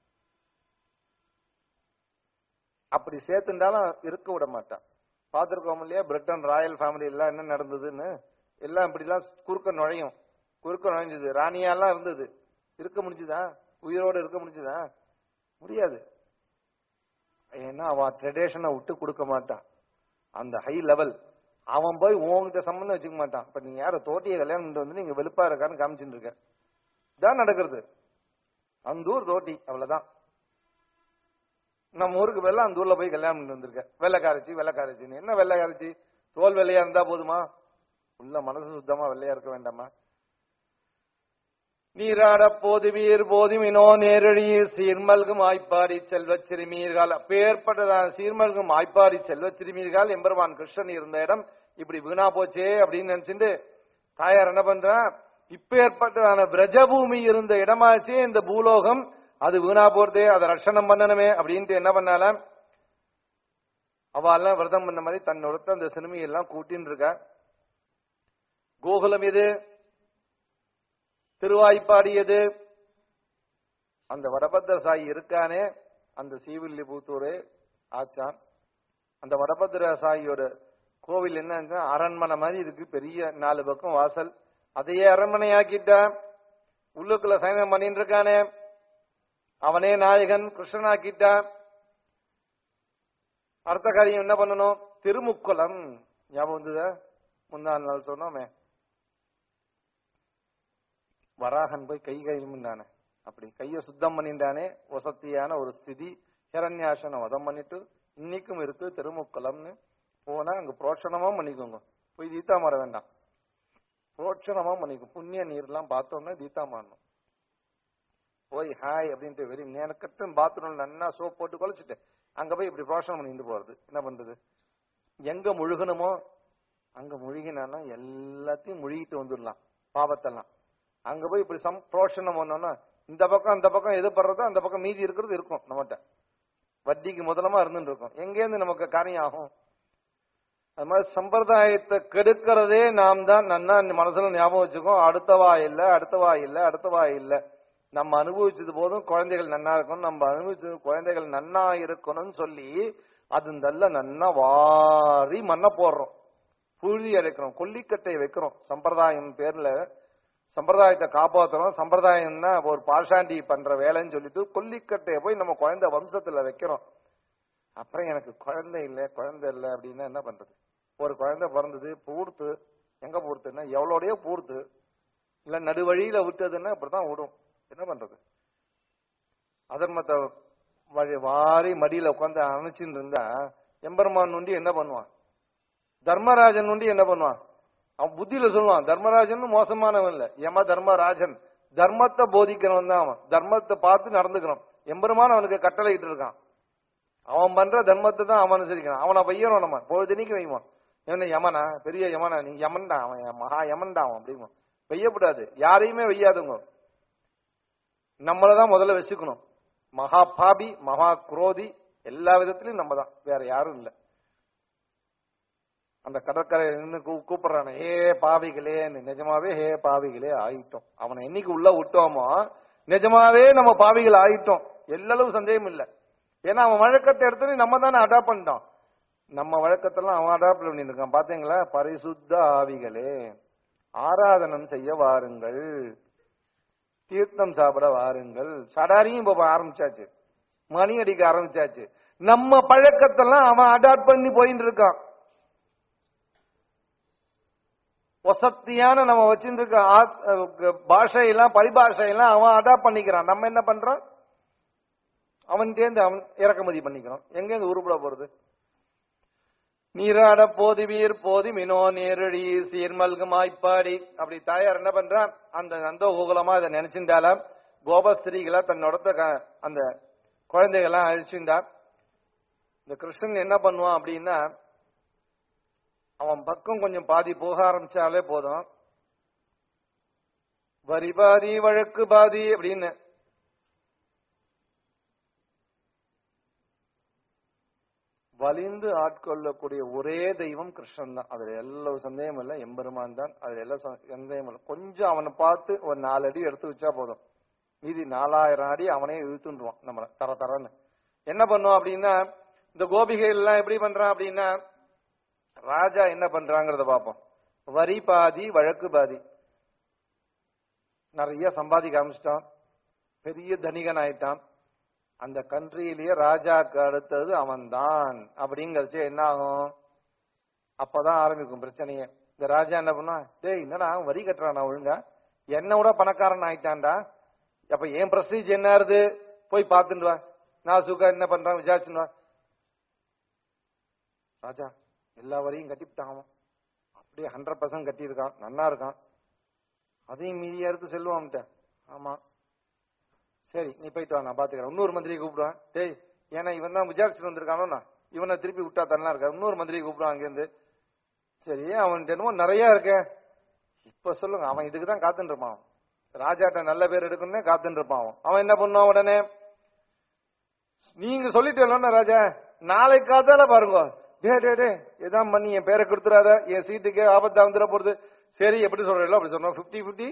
அப்படி சேர்த்துட்டாலும் இருக்க விட மாட்டான் பார்த்திருக்கோம் இல்லையா பிரிட்டன் ராயல் ஃபேமிலி எல்லாம் என்ன நடந்ததுன்னு எல்லாம் இப்படிலாம் குறுக்க நுழையும் குறுக்க நுழைஞ்சது ராணியாலாம் இருந்தது இருக்க முடிஞ்சுதா உயிரோட இருக்க முடிஞ்சுதா முடியாது ஏன்னா அவன் ட்ரெடிஷனை விட்டு கொடுக்க மாட்டான் அந்த ஹை லெவல் அவன் போய் உன்கிட்ட சம்பந்தம் வச்சுக்க மாட்டான் இப்ப நீங்க யார தோட்டியை கல்யாணம் பண்ணிட்டு வந்து நீங்க வெளுப்பா இருக்கான்னு காமிச்சுட்டு இருக்க இதான் நடக்கிறது அந்த ஊர் தோட்டி அவ்வளவுதான் நம்ம ஊருக்கு வெள்ள அந்த ஊர்ல போய் கல்யாணம் பண்ணிட்டு வந்திருக்க வெள்ளைக்காரச்சி வெள்ளைக்காரச்சின்னு என்ன வெள்ளைக்காரச்சி தோல் வெள்ளையா இருந்தா போதுமா உள்ள மனசு சுத்தமா வெள்ளையா இருக்க வேண்டாமா நீராட போதுவீர் போதுமினோ நேரடி சீர்மல்கும் ஆய்ப்பாடி செல்வச் சிறுமீர்கள் அப்பேற்பட்டதான சீர்மல்கும் ஆய்ப்பாடி செல்வச் சிறுமீர்கள் எம்பெருமான் கிருஷ்ணன் இருந்த இடம் இப்படி வீணா போச்சே அப்படின்னு நினைச்சுட்டு தாயார் என்ன பண்றா இப்பேற்பட்டதான பிரஜபூமி இருந்த இடமாச்சே இந்த பூலோகம் அது வீணா போறதே அதை ரட்சணம் பண்ணணுமே அப்படின்ட்டு என்ன பண்ணாலாம் அவெல்லாம் விரதம் பண்ண மாதிரி தன்னோட அந்த சிறுமியெல்லாம் கூட்டின்னு இருக்கா கோகுலம் இது திருவாய்ப்பாடியது அந்த வடபத்திர சாயி இருக்கானே அந்த சீவில்லிபுத்தூரே ஆச்சான் அந்த வடபத்திர சாயியோட கோவில் என்ன அரண்மனை மாதிரி இருக்கு பெரிய நாலு பக்கம் வாசல் அதையே அரண்மனையாக்கிட்டா உள்ளுக்குள்ள சயனம் பண்ணிட்டு இருக்கானே அவனே நாயகன் கிருஷ்ணனாக்கிட்டா அடுத்த காரியம் என்ன பண்ணணும் திருமுக்குளம் ஞாபகம் வந்ததா முந்தாள் நாள் சொன்னோமே வராகன் போய் கை கைமுண்டானே அப்படி கைய சுத்தம் பண்ணிட்டானே வசத்தியான ஒரு ஸ்திதி ஹிரண்யாசனை வதம் பண்ணிட்டு இன்னைக்கும் இருக்கு திருமுக்குளம்னு போனா அங்க புரோட்சணமா பண்ணிக்கோங்க போய் தீத்தா மாற வேண்டாம் புரோட்சணமா பண்ணிக்கும் புண்ணிய நீர்லாம் பார்த்தோம்னா தீத்தா மாறணும் போய் ஹாய் அப்படின்ட்டு வெறி நேரக்கட்டு பாத்ரூம்ல நன்னா சோப் போட்டு குலைச்சிட்டு அங்க போய் இப்படி புரோஷனம் பண்ணிட்டு போறது என்ன பண்றது எங்க முழுகணுமோ அங்க முழுகினாலும் எல்லாத்தையும் முழுகிட்டு வந்துடலாம் பாவத்தெல்லாம் அங்க போய் இப்படி சம் புரோஷனம் பண்ணோம்னா இந்த பக்கம் அந்த பக்கம் எது படுறதோ அந்த பக்கம் மீதி இருக்கிறது இருக்கும் நம்மகிட்ட வட்டிக்கு முதலமா இருந்துட்டு இருக்கும் எங்கேருந்து நமக்கு காரியம் ஆகும் அது மாதிரி சம்பிரதாயத்தை கெடுக்கிறதே நாம் தான் நன்னா மனசுல ஞாபகம் வச்சுக்கோம் அடுத்தவா இல்ல அடுத்தவா இல்ல அடுத்தவா இல்ல நம்ம அனுபவிச்சது போதும் குழந்தைகள் நன்னா இருக்கணும் நம்ம அனுபவிச்சது குழந்தைகள் நன்னா இருக்கணும்னு சொல்லி அது நல்ல நன்னா வாரி மண்ண போடுறோம் புழுதி அடைக்கிறோம் கொல்லிக்கட்டை வைக்கிறோம் சம்பிரதாயம் பேர்ல சம்பிரதாயத்தை காப்பாத்துறோம் சம்பிரதாயம்னா ஒரு பாஷாண்டி பண்ற வேலைன்னு சொல்லிட்டு கொல்லிக்கட்டையை போய் நம்ம குழந்தை வம்சத்துல வைக்கிறோம் அப்புறம் எனக்கு குழந்தை இல்லை குழந்தை இல்லை அப்படின்னா என்ன பண்றது ஒரு குழந்தை பிறந்தது பூர்த்து எங்க பூர்த்துன்னா எவ்வளோடையோ பூர்த்து இல்ல நடுவழியில விட்டதுன்னா இப்படிதான் விடும் என்ன பண்றது அதர்மத்தை வழி வாரி மடியில உட்காந்து அணைச்சின்னு இருந்தா எம்பெருமான் நுண்டி என்ன பண்ணுவான் தர்மராஜன் நுண்டி என்ன பண்ணுவான் அவன் புத்தியில சொல்லுவான் தர்மராஜன் மோசமானவன் இல்ல யம தர்மராஜன் தர்மத்தை போதிக்கிறவன் தான் அவன் தர்மத்தை பார்த்து நடந்துக்கணும் எம்பெருமான் அவனுக்கு கட்டளையிட்டு இருக்கான் அவன் பண்ற தர்மத்தை தான் அவன் அனுசரிக்கிறான் அவனை வையணும் நம்ம பொழுதுனிக்கு வைவான் என்ன யமனா பெரிய யமனா நீ யமன்டா அவன் மகா யமன்டா அவன் அப்படிமா வெய்யக்கூடாது யாரையுமே வெய்யாதுங்க நம்மளதான் முதல்ல வச்சுக்கணும் மகா பாபி மகா குரோதி எல்லா விதத்திலையும் நம்ம தான் வேற யாரும் இல்ல அந்த கடற்கரை நின்று கூப்பிடுறானே ஹே பாவிகளேன்னு நிஜமாவே ஹே பாவிகளே ஆயிட்டோம் அவனை என்னைக்கு உள்ள விட்டோமோ நிஜமாவே நம்ம பாவிகள் ஆயிட்டோம் எல்லளவு சந்தேகம் இல்ல ஏன்னா அவன் வழக்கத்தை எடுத்து நம்ம தானே அடாப்ட் பண்ணிட்டோம் நம்ம வழக்கத்தெல்லாம் அவன் அடாப்ட் பண்ணிருக்கான் பாத்தீங்களா பரிசுத்த ஆவிகளே ஆராதனம் செய்ய வாருங்கள் தீர்த்தம் சாப்பிட வாருங்கள் சடாரியும் இப்ப ஆரம்பிச்சாச்சு மணி அடிக்க ஆரம்பிச்சாச்சு நம்ம பழக்கத்தெல்லாம் அவன் அடாப்ட் பண்ணி போயிட்டு இருக்கான் வசத்தியான நம்ம வச்சிருக்க பாஷையெல்லாம் பரிபாஷையெல்லாம் அவன் அடாப்ட் பண்ணிக்கிறான் நம்ம என்ன பண்றோம் அவன் சேர்ந்து அவன் இறக்குமதி பண்ணிக்கிறோம் எங்க இருந்து உருப்பட போறது நீராட போதுவீர் போதி மினோ நேரடி சீர்மல்கு மாய்ப்பாடி அப்படி தாயார் என்ன பண்றான் அந்த நந்தோ கோகுலமா இதை நினைச்சிருந்தாலும் கோபஸ்திரீகளை தன்னோட க- அந்த குழந்தைகள்லாம் அழிச்சுண்டா இந்த கிருஷ்ணன் என்ன பண்ணுவான் அப்படின்னா அவன் பக்கம் கொஞ்சம் பாதி போக ஆரம்பிச்சாலே போதும் வரி பாதி வழக்கு பாதி அப்படின்னு வலிந்து ஆட்கொள்ளக்கூடிய ஒரே தெய்வம் கிருஷ்ணன் தான் அதுல எல்லா சந்தேகம் இல்லை எம்பெருமான் தான் அதுல எல்லா ச- சந்தேகம் இல்லை கொஞ்சம் அவனை பார்த்து ஒரு நாலு அடி எடுத்து வச்சா போதும் மீதி நாலாயிரம் அடி அவனே இழுத்துருவான் நம்மள தர தரன்னு என்ன பண்ணுவோம் அப்படின்னா இந்த கோபிகைகள் எல்லாம் எப்படி பண்றான் அப்படின்னா ராஜா என்ன பண்றாங்கிறத பார்ப்போம் வரி பாதி வழக்கு பாதி நிறைய சம்பாதிக்க ஆரம்பிச்சிட்டான் பெரிய தனிகன் ஆயிட்டான் அந்த கண்ட்ரியிலேயே ராஜாக்கு அடுத்தது அவன்தான் அப்படிங்கறச்சு என்ன ஆகும் அப்பதான் ஆரம்பிக்கும் பிரச்சனையே இந்த ராஜா என்ன பண்ணுவான் டேய் என்னடா அவன் வரி கட்டுறானா ஒழுங்கா என்ன விட பணக்காரன் ஆயிட்டான்டா அப்ப என் பிரஸ்டீஜ் என்ன ஆறுது போய் பார்த்துட்டு வா நான் சுகா என்ன பண்றான் விசாரிச்சுன்னு வா ராஜா எல்லா வரியும் கட்டிவிட்டான் அவன் அப்படியே ஹண்ட்ரட் பர்சன்ட் கட்டியிருக்கான் நன்னா இருக்கான் அதையும் மீதியா எடுத்து செல்வான்ட்ட ஆமா சரி நீ போயிட்டு வா நான் பாத்துக்கிறேன் இன்னொரு மந்திரியை கூப்பிடுவேன் டேய் ஏன்னா இவன் தான் விசாரிச்சுட்டு வந்திருக்கானோ இவனை திருப்பி விட்டா தன்னா இருக்கா இன்னொரு மந்திரியை கூப்பிடுவான் அங்கேருந்து சரி அவன் என்னமோ நிறைய இருக்கே இப்ப சொல்லுங்க அவன் இதுக்கு தான் காத்துட்டு இருப்பான் அவன். ராஜாட்ட நல்ல பேர் எடுக்கணும்னே காத்துட்டு இருப்பான் அவன் அவன் என்ன பண்ணுவான் உடனே நீங்க சொல்லிட்டு ராஜா நாளைக்கு காத்தால பாருங்க டே டே டே எதான் பண்ணி என் பேரை கொடுத்துறாத என் சீட்டுக்கே ஆபத்தா வந்துட போறது சரி எப்படி சொல்றீங்களோ அப்படி சொன்னோம் பிப்டி பிப்டி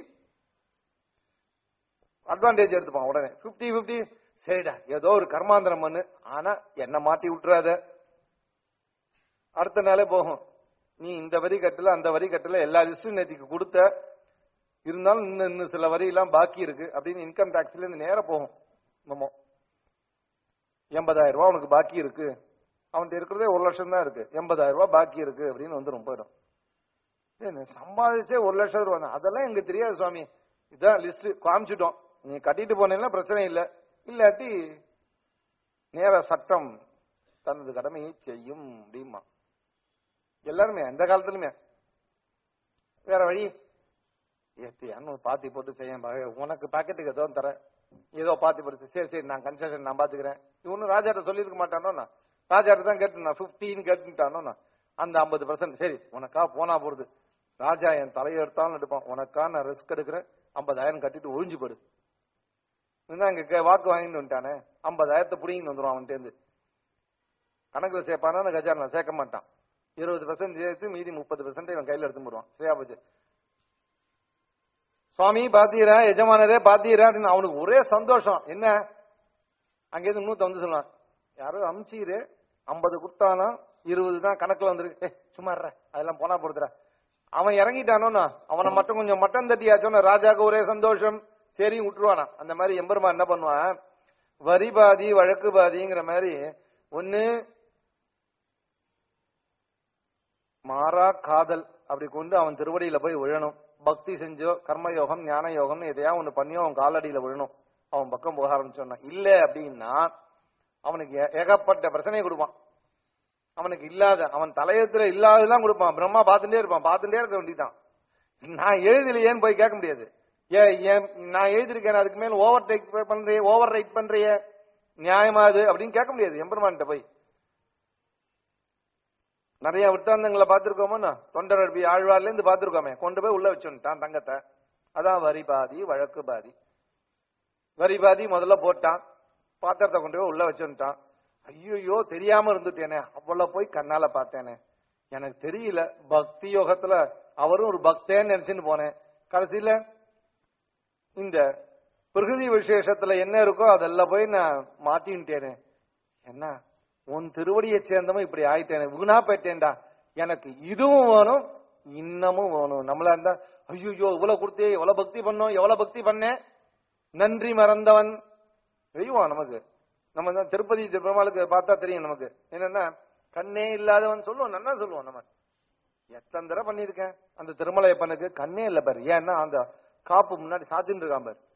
அட்வான்டேஜ் எடுத்துப்பான் உடனே பிப்டி பிப்டி சரிடா ஏதோ ஒரு கர்மாந்திரம் பண்ணு ஆனா என்ன மாட்டி விட்டுறாத அடுத்த நாளே போகும் நீ இந்த வரி கட்டல அந்த வரி கட்டல எல்லா லிஸ்டும் நேற்றுக்கு கொடுத்த இருந்தாலும் இன்னும் இன்னும் சில வரி எல்லாம் பாக்கி இருக்கு அப்படின்னு இன்கம் டாக்ஸ்ல இருந்து நேரா போகும் நம்ம எண்பதாயிரம் ரூபாய் உனக்கு பாக்கி இருக்கு அவன்கிட்ட இருக்கிறதே ஒரு லட்சம் தான் இருக்கு எண்பதாயிரம் ரூபாய் பாக்கி இருக்கு அப்படின்னு வந்துடும் போயிடும் ஏய், நீ சம்பாதிச்சே ஒரு லட்சம் ரூபா தான். அதெல்லாம் எங்களுக்கு தெரியாது சுவாமி இதான் லிஸ்ட் காமிச்சிட்டோம் நீ கட்டிட்டு போனீங்கன்னா பிரச்சனை இல்லை இல்லாட்டி நேர சட்டம் தனது கடமையை செய்யும் அப்படிமா எல்லாருமே எந்த காலத்துலயுமே வேற வழி ஏத்தியான்னு பாத்தி போட்டு செய்ய உனக்கு பாக்கெட்டுக்கு ஏதோ தரேன் ஏதோ பாத்தி போட்டு சரி சரி நான் கன்செஷன் நான் பாத்துக்கிறேன் இவனு ராஜாட்ட சொல்லியிருக்க மாட்டானோ நான் ராஜாட்ட தான் கேட்டு நான் பிப்டீன் கேட்டுட்டானோ நான் அந்த ஐம்பது பர்சன்ட் சரி உனக்கா போனா போறது ராஜா என் தலையை எடுத்தாலும் எடுப்பான் உனக்கா நான் ரிஸ்க் எடுக்கிறேன் ஐம்பதாயிரம் கட்டிட்டு ஒழிஞ்சு போடு இருந்தா இங்க கே- வாக்கு வாங்கிட்டு வந்துட்டானே ஐம்பதாயிரத்தை புடிங்கிட்டு வந்துடும் அவன் தேர்ந்து கணக்குல சேர்ப்பானா அந்த கஜானா சேர்க்க மாட்டான் இருபது பர்சன்ட் சேர்த்து மீதி முப்பது பர்சன்ட் இவன் கையில எடுத்து போடுவான் சரியா போச்சு சுவாமி பாத்தீரா எஜமானரே பாத்தீரா அப்படின்னு அவனுக்கு ஒரே சந்தோஷம் என்ன அங்கேருந்து நூத்த வந்து சொல்லுவான் யாரோ அமிச்சீரு ஐம்பது கொடுத்தானா இருபது தான் கணக்குல வந்துருக்கு ஏ சும்மா இருடா, அதெல்லாம் போனா போடுதுடா அவன் இறங்கிட்டானோன்னா அவனை மட்டும் கொஞ்சம் மட்டன் தட்டியாச்சோன்னா ராஜாக்கு ஒரே சந்தோஷம் சரி விட்டுருவானா அந்த மாதிரி எம்பெருமான் என்ன பண்ணுவான் வரி பாதி வழக்கு பாதிங்கிற மாதிரி ஒண்ணு மாறா காதல் அப்படி கொண்டு அவன் திருவடியில போய் விழணும் பக்தி செஞ்சோ கர்ம யோகம் ஞான யோகம்னு எதையா ஒண்ணு பண்ணியோ அவன் காலடியில விழணும் அவன் பக்கம் போக ஆரம்பிச்சோன்னா இல்ல அப்படின்னா அவனுக்கு ஏ- ஏகப்பட்ட பிரச்சனையை கொடுப்பான் அவனுக்கு இல்லாத அவன் தலையத்துல இல்லாததெல்லாம் கொடுப்பான் பிரம்மா பார்த்துட்டே இருப்பான் பார்த்துட்டே இருக்க வேண்டியதான் நான் எழுதலையேன்னு போய் கேட்க முடியாது ஏ ஏன் நான் எழுதிருக்கேன் அதுக்கு மேல ஓவர் டேக் பண்றிய ஓவர் ரைட் பண்றிய நியாயமா அது அப்படின்னு கேட்க முடியாது எம்பெருமான்கிட்ட போய் நிறைய விட்டாந்தங்களை பார்த்திருக்கோமோ தொண்டரபி ஆழ்வார்ல இருந்து பார்த்திருக்கோமே கொண்டு போய் உள்ள வச்சுட்டான் தங்கத்தை அதான் வரி பாதி வழக்கு பாதி வரி பாதி முதல்ல போட்டான் பாத்திரத்தை கொண்டு போய் உள்ள வச்சுட்டான் ஐயோ தெரியாம இருந்துட்டேனே அவ்வளவு போய் கண்ணால பார்த்தேனே எனக்கு தெரியல பக்தி யோகத்துல அவரும் ஒரு பக்தேன்னு நினைச்சுன்னு போனேன் கடைசியில இந்த பிரகிருதி விசேஷத்துல என்ன இருக்கோ அதெல்லாம் போய் நான் மாட்டின்ட்டேனே என்ன உன் திருவடியை சேர்ந்தவன் இப்படி ஆயிட்டேனே வீணா போயிட்டேன்டா எனக்கு இதுவும் வேணும் இன்னமும் வேணும் நம்மளா இருந்தா ஐயோ இவ்வளவு கொடுத்தே எவ்வளவு பக்தி பண்ணோம் எவ்வளவு பக்தி பண்ணேன் நன்றி மறந்தவன் தெய்வம் நமக்கு நம்ம தான் திருப்பதி பெருமாளுக்கு பார்த்தா தெரியும் நமக்கு என்னன்னா கண்ணே இல்லாதவன் சொல்லுவோம் நல்லா சொல்லுவோம் நம்ம எத்தனை தடவை பண்ணியிருக்கேன் அந்த திருமலையப்பனுக்கு கண்ணே இல்ல பாரு ஏன்னா அந்த காப்பு முன்னாடி சாத்தின்னு இருக்கான் பாரு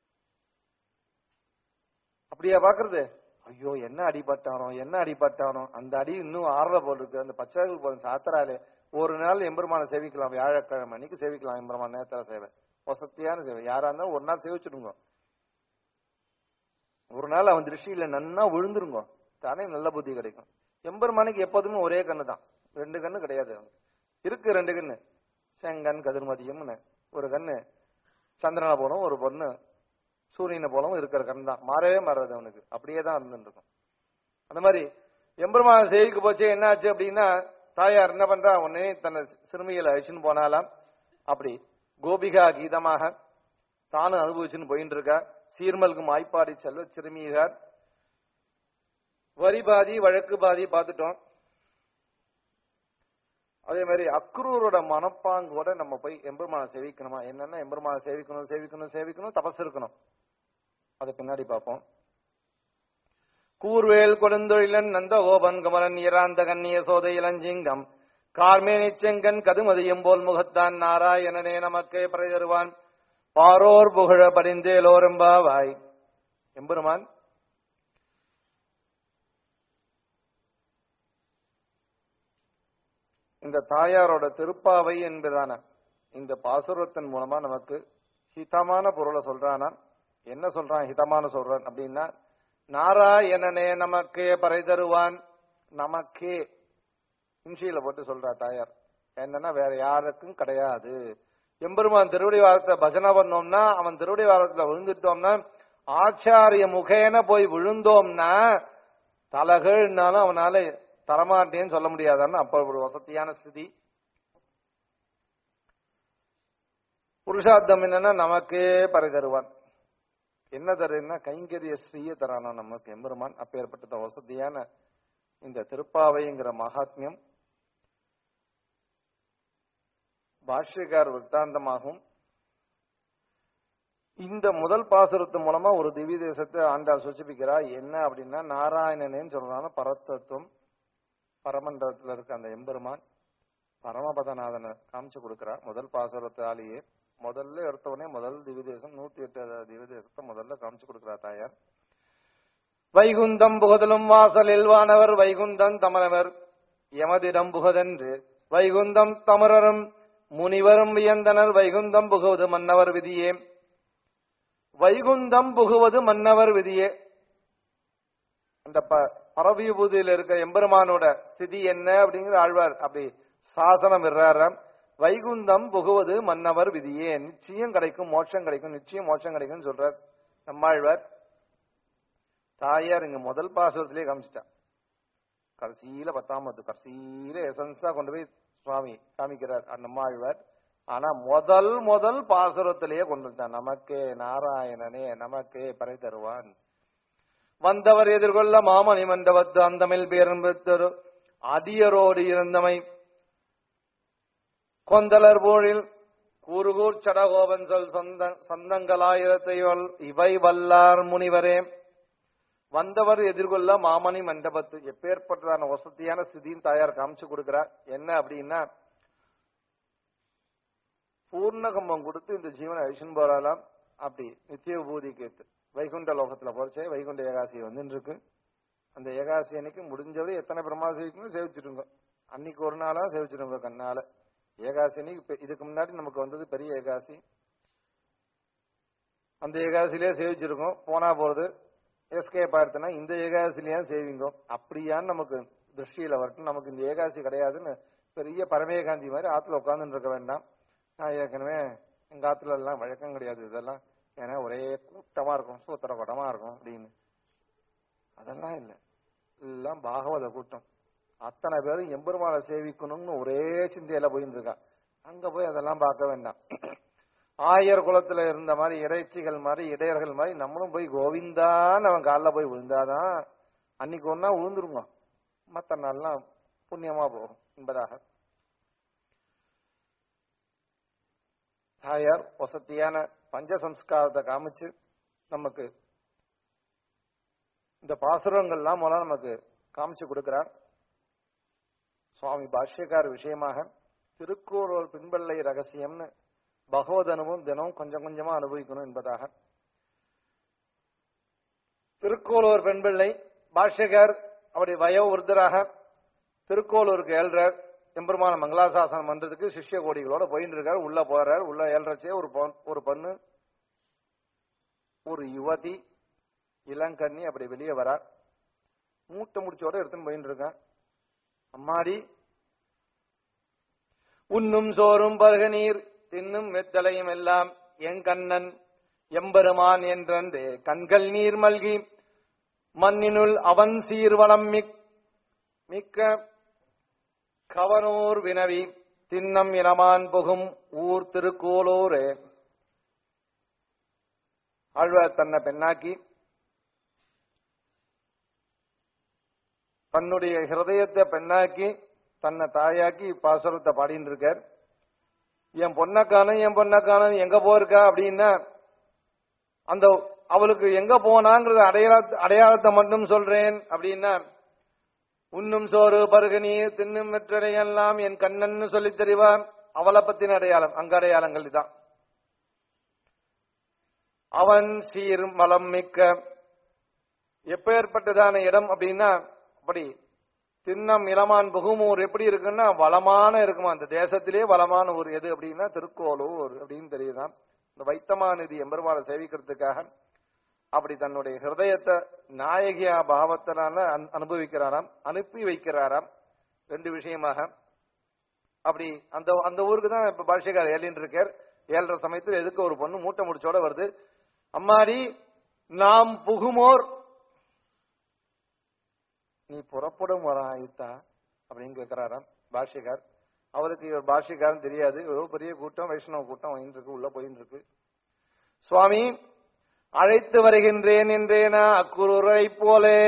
அப்படியா பாக்குறது ஐயோ என்ன அடிபட்டானோ என்ன அடிபட்டானோ அந்த அடி இன்னும் ஆறல போல் இருக்கு அந்த பச்சைகள் போல சாத்திராலே ஒரு நாள் எம்பெருமான சேவிக்கலாம் வியாழக்கிழமை அன்னைக்கு சேவிக்கலாம் எம்பெருமான நேத்திர சேவை வசத்தியான சேவை யாரா இருந்தாலும் ஒரு நாள் சேவிச்சிடுங்க ஒரு நாள் அவன் திருஷ்டியில நன்னா விழுந்துருங்க தானே நல்ல புத்தி கிடைக்கும் எம்பெருமானுக்கு எப்போதுமே ஒரே கண்ணு தான் ரெண்டு கண்ணு கிடையாது அவனுக்கு இருக்கு ரெண்டு கண்ணு செங்கன் கதிர்மதியம்னு ஒரு கண்ணு சந்திரனை போலும் ஒரு பொண்ணு சூரியனை போலவும் இருக்கிற கண் தான் மாறவே மாறாது அவனுக்கு அப்படியே தான் இருந்துட்டு இருக்கும் அந்த மாதிரி எம்பெருமான செய்திக்கு போச்சு என்ன ஆச்சு அப்படின்னா தாயார் என்ன பண்றா உடனே தன்னை சிறுமிகளை அழிச்சுன்னு போனாலாம் அப்படி கோபிகா கீதமாக தானும் அனுபவிச்சுன்னு போயிட்டு இருக்கா சீர்மல்கு மாய்ப்பாடி செல்வ சிறுமியார் வரி பாதி வழக்கு பாதி பார்த்துட்டோம் அதே மாதிரி அக்ரூரோட மனப்பாங்கோட நம்ம போய் எம்பெருமான சேவிக்கணுமா என்னன்னா எம்பெருமான சேவிக்கணும் சேவிக்கணும் சேவிக்கணும் தபஸ் இருக்கணும் அதை பின்னாடி பார்ப்போம் கூர்வேல் கொடுந்தொழிலன் நந்த ஓபன் கமலன் இராந்த கண்ணிய சோதை இளஞ்சிங்கம் கார்மேனி செங்கன் கதுமதியும் போல் முகத்தான் நாராயணனே நமக்கே பறை தருவான் பாரோர் புகழ படிந்தேலோரும்பாவாய் எம்பெருமான் இந்த தாயாரோட திருப்பாவை என்பதான இந்த பாசுரத்தின் மூலமா நமக்கு ஹிதமான பொருளை சொல்றானா என்ன சொல்றான் ஹிதமான சொல்றான் அப்படின்னா நாராயணனே நமக்கே பறை தருவான் நமக்கே இன்ஷியில போட்டு சொல்றா தாயார் என்னன்னா வேற யாருக்கும் கிடையாது எம்பெருமான் திருவடி வாரத்தை பஜனை பண்ணோம்னா அவன் திருவடி வாரத்துல விழுந்துட்டோம்னா ஆச்சாரிய முகேன போய் விழுந்தோம்னா தலகள்னாலும் அவனால தரமாட்டேன்னு சொல்ல முடியாதான்னு அப்ப ஒரு வசதியான ஸ்திதி புருஷார்த்தம் என்னன்னா நமக்கே பறை தருவான் என்ன தருன்னா கைங்கரிய ஸ்ரீய தரானா நமக்கு எம்பெருமான் அப்பேற்பட்ட வசதியான இந்த திருப்பாவைங்கிற மகாத்மியம் பாஷ்யக்கார் விற்த்தாந்தமாகும் இந்த முதல் பாசுரத்து மூலமா ஒரு திவ்ய தேசத்தை ஆண்டாள் சூச்சிப்பிக்கிறா என்ன அப்படின்னா நாராயணனேன்னு சொல்றாங்க பரத்தத்துவம் பரமண்டலத்துல இருக்க அந்த எம்பெருமான் பரமபதநாதனை காமிச்சு கொடுக்கிறா முதல் பாசுரத்தாலேயே முதல்ல எடுத்தவனே முதல் திவ்ய தேசம் நூத்தி எட்டு திவ்ய தேசத்தை முதல்ல காமிச்சு கொடுக்கிறா தாயார் வைகுந்தம் புகதலும் வாசலில் வானவர் வைகுந்தம் தமரவர் எமதிடம் புகதென்று வைகுந்தம் தமரரும் முனிவரும் வியந்தனர் வைகுந்தம் புகுவது மன்னவர் விதியே வைகுந்தம் புகுவது மன்னவர் விதியே அந்த ப- பரவிபூதியில் இருக்க எம்பெருமானோட ஸ்திதி என்ன அப்படிங்கிற ஆழ்வார் அப்படி சாசனம் இறாராம் வைகுந்தம் புகுவது மன்னவர் விதியே நிச்சயம் கிடைக்கும் மோட்சம் கிடைக்கும் நிச்சயம் மோட்சம் கிடைக்கும் சொல்றார் நம்மாழ்வார் தாயார் இங்க முதல் பாசுரத்திலே காமிச்சிட்டா கடைசியில பத்தாமத்து கடைசியில எசன்ஸா கொண்டு போய் சுவாமி காமிக்கிறார் நம்மாழ்வார் ஆனா முதல் முதல் பாசுரத்திலேயே கொண்டு வந்தான் நமக்கே நாராயணனே நமக்கே பறை தருவான் வந்தவர் எதிர்கொள்ள மாமணி மண்டபத்து அந்தமில் பேரன்பத்தரு அடியரோடு இருந்தமை கொந்தலர் போழில் கூறுகூர் சடகோபன் சொல் சொந்த சந்தங்களாயிரத்தை வல்- இவை வல்லார் முனிவரே வந்தவர் எதிர்கொள்ள மாமணி மண்டபத்து எப்பேற்பட்டதான வசதியான ஸ்திதியும் தாயார் காமிச்சு கொடுக்கிறார் என்ன அப்படின்னா பூர்ணகம்பம் கொடுத்து இந்த ஜீவனை அழிச்சுன்னு போறாளாம் அப்படி நித்திய விபூதி கேத்து வைகுண்ட லோகத்துல போறச்சே வைகுண்ட ஏகாசி வந்துட்டு இருக்கு அந்த ஏகாசி அன்னைக்கு முடிஞ்சவரை எத்தனை பிரமா சேவிக்கணும் சேவிச்சிருங்க அன்னைக்கு ஒரு நாளா சேவிச்சிருங்க கண்ணால ஏகாசி அன்னைக்கு இப்ப- இதுக்கு முன்னாடி நமக்கு வந்தது பெரிய ஏகாசி அந்த ஏகாசிலேயே சேவிச்சிருக்கோம் போனா போறது எஸ்கேப் ஆயிடுத்துனா இந்த ஏகாசிலேயே சேவிங்கோ அப்படியான்னு நமக்கு திருஷ்டியில வரட்டும் நமக்கு இந்த ஏகாசி கிடையாதுன்னு பெரிய பரமேகாந்தி மாதிரி ஆத்துல உட்கார்ந்துட்டு இருக்க வேண்டாம் நான் ஏற்கனவே எங்க ஆத்துல எல்லாம் வழக்கம் கிடையாது இதெல்லாம் ஏன்னா ஒரே கூட்டமா இருக்கும் சூத்திர குடமா இருக்கும் அப்படின்னு அதெல்லாம் இல்லை எல்லாம் பாகவத கூட்டம் அத்தனை பேரும் எம்பெருமாளை சேவிக்கணும்னு ஒரே சிந்தையில போயின்னு இருக்கா அங்க போய் அதெல்லாம் பார்க்க வேண்டாம் ஆயர் குலத்துல இருந்த மாதிரி இறைச்சிகள் மாதிரி இடையர்கள் மாதிரி நம்மளும் போய் கோவிந்தான்னு அவன் காலில் போய் விழுந்தாதான் அன்னைக்கு ஒன்னா விழுந்துருங்க மத்த நாள்லாம் புண்ணியமா போகும் என்பதாக தாயார் வசதியான பஞ்சசம்ஸ்காரத்தை காமிச்சு நமக்கு இந்த பாசுரங்கள்லாம் மூலம் நமக்கு காமிச்சு கொடுக்கிறார் சுவாமி பாஷ்யக்கார விஷயமாக திருக்கூறோர் பின்பள்ளை ரகசியம்னு பகவத் அனுபவம் தினம் கொஞ்சம் கொஞ்சமா அனுபவிக்கணும் என்பதாக திருக்கோளூர் பெண்பிள்ளை பாஷ்யகர் அப்படி வயோ விருத்தராக திருக்கோளூருக்கு ஏழ்றார் எம்பெருமான மங்களாசாசனம் பண்றதுக்கு சிஷ்ய கோடிகளோட போயிட்டு இருக்காரு உள்ள போறார் உள்ள ஏழ்றச்சே ஒரு பொன்- ஒரு பொண்ணு ஒரு யுவதி இளங்கண்ணி அப்படி வெளியே வரார் மூட்டை முடிச்சோட எடுத்துன்னு போயிட்டு இருக்கான் அம்மாடி உண்ணும் சோறும் பருக நீர் தின்னும் மெத்தலையும் எல்லாம் என் கண்ணன் எம்பெருமான் என்றே கண்கள் நீர் மல்கி மண்ணினுள் அவன் சீர்வளம் மிக் மிக்க கவனூர் வினவி தின்னம் இனமான் புகும் ஊர் திருக்கோளூரே ஆழ்வார் தன்னை பெண்ணாக்கி தன்னுடைய ஹிருதயத்தை பெண்ணாக்கி தன்னை தாயாக்கி பாசுரத்தை பாடின்னு இருக்கார் என் பொண்ணக்கானன் என் பொண்ணக்கானன் எங்க போயிருக்கா அப்படின்னா அந்த அவளுக்கு எங்க போனாங்கிறது அடையாள அடையாளத்தை மட்டும் சொல்றேன் அப்படின்னா உண்ணும் சோறு பருகு நீர் தின்னும் வெற்றடையெல்லாம் என் கண்ணன்னு சொல்லி தெரிவார் அவளை பத்தின அடையாளம் அங்க அடையாளங்கள் தான் அவன் சீர் மலம் மிக்க எப்பேற்பட்டதான இடம் அப்படின்னா அப்படி திண்ணம் இளமான் புகுமூர் எப்படி இருக்குன்னா வளமான இருக்குமா அந்த தேசத்திலே வளமான ஊர் எது அப்படின்னா திருக்கோளூர் அப்படின்னு தெரியுதாம் இந்த வைத்தமாநிதி எம்பெருமானை சேவிக்கிறதுக்காக அப்படி தன்னுடைய ஹிருதயத்தை நாயகியா பாவத்தினால அனு- அனுபவிக்கிறாராம் அனுப்பி வைக்கிறாராம் ரெண்டு விஷயமாக அப்படி அந்த அந்த ஊருக்கு தான் இப்ப பாஷ்யக்கார் ஏலின்னு இருக்கார் ஏழரை சமயத்தில் எதுக்கு ஒரு பொண்ணு மூட்டை முடிச்சோட வருது அம்மாடி நாம் புகுமோர் நீ புறப்படும் வர ஆயுத்தா அப்படின்னு கேட்கிறாராம் பாஷ்யக்கார் அவருக்கு இவர் பாஷ்யக்காரன் தெரியாது ஏதோ பெரிய கூட்டம் வைஷ்ணவ கூட்டம் வந்துட்டு இருக்கு உள்ள போயின்னு இருக்கு சுவாமி அழைத்து வருகின்றேன் என்றேனா அக்குருரை போலே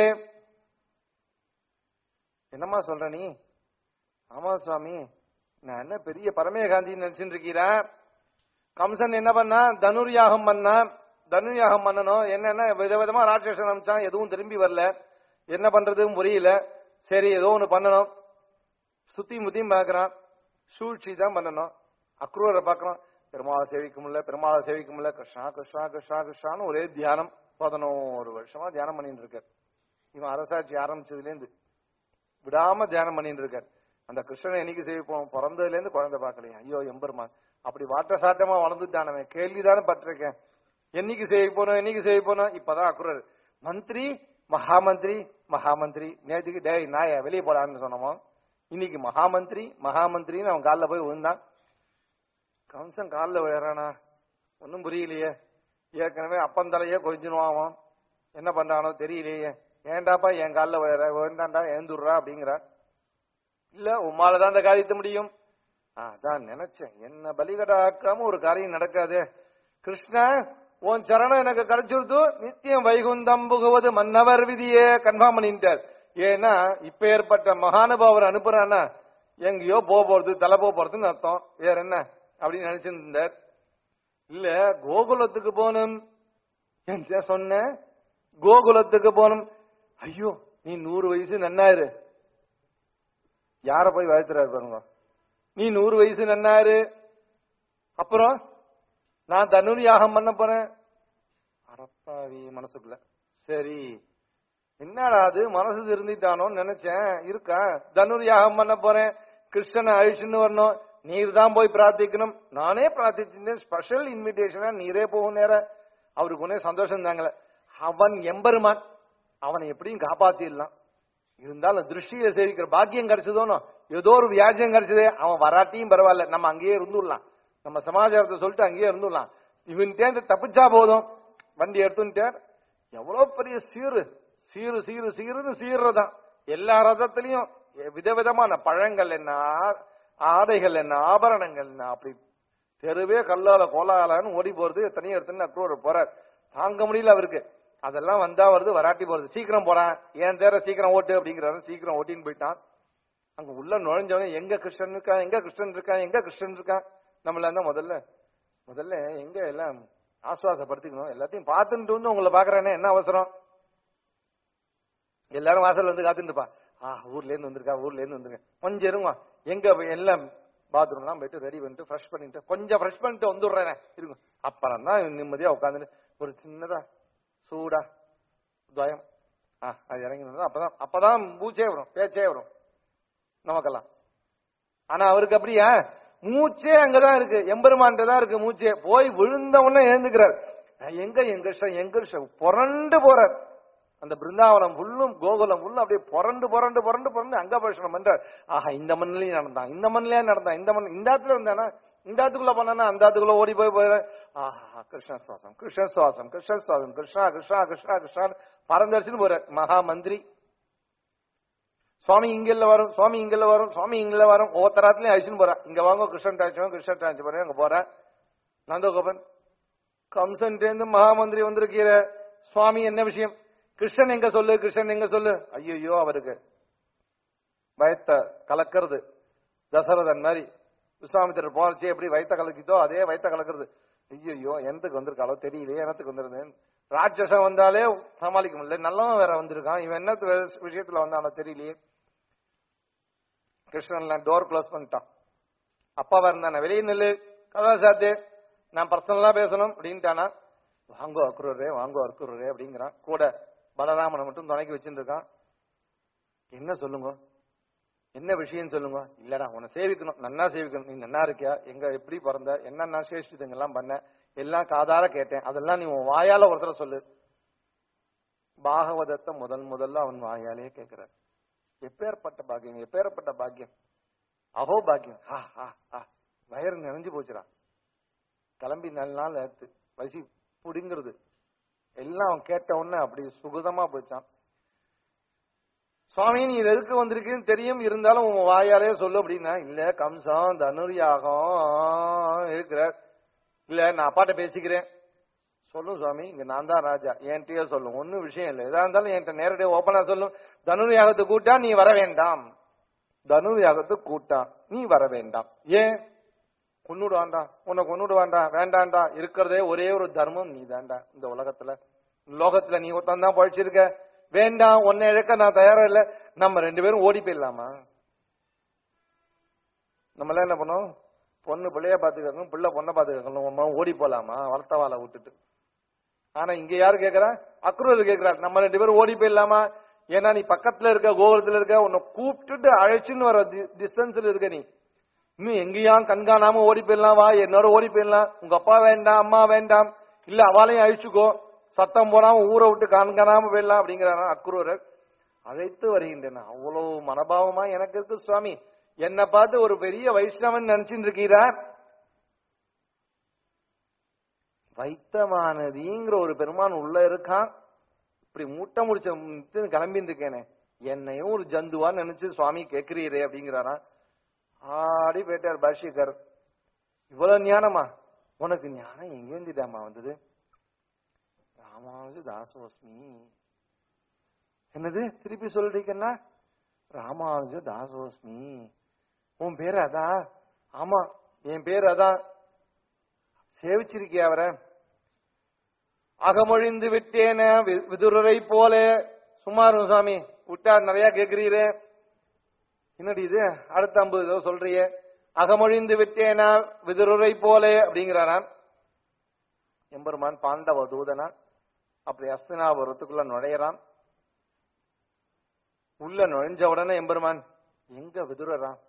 என்னம்மா சொல்ற நீ ஆமா சுவாமி நான் என்ன பெரிய பரமேகாந்தி நினைச்சுட்டு இருக்கீரா கம்சன் என்ன பண்ணா தனுர் யாகம் பண்ணா தனுர் யாகம் பண்ணணும் என்னன்னா விதவிதமா ராட்சசன் அனுப்பிச்சான் எதுவும் திரும்பி வரல என்ன பண்றதுன்னு புரியல சரி ஏதோ ஒண்ணு பண்ணணும் சுத்தி முத்தியும் பார்க்கறான் சூழ்ச்சி தான் பண்ணணும் அக்ரூரை பார்க்கறான் பெருமாளை சேவிக்க முடியல பெருமாளை சேவிக்க முடியல கிருஷ்ணா கிருஷ்ணா கிருஷ்ணா கிருஷ்ணான்னு ஒரே தியானம் பதினோரு வருஷமா தியானம் பண்ணிட்டு இருக்கார் இவன் அரசாட்சி ஆரம்பிச்சதுல இருந்து விடாம தியானம் பண்ணிட்டு இருக்கார் அந்த கிருஷ்ணனை என்னைக்கு சேவிப்போம் பிறந்ததுல இருந்து குழந்தை பார்க்கலையா ஐயோ எம்பெருமான் அப்படி வாட்ட சாட்டமா வளர்ந்துட்டானவன் கேள்விதானே பட்டிருக்கேன் என்னைக்கு சேவிப்போனோம் என்னைக்கு சேவிப்போனோம் இப்பதான் அக்குரர் மந்திரி மகாமந்திரி மகாமந்திரி நேற்றுக்கு டேய் நாய வெளியே போடான்னு சொன்னோமோ இன்னைக்கு மகாமந்திரி மகாமந்திரின்னு அவன் காலில் போய் விழுந்தான் கம்சன் காலில் விழுறானா ஒன்றும் புரியலையே ஏற்கனவே அப்பந்தலையே கொஞ்சினுவான் அவன் என்ன பண்றானோ தெரியலையே ஏன்டாப்பா என் காலில் விழுற வேண்டாண்டா ஏந்துடுறா அப்படிங்கிறா இல்ல உம்மால தான் அந்த காரியத்தை முடியும் ஆ, அதான் நினைச்சேன் என்ன பலிகடாக்காம ஒரு காரியம் நடக்காதே கிருஷ்ணா உன் சரணம் எனக்கு கிடைச்சிருது நித்தியம் வைகுந்தம் புகுவது மன்னவர் விதியே கன்ஃபார்ம் பண்ணிட்டார் ஏன்னா இப்ப ஏற்பட்ட மகானுபாவர் அனுப்புறான்னா எங்கேயோ போக போறது தலை போக போறதுன்னு அர்த்தம் வேற என்ன அப்படின்னு நினைச்சிருந்தார் இல்ல கோகுலத்துக்கு போகணும் என்ன சொன்ன கோகுலத்துக்கு போகணும் ஐயோ நீ நூறு வயசு நன்னாரு யார போய் வாழ்த்துறாரு பாருங்க நீ நூறு வயசு நன்னாரு அப்புறம் நான் தனுர் யாகம் பண்ண போறேன் அடப்பாவி மனசுக்குள்ள சரி என்னடா அது மனசு திருந்திட்டானோன்னு நினைச்சேன் இருக்கா தனுர் யாகம் பண்ண போறேன் கிருஷ்ணனை அழிச்சுன்னு வரணும் நீர் தான் போய் பிரார்த்திக்கணும் நானே பிரார்த்திச்சிருந்தேன் ஸ்பெஷல் இன்விடேஷனா நீரே போகும் நேரம் அவருக்கு ஒன்னே சந்தோஷம் தாங்களே அவன் எம்பெருமான் அவனை எப்படியும் காப்பாத்திடலாம் இருந்தாலும் திருஷ்டியை சேவிக்கிற பாக்கியம் கிடைச்சதோனோ ஏதோ ஒரு வியாஜம் கிடைச்சதே அவன் வராட்டியும் பரவாயில்ல நம்ம அங்கேயே இருந்துடலாம் நம்ம சமாச்சாரத்தை சொல்லிட்டு அங்கேயே இருந்துடலாம் இவன் தேர்ந்து தப்பிச்சா போதும் வண்டி எடுத்துட்டார் எவ்வளவு பெரிய சீரு சீரு சீரு சீருன்னு சீர்றதான் எல்லா ரதத்திலையும் விதவிதமான பழங்கள் என்ன ஆ- ஆடைகள் என்ன ஆபரணங்கள் என்ன அப்படி தெருவே கல்லால கோலாலன்னு ஓடி போறது தனியா எடுத்துன்னு அக்ரூர் போறார் தாங்க முடியல அவருக்கு அதெல்லாம் வந்தா வருது வராட்டி போறது சீக்கிரம் போறான் ஏன் தேர சீக்கிரம் ஓட்டு அப்படிங்கிறாரு சீக்கிரம் ஓட்டின்னு போயிட்டான் அங்க உள்ள நுழைஞ்சவனே எங்க கிருஷ்ணன் இருக்கான் எங்க கிருஷ்ணன் இருக்கான் எங்க கிருஷ்ணன் இருக்கான் நம்மள என்ன முதல்ல முதல்ல எங்க எல்லாம் ஆசுவாசப்படுத்திக்கணும் எல்லாத்தையும் பார்த்துட்டு வந்து உங்களை பாக்குறேனே என்ன அவசரம் எல்லாரும் வாசல்ல வந்து காத்துட்டு இருப்பா ஆ ஊர்ல இருந்து வந்திருக்கா ஊர்ல இருந்து வந்திருக்கேன் கொஞ்சம் இருங்க எங்க போய் எல்லாம் பாத்ரூம் எல்லாம் போயிட்டு ரெடி பண்ணிட்டு ஃப்ரெஷ் பண்ணிட்டு கொஞ்சம் ஃப்ரெஷ் பண்ணிட்டு வந்துடுறேன் இருங்க அப்புறம் தான் நிம்மதியா உட்காந்துட்டு ஒரு சின்னதா சூடா துவயம் ஆ அது இறங்கி வந்தா அப்பதான் அப்பதான் மூச்சே வரும் பேச்சே வரும் நமக்கெல்லாம் ஆனா அவருக்கு அப்படியா மூச்சே அங்கதான் இருக்கு எம்பெருமான்ட்ட தான் இருக்கு மூச்சே போய் விழுந்த உடனே எழுந்துக்கிறார் எங்க எங்க கிருஷ்ணன் எங்க கிருஷ்ணன் புரண்டு போறார் அந்த பிருந்தாவனம் ஃபுல்லும் கோகுலம் ஃபுல்லும் அப்படியே புரண்டு புரண்டு புரண்டு புரண்டு அங்கபர்ஷனம் பண்றார் ஆஹா இந்த மண்ணிலையும் நடந்தான் இந்த மண்ணிலேயே நடந்தான் இந்த மண் இந்த இடத்துல இருந்தானா இந்த இடத்துக்குள்ள போனானா அந்த இடத்துக்குள்ள ஓடி போய் போய் ஆஹா கிருஷ்ண சுவாசம் கிருஷ்ண சுவாசம் கிருஷ்ண சுவாசம் கிருஷ்ணா கிருஷ்ணா கிருஷ்ணா கிருஷ்ணா பரந்தரிசின்னு போறார் மகா மந்திரி சுவாமி இங்கல்ல வரும் சுவாமி இங்கல்ல வரும் சுவாமி இங்கல்ல வரும் ஒவ்வொருத்தராத்துலயும் அழிச்சுன்னு போறேன் இங்க வாங்க கிருஷ்ணன் டாச்சு கிருஷ்ணன் டாச்சு போறேன் அங்க போறேன் நந்தகோபன் கம்சன் இருந்து மகாமந்திரி வந்திருக்கிற சுவாமி என்ன விஷயம் கிருஷ்ணன் எங்க சொல்லு கிருஷ்ணன் எங்க சொல்லு ஐயோ அவருக்கு வயத்த கலக்கிறது தசரதன் மாதிரி விஸ்வாமித்திரர் போறச்சே எப்படி வயத்த கலக்கிதோ அதே வயத்த கலக்கிறது ஐயோ எனத்துக்கு வந்திருக்காளோ தெரியலையே எனத்துக்கு வந்திருந்தேன் ராட்சசம் வந்தாலே சமாளிக்க முடியல நல்லவன் வேற வந்திருக்கான் இவன் என்ன விஷயத்துல வந்தானோ தெரியலையே கிருஷ்ணன் டோர் க்ளோஸ் பண்ணிட்டான் அப்பாவா இருந்தானே வெளியே நில்லு கதா சாத்து நான் பர்சனலா பேசணும் அப்படின்ட்டானா வாங்கோ அக்குரரே வாங்கோ அக்குரரே அப்படிங்கிறான் கூட பலராமனை மட்டும் துணைக்கி வச்சுட்டு இருக்கான் என்ன சொல்லுங்க என்ன விஷயம் சொல்லுங்க இல்லடா உன்னை சேவிக்கணும் நன்னா சேவிக்கணும் நீ நன்னா இருக்கியா எங்க எப்படி பிறந்த என்னென்ன சேஷ்டிதுங்க எல்லாம் பண்ண எல்லாம் காதார கேட்டேன் அதெல்லாம் நீ உன் வாயால ஒருத்தர சொல்லு பாகவதத்தை முதல் முதல்ல அவன் வாயாலே கேட்கிறார் எப்பேற்பட்ட பாக்கியம் எப்பேற்பட்ட பாக்கியம் அஹோ பாக்கியம் ஆ ஆ ஆ வயிறு நிறைஞ்சு போச்சுடா கிளம்பி நல்ல நாள் எடுத்து வசி புடிங்கிறது எல்லாம் அவன் கேட்ட உடனே அப்படி சுகுதமா போச்சான் சுவாமி நீ இது எதுக்கு வந்திருக்குன்னு தெரியும் இருந்தாலும் உன் வாயாலே சொல்லு அப்படின்னா இல்ல கம்சம் தனுர்யாகம் இருக்கிறார் இல்ல நான் அப்பாட்ட பேசிக்கிறேன் சொல்லும் சுவாமி இங்க நான் தான் ராஜா என்கிட்டயே சொல்லும் ஒன்னும் விஷயம் இல்லை எதா இருந்தாலும் என்கிட்ட நேரடியாக ஓப்பனா சொல்லும் தனுர் யாகத்தை கூட்டா நீ வர வேண்டாம் தனுர் யாகத்தை கூட்டா நீ வர வேண்டாம் ஏன் கொன்னுடுவான்டா உன்னை கொன்னுடுவான்டா வேண்டாண்டா இருக்கிறதே ஒரே ஒரு தர்மம் நீ தான்டா இந்த உலகத்துல லோகத்துல நீ ஒருத்தன் தான் பழிச்சிருக்க வேண்டாம் உன்னை இழக்க நான் தயாரா இல்ல நம்ம ரெண்டு பேரும் ஓடி போயிடலாமா நம்ம எல்லாம் என்ன பண்ணோம் பொண்ணு பிள்ளைய பாத்துக்கணும் பிள்ளை பொண்ணை பாத்துக்கணும் நம்ம ஓடி போலாமா வளர்த்தவாளை விட்டுட்டு ஆனா இங்க யாரு கேக்குறா அக்ரூர் கேக்குறாரு நம்ம ரெண்டு பேரும் ஓடி போயிடலாமா ஏன்னா நீ பக்கத்துல இருக்க கோபுரத்துல இருக்க உன்னை கூப்பிட்டுட்டு அழைச்சுன்னு வர டிஸ்டன்ஸ்ல இருக்க நீ இன்னும் எங்கேயும் கண்காணாம ஓடி போயிடலாம் வா என்னோட ஓடி போயிடலாம் உங்க அப்பா வேண்டாம் அம்மா வேண்டாம் இல்ல அவளையும் அழிச்சுக்கோ சத்தம் போடாம ஊரை விட்டு கண்காணாம போயிடலாம் அப்படிங்கிறாரா அக்ரூரர் அழைத்து வருகின்றன அவ்வளவு மனபாவமா எனக்கு இருக்கு சுவாமி என்னை பார்த்து ஒரு பெரிய வைஷ்ணவன் நினைச்சுட்டு இருக்கீரா வைத்தமானதிங்கிற ஒரு பெருமான் உள்ள இருக்கான் இப்படி மூட்டை முடிச்ச கிளம்பிட்டு இருக்கேனே என்னையும் ஒரு ஜந்துவான்னு நினைச்சு சுவாமி கேக்குறீரே அப்படிங்கிறாரா ஆடி போயிட்டார் பாஷிகர் இவ்வளவு ஞானமா உனக்கு ஞானம் எங்கேந்திடாமா வந்தது ராமானுஜ தாசோஸ்மி என்னது திருப்பி சொல்றீங்கன்னா ராமானுஜ தாசோஸ்மி உன் பேர் அதான் ஆமா என் பேர் அதான் சேவிச்சிருக்கிய அவரை அகமொழிந்து விட்டேன வி- விதுரரை போல சுமார் சாமி விட்டா நிறைய கேக்குறீரே என்னடி இது அடுத்த ஐம்பது ஏதோ சொல்றியே அகமொழிந்து விட்டேனா விதுரரை போல அப்படிங்கிறாராம் எம்பெருமான் பாண்டவ தூதனா அப்படி அஸ்தினாபுரத்துக்குள்ள நுழையறான் உள்ள நுழைஞ்ச உடனே எம்பெருமான் எங்க விதுரரான்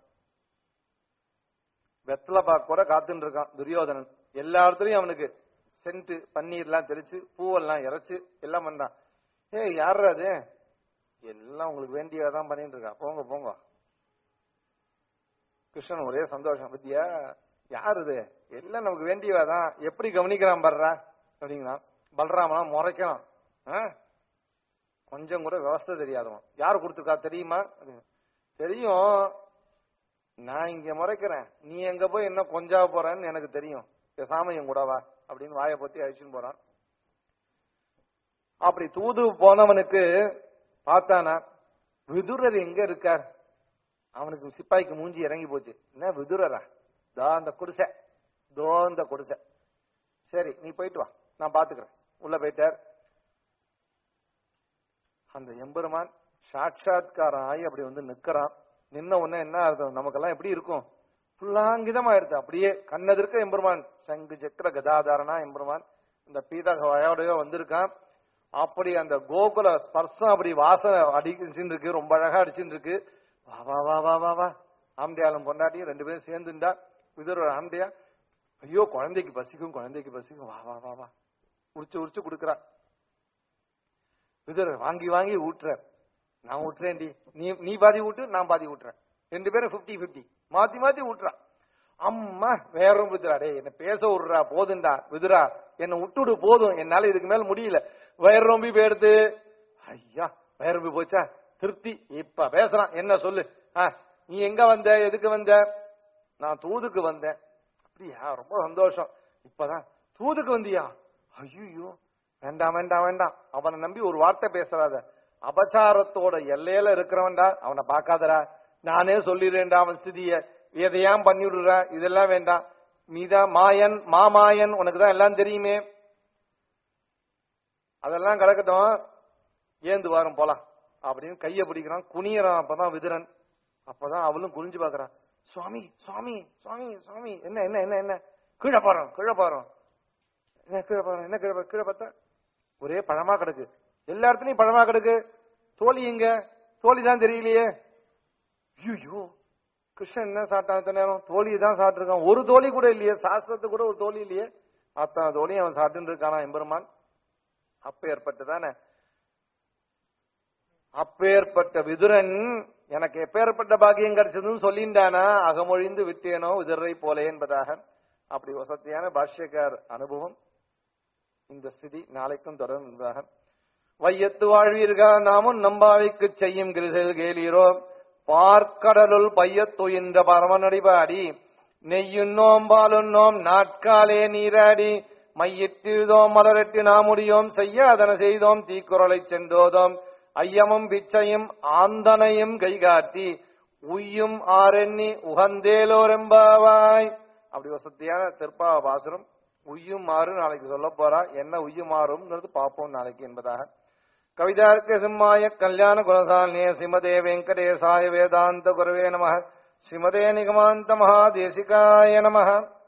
வெத்தலை பாக்க கூட காத்துன்னு இருக்கான் துரியோதனன் எல்லா இடத்துலயும் அவனுக்கு சென்ட் பன்னீர்லாம் தெளிச்சு பூவெல்லாம் இறைச்சு எல்லாம் பண்றான் ஏய் யார் அது எல்லாம் உங்களுக்கு வேண்டியதான் பண்ணிட்டு இருக்கான் போங்க போங்க கிருஷ்ணன் ஒரே சந்தோஷம் பத்தியா யார் இது எல்லாம் நமக்கு வேண்டியவாதான் எப்படி கவனிக்கிறான் பர்றா அப்படிங்களா பல்ராமனா முறைக்கிறான் ஆ? கொஞ்சம் கூட விவஸ்தை தெரியாதவன் யார் கொடுத்துருக்கா தெரியுமா அப்படின்னு. தெரியும் நான் இங்க முறைக்கிறேன் நீ எங்க போய் என்ன கொஞ்சா போறேன்னு எனக்கு தெரியும் பேசாம என் கூட வா அப்படின்னு வாயை பத்தி அழிச்சுன்னு போறான் அப்படி தூது போனவனுக்கு பார்த்தானா விதுரர் எங்க இருக்கார் அவனுக்கு சிப்பாய்க்கு மூஞ்சி இறங்கி போச்சு என்ன விதுரரா தோ அந்த குடிசை தோ இந்த குடிசை சரி நீ போயிட்டு வா நான் பாத்துக்கிறேன் உள்ள போயிட்டார் அந்த எம்பெருமான் சாட்சாத்காரம் ஆகி அப்படி வந்து நிக்கிறான் நின்ன உடனே என்ன அர்த்தம் நமக்கெல்லாம் எப்படி இருக்கும் புல்லாங்கிதமாயிருது அப்படியே கண்ணெதிர்க்க எம்பெருமான் சங்கு சக்கர கதாதாரனா எம்பெருமான் இந்த பீதக வயோடையோ வந்திருக்கான் அப்படி அந்த கோகுல ஸ்பர்சம் அப்படி வாசனை அடிச்சுன்னு இருக்கு ரொம்ப அழகா அடிச்சுன்னு இருக்கு வா வா வா வா வா வா ஆம்டியாலும் பொண்டாட்டியும் ரெண்டு பேரும் சேர்ந்துண்டா விதர் ஒரு ஆம்டியா ஐயோ குழந்தைக்கு பசிக்கும் குழந்தைக்கு பசிக்கும் வா வா வா வா உரிச்சு உரிச்சு கொடுக்குறா விதர் வாங்கி வாங்கி ஊட்டுற நான் ஊட்டுறேன்டி நீ நீ பாதி ஊட்டு நான் பாதி ஊட்டுறேன் ரெண்டு பேரும் 50 50 மாத்தி மாத்தி ஊட்டுறா அம்மா வேற விதுரா டேய் என்ன பேச விடுறா போதுண்டா விதுரா என்ன விட்டுடு போதும் என்னால இதுக்கு மேல முடியல வயிறு ரொம்பி போயிடுது ஐயா வயிறு ரொம்பி போச்சா திருப்தி இப்ப பேசுறான் என்ன சொல்லு ஆ, நீ எங்க வந்த எதுக்கு வந்த நான் தூதுக்கு வந்தேன் அப்படியா ரொம்ப சந்தோஷம் இப்பதான் தூதுக்கு வந்தியா ஐயோ வேண்டாம் வேண்டாம் வேண்டாம் அவனை நம்பி ஒரு வார்த்தை பேசுறாத அபச்சாரத்தோட எல்லையில இருக்கிறவன்டா அவனை பார்க்காதடா நானே சொல்லிடுறேன்டா அவன் ஸ்திதிய எதையாம் பண்ணிவிடுற இதெல்லாம் வேண்டாம் நீதான் மாயன் மாமாயன் உனக்கு தான் எல்லாம் தெரியுமே அதெல்லாம் கிடக்கட்டும் ஏந்து வாரம் போலாம் அப்படின்னு கைய பிடிக்கிறான் குனியறான் அப்பதான் விதுரன் அப்பதான் அவளும் குனிஞ்சு பாக்குறான் சுவாமி சுவாமி சுவாமி சுவாமி என்ன என்ன என்ன என்ன கீழே போறோம் கீழே போறோம் என்ன கீழே போறோம் என்ன கீழே போ- கீழே பார்த்தா ஒரே பழமா கிடக்கு எல்லா இடத்துலயும் பழமா கிடக்கு தோழி எங்க தோழி தான் தெரியலையே ஐயோ கிருஷ்ணன் என்ன சாப்பிட்டான் இத்தனை நேரம் தோழி தான் சாப்பிட்டுருக்கான் ஒரு தோழி கூட இல்லையே சாஸ்திரத்துக்கு கூட ஒரு தோழி இல்லையே அத்தனை தோழியும் அவன் சாப்பிட்டு இருக்கானா எம்பெருமான் அப்ப ஏற்பட்டதானே அப்பேற்பட்ட விதுரன் எனக்கு எப்பேற்பட்ட பாக்கியம் கிடைச்சதுன்னு சொல்லிண்டானா அகமொழிந்து விட்டேனோ விதுரை போலே என்பதாக அப்படி வசதியான பாஷ்யக்கார் அனுபவம் இந்த ஸ்திதி நாளைக்கும் தொடர்ந்ததாக வையத்து வாழ்வீர்கள் நாமும் நம்பாவைக்கு செய்யும் கிரிசல் கேளீரோ பார்க்கடலுள் பையத்துயின்ற பரமநடிபாடி நெய்யுண்ணோம் பாலுண்ணோம் நாட்காலே நீராடி மையிட்டிதோம் மலரட்டி நாமுடியோம் செய்ய அதன செய்தோம் தீக்குறளை சென்றோதோம் ஐயமும் பிச்சையும் ஆந்தனையும் கைகாட்டி உய்யும் ஆரெண்ணி உகந்தேலோரெம்பாவாய் அப்படி வசதியான திருப்பாவ பாசுரம் உய்யும் மாறு நாளைக்கு சொல்ல போறா என்ன உய்யும் மாறும்ங்கிறது பார்ப்போம் நாளைக்கு என்பதாக கவிதார்க்க சிம்மாய கல்யாண குலசாலினே சிமதே வெங்கடேசாய வேதாந்த குரவே நம ஸ்ரீமதே நிகமாந்த மகாதேசிகாய நம